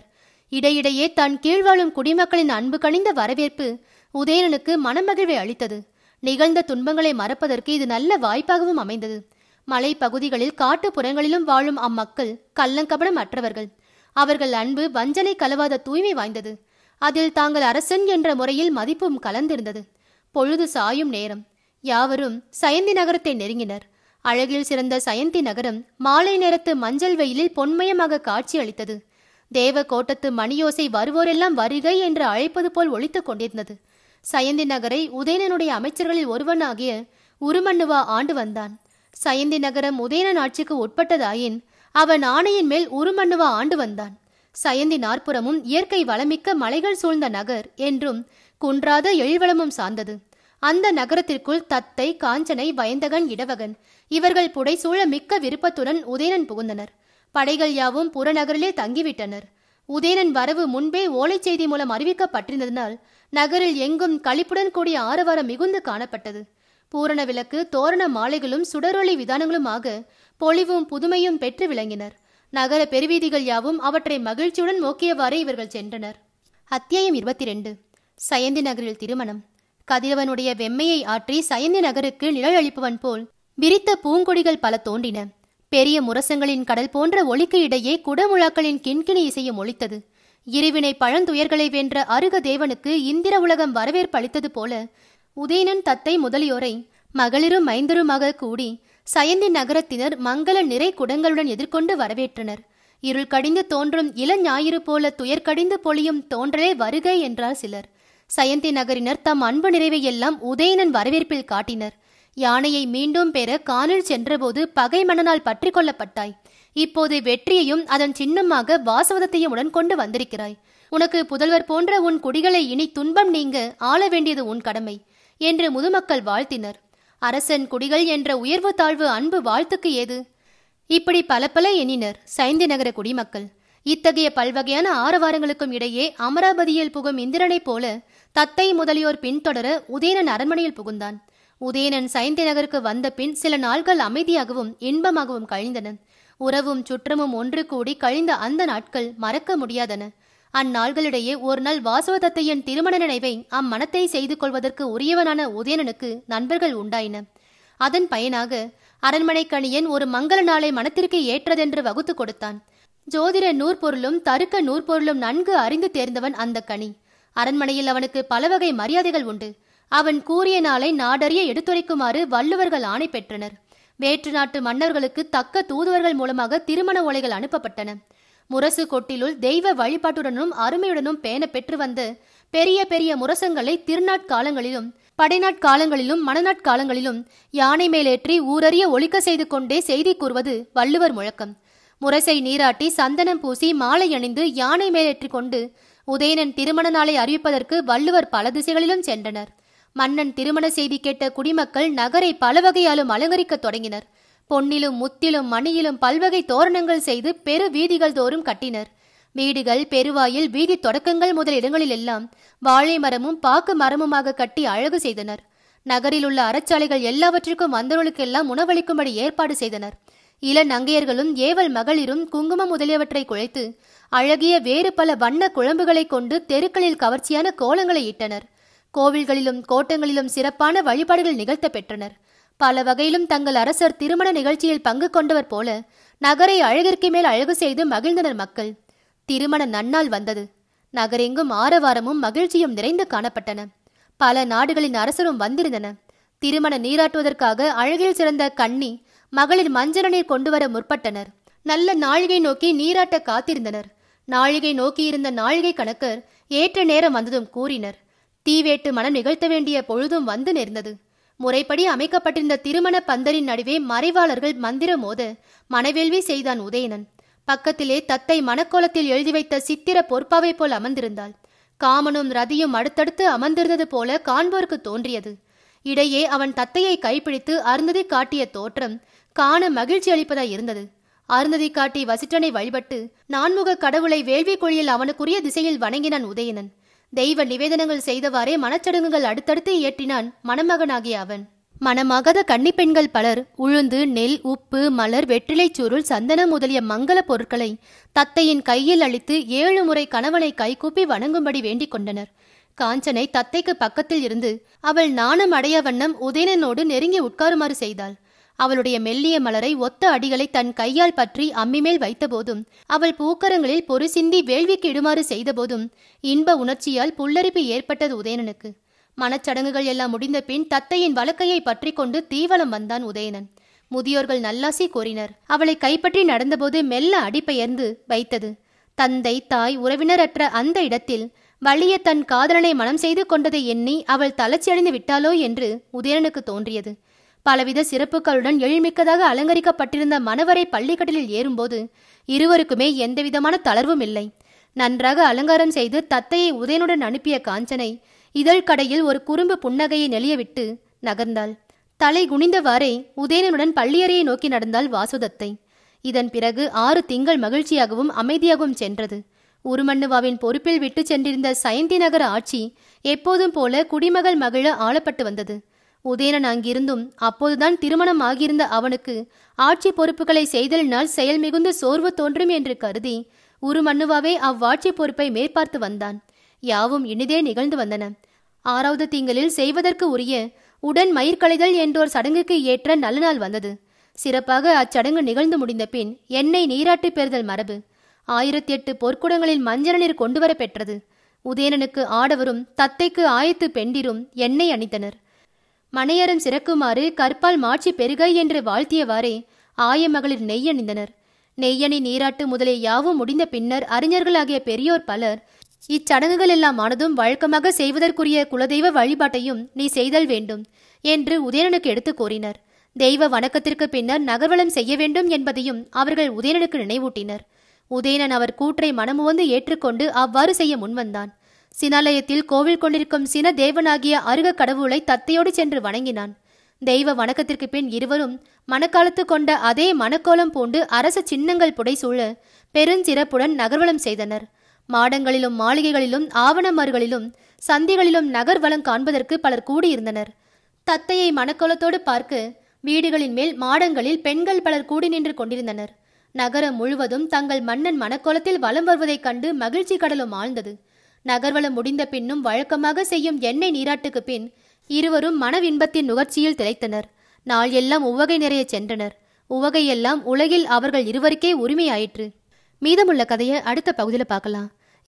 இடையிடையே தன் கீழ் வாழும் குடிமக்களின் அன்பு கனிந்த வரவேற்பு உதயணனுக்கு மனமகிழ்வை அளித்தது நிகழ்ந்த துன்பங்களை மறப்பதற்கு இது நல்ல வாய்ப்பாகவும் அமைந்தது மலை பகுதிகளில் காட்டுப்புறங்களிலும் வாழும் அம்மக்கள் கள்ளங்கபடம் அற்றவர்கள் அவர்கள் அன்பு வஞ்சனை கலவாத தூய்மை வாய்ந்தது அதில் தாங்கள் அரசன் என்ற முறையில் மதிப்பும் கலந்திருந்தது பொழுது சாயும் நேரம் யாவரும் சயந்தி நகரத்தை நெருங்கினர் அழகில் சிறந்த சயந்தி நகரம் மாலை நேரத்து மஞ்சள் வெயிலில் பொன்மயமாக காட்சி அளித்தது தேவ கோட்டத்து மணியோசை வருவோரெல்லாம் வருகை என்று அழைப்பது போல் ஒழித்துக் கொண்டிருந்தது சயந்தி நகரை உதயணனுடைய அமைச்சர்களில் ஒருவனாகிய உருமண்ணுவா ஆண்டு வந்தான் சயந்தி நகரம் உதயணன் ஆட்சிக்கு உட்பட்டதாயின் அவன் ஆணையின் மேல் உருமண்ணுவா ஆண்டு வந்தான் சயந்தி நாற்புறமும் இயற்கை வளமிக்க மலைகள் சூழ்ந்த நகர் என்றும் குன்றாத எழில்வளமும் சார்ந்தது அந்த நகரத்திற்குள் தத்தை காஞ்சனை வயந்தகன் இடவகன் இவர்கள் புடைசூழ மிக்க விருப்பத்துடன் உதயணன் புகுந்தனர் படைகள் யாவும் புறநகரிலே தங்கிவிட்டனர் உதயணன் வரவு முன்பே ஓலைச் செய்தி மூலம் அறிவிக்கப்பட்டிருந்ததனால் நகரில் எங்கும் களிப்புடன் கூடிய ஆரவாரம் மிகுந்து காணப்பட்டது பூரண விளக்கு தோரண மாலைகளும் சுடரொளி விதானங்களுமாக பொலிவும் புதுமையும் பெற்று விளங்கினர் நகர பெருவீதிகள் யாவும் அவற்றை மகிழ்ச்சியுடன் நோக்கியவாறே இவர்கள் சென்றனர் அத்தியாயம் இருபத்தி ரெண்டு சயந்தி நகரில் திருமணம் கதிரவனுடைய வெம்மையை ஆற்றி சயந்தி நகருக்கு நிழல் அளிப்பவன் போல் விரித்த பூங்கொடிகள் பல தோன்றின பெரிய முரசங்களின் கடல் போன்ற ஒலிக்கு இடையே குடமுழாக்களின் கிண்கிணி இசையும் ஒலித்தது இருவினை பழந்துயர்களை வென்ற அருக தேவனுக்கு இந்திர உலகம் வரவேற்பு அளித்தது போல உதயணன் தத்தை முதலியோரை மகளிரும் மைந்தருமாக கூடி சயந்தி நகரத்தினர் மங்கள நிறை குடங்களுடன் எதிர்கொண்டு வரவேற்றனர் இருள் கடிந்து தோன்றும் இளஞாயிறு போல துயர் கடிந்து பொழியும் தோன்றலே வருகை என்றார் சிலர் சயந்தி நகரினர் தம் அன்பு நிறைவை எல்லாம் உதயணன் வரவேற்பில் காட்டினர் யானையை மீண்டும் பெற காணில் சென்றபோது பகை மன்னனால் பற்றி கொள்ளப்பட்டாய் இப்போது வெற்றியையும் அதன் சின்னமாக வாசவதத்தையும் உடன் கொண்டு வந்திருக்கிறாய் உனக்கு புதல்வர் போன்ற உன் குடிகளை இனி துன்பம் நீங்க ஆள வேண்டியது உன் கடமை என்று முதுமக்கள் வாழ்த்தினர் அரசன் குடிகள் என்ற உயர்வு தாழ்வு அன்பு வாழ்த்துக்கு ஏது இப்படி பல பல எண்ணினர் சைந்தி நகர குடிமக்கள் இத்தகைய பல்வகையான ஆரவாரங்களுக்கும் இடையே அமராவதியில் புகும் இந்திரனைப் போல தத்தை முதலியோர் பின்தொடர உதயணன் அரண்மனையில் புகுந்தான் உதயணன் சைந்தி நகருக்கு வந்த பின் சில நாட்கள் அமைதியாகவும் இன்பமாகவும் கழிந்தன உறவும் சுற்றமும் ஒன்று கூடி கழிந்த அந்த நாட்கள் மறக்க முடியாதன அந்நாள்களிடையே ஒரு நாள் வாசவதத்தையின் திருமண நினைவை அம்மனத்தை செய்து கொள்வதற்கு உரியவனான உதயணனுக்கு நண்பர்கள் உண்டாயின அதன் பயனாக அரண்மனை கணியன் ஒரு மங்கள நாளை மனத்திற்கு ஏற்றதென்று வகுத்து கொடுத்தான் ஜோதிட நூற்பொருளும் தருக்க நூற்பொருளும் நன்கு அறிந்து தேர்ந்தவன் அந்த கனி அரண்மனையில் அவனுக்கு பல வகை மரியாதைகள் உண்டு அவன் கூறிய நாளை நாடறிய எடுத்துரைக்குமாறு வள்ளுவர்கள் ஆணை பெற்றனர் வேற்று நாட்டு மன்னர்களுக்கு தக்க தூதுவர்கள் மூலமாக திருமண ஓலைகள் அனுப்பப்பட்டன முரசு கொட்டிலுள் தெய்வ வழிபாட்டுடனும் அருமையுடனும் பேண பெற்று வந்த பெரிய பெரிய முரசங்களை திருநாட்காலங்களிலும் படைநாட்காலங்களிலும் மணநாட்காலங்களிலும் யானை மேலேற்றி ஊரறிய ஒழிக்க செய்து கொண்டே செய்தி கூறுவது வள்ளுவர் முழக்கம் முரசை நீராட்டி சந்தனம் பூசி மாலை அணிந்து யானை மேலேற்றி கொண்டு உதயணன் திருமண நாளை அறிவிப்பதற்கு வள்ளுவர் பல திசைகளிலும் சென்றனர் மன்னன் திருமண செய்தி கேட்ட குடிமக்கள் நகரை பல வகையாலும் அலங்கரிக்கத் தொடங்கினர் பொன்னிலும் முத்திலும் மணியிலும் பல்வகை தோரணங்கள் செய்து பெரு வீதிகள் தோறும் கட்டினர் வீடுகள் பெருவாயில் வீதி தொடக்கங்கள் முதல் இடங்களிலெல்லாம் வாழை மரமும் பாக்கு மரமுமாக கட்டி அழகு செய்தனர் நகரில் உள்ள அறச்சாலைகள் எல்லாவற்றிற்கும் வந்தவர்களுக்கெல்லாம் உணவளிக்கும்படி ஏற்பாடு செய்தனர் இள நங்கையர்களும் ஏவல் மகளிரும் குங்குமம் முதலியவற்றை குழைத்து அழகிய வேறு பல வண்ண குழம்புகளைக் கொண்டு தெருக்களில் கவர்ச்சியான கோலங்களை இட்டனர் கோவில்களிலும் கோட்டங்களிலும் சிறப்பான வழிபாடுகள் நிகழ்த்த பெற்றனர் பல வகையிலும் தங்கள் அரசர் திருமண நிகழ்ச்சியில் பங்கு கொண்டவர் போல நகரை அழகிற்கு மேல் அழகு செய்து மகிழ்ந்தனர் மக்கள் திருமண நன்னாள் வந்தது நகரெங்கும் ஆரவாரமும் மகிழ்ச்சியும் நிறைந்து காணப்பட்டன பல நாடுகளின் அரசரும் வந்திருந்தன திருமண நீராட்டுவதற்காக அழகில் சிறந்த கண்ணி மகளிர் மஞ்சள் நீர் கொண்டு வர முற்பட்டனர் நல்ல நாழிகை நோக்கி நீராட்ட காத்திருந்தனர் நாழிகை நோக்கியிருந்த நாழிகை கணக்கர் ஏற்ற நேரம் வந்ததும் கூறினர் தீவேட்டு மனம் நிகழ்த்த வேண்டிய பொழுதும் வந்து நேர்ந்தது முறைப்படி அமைக்கப்பட்டிருந்த திருமண பந்தரின் நடுவே மறைவாளர்கள் மந்திர மோத மனவேள்வி செய்தான் உதயணன் பக்கத்திலே தத்தை மணக்கோலத்தில் எழுதி வைத்த சித்திர பொற்பாவை போல் அமர்ந்திருந்தாள் காமனும் ரதியும் அடுத்தடுத்து அமர்ந்திருந்தது போல காண்போருக்கு தோன்றியது இடையே அவன் தத்தையை கைப்பிடித்து அருந்ததி காட்டிய தோற்றம் காண மகிழ்ச்சி அளிப்பதாய் இருந்தது அருந்ததி காட்டி வசிட்டனை வழிபட்டு நான்முக கடவுளை வேள்வி குழியில் அவனுக்குரிய திசையில் வணங்கினான் உதயணன் தெய்வ நிவேதனங்கள் செய்தவாறே மனச்சடங்குகள் அடுத்தடுத்து இயற்றினான் மணமகனாகிய அவன் மணமகத கன்னிப்பெண்கள் பலர் உளுந்து நெல் உப்பு மலர் வெற்றிலைச் சுருள் சந்தனம் முதலிய மங்கள பொருட்களை தத்தையின் கையில் அளித்து ஏழு முறை கணவனை கைகூப்பி வணங்கும்படி வேண்டிக் கொண்டனர் காஞ்சனை தத்தைக்கு பக்கத்தில் இருந்து அவள் நாணம் அடைய வண்ணம் உதயணனோடு நெருங்கி உட்காருமாறு செய்தாள் அவளுடைய மெல்லிய மலரை ஒத்த அடிகளை தன் கையால் பற்றி அம்மிமேல் வைத்தபோதும் அவள் பூக்கரங்களில் பொறு சிந்தி வேள்விக்கு இடுமாறு செய்தபோதும் இன்ப உணர்ச்சியால் புல்லரிப்பு ஏற்பட்டது உதயணனுக்கு மனச்சடங்குகள் எல்லாம் முடிந்த பின் தத்தையின் வலக்கையை பற்றி கொண்டு தீவலம் வந்தான் உதயணன் முதியோர்கள் நல்லாசி கூறினர் அவளை கைப்பற்றி நடந்தபோது மெல்ல அடிபெயர்ந்து வைத்தது தந்தை தாய் உறவினரற்ற அந்த இடத்தில் வலிய தன் காதலனை மனம் செய்து கொண்டதை எண்ணி அவள் தளர்ச்சியடைந்து விட்டாளோ என்று உதயணனுக்கு தோன்றியது பலவித சிறப்புகளுடன் எழில்மிக்கதாக அலங்கரிக்கப்பட்டிருந்த மணவரை பள்ளிக்கட்டிலில் ஏறும்போது இருவருக்குமே எந்தவிதமான தளர்வும் இல்லை நன்றாக அலங்காரம் செய்து தத்தையை உதயனுடன் அனுப்பிய காஞ்சனை இதழ் கடையில் ஒரு குறும்பு புன்னகையை நெளியவிட்டு நகர்ந்தாள் தலை குனிந்தவாறே உதயனனுடன் பள்ளியறையை நோக்கி நடந்தாள் வாசுதத்தை இதன் பிறகு ஆறு திங்கள் மகிழ்ச்சியாகவும் அமைதியாகவும் சென்றது உருமண்ணுவாவின் பொறுப்பில் விட்டு சென்றிருந்த சயந்தி நகர ஆட்சி எப்போதும் போல குடிமகள் மகிழ ஆளப்பட்டு வந்தது உதயணன் அங்கிருந்தும் அப்போதுதான் திருமணம் ஆகியிருந்த அவனுக்கு ஆட்சி பொறுப்புகளை செய்தலினால் செயல் மிகுந்த சோர்வு தோன்றும் என்று கருதி உருமண்ணுவாவே அவ்வாட்சி பொறுப்பை மேற்பார்த்து வந்தான் யாவும் இனிதே நிகழ்ந்து வந்தன ஆறாவது திங்களில் செய்வதற்கு உரிய உடன் மயிர்களைதல் என்றோர் சடங்குக்கு ஏற்ற நல்ல நாள் வந்தது சிறப்பாக அச்சடங்கு நிகழ்ந்து முடிந்த பின் எண்ணெய் நீராட்டு பெறுதல் மரபு ஆயிரத்தி எட்டு பொற்குடங்களில் மஞ்சள் நீர் கொண்டுவர பெற்றது உதயணனுக்கு ஆடவரும் தத்தைக்கு ஆயத்து பெண்டிரும் எண்ணெய் அணித்தனர் மனையறம் சிறக்குமாறு கற்பால் மாட்சி பெருக என்று வாழ்த்தியவாறே ஆய மகளிர் நெய்யணிந்தனர் நெய்யணி நீராட்டு முதலிய யாவும் முடிந்த பின்னர் அறிஞர்களாகிய பெரியோர் பலர் இச்சடங்குகள் எல்லாம் ஆனதும் வழக்கமாக செய்வதற்குரிய குலதெய்வ வழிபாட்டையும் நீ செய்தல் வேண்டும் என்று உதயணனுக்கு எடுத்துக் கூறினர் தெய்வ வணக்கத்திற்கு பின்னர் நகர்வலம் செய்ய வேண்டும் என்பதையும் அவர்கள் உதயணனுக்கு நினைவூட்டினர் உதயணன் அவர் கூற்றை மனமுவந்து ஏற்றுக்கொண்டு அவ்வாறு செய்ய முன்வந்தான் சினாலயத்தில் கோவில் கொண்டிருக்கும் சின தேவனாகிய அருக கடவுளை தத்தையோடு சென்று வணங்கினான் தெய்வ வணக்கத்திற்கு பின் இருவரும் மணக்காலத்து கொண்ட அதே மணக்கோலம் பூண்டு அரச சின்னங்கள் புடைசூழ பெருஞ்சிறப்புடன் நகர்வலம் செய்தனர் மாடங்களிலும் மாளிகைகளிலும் ஆவணமறுகளிலும் சந்திகளிலும் நகர்வலம் காண்பதற்கு பலர் கூடியிருந்தனர் தத்தையை மணக்கோலத்தோடு பார்க்க வீடுகளின் மேல் மாடங்களில் பெண்கள் பலர் கூடி நின்று கொண்டிருந்தனர் நகரம் முழுவதும் தங்கள் மன்னன் மணக்கோலத்தில் வலம் வருவதைக் கண்டு மகிழ்ச்சி கடலும் ஆழ்ந்தது நகர்வலம் முடிந்த பின்னும் வழக்கமாக செய்யும் எண்ணெய் நீராட்டுக்கு பின் இருவரும் மனவின்பத்தின் நுகர்ச்சியில் திளைத்தனர் நாள் எல்லாம் உவகை நிறைய சென்றனர் உவகையெல்லாம் உலகில் அவர்கள் இருவருக்கே உரிமையாயிற்று மீதமுள்ள கதையை அடுத்த பகுதியில் பார்க்கலாம்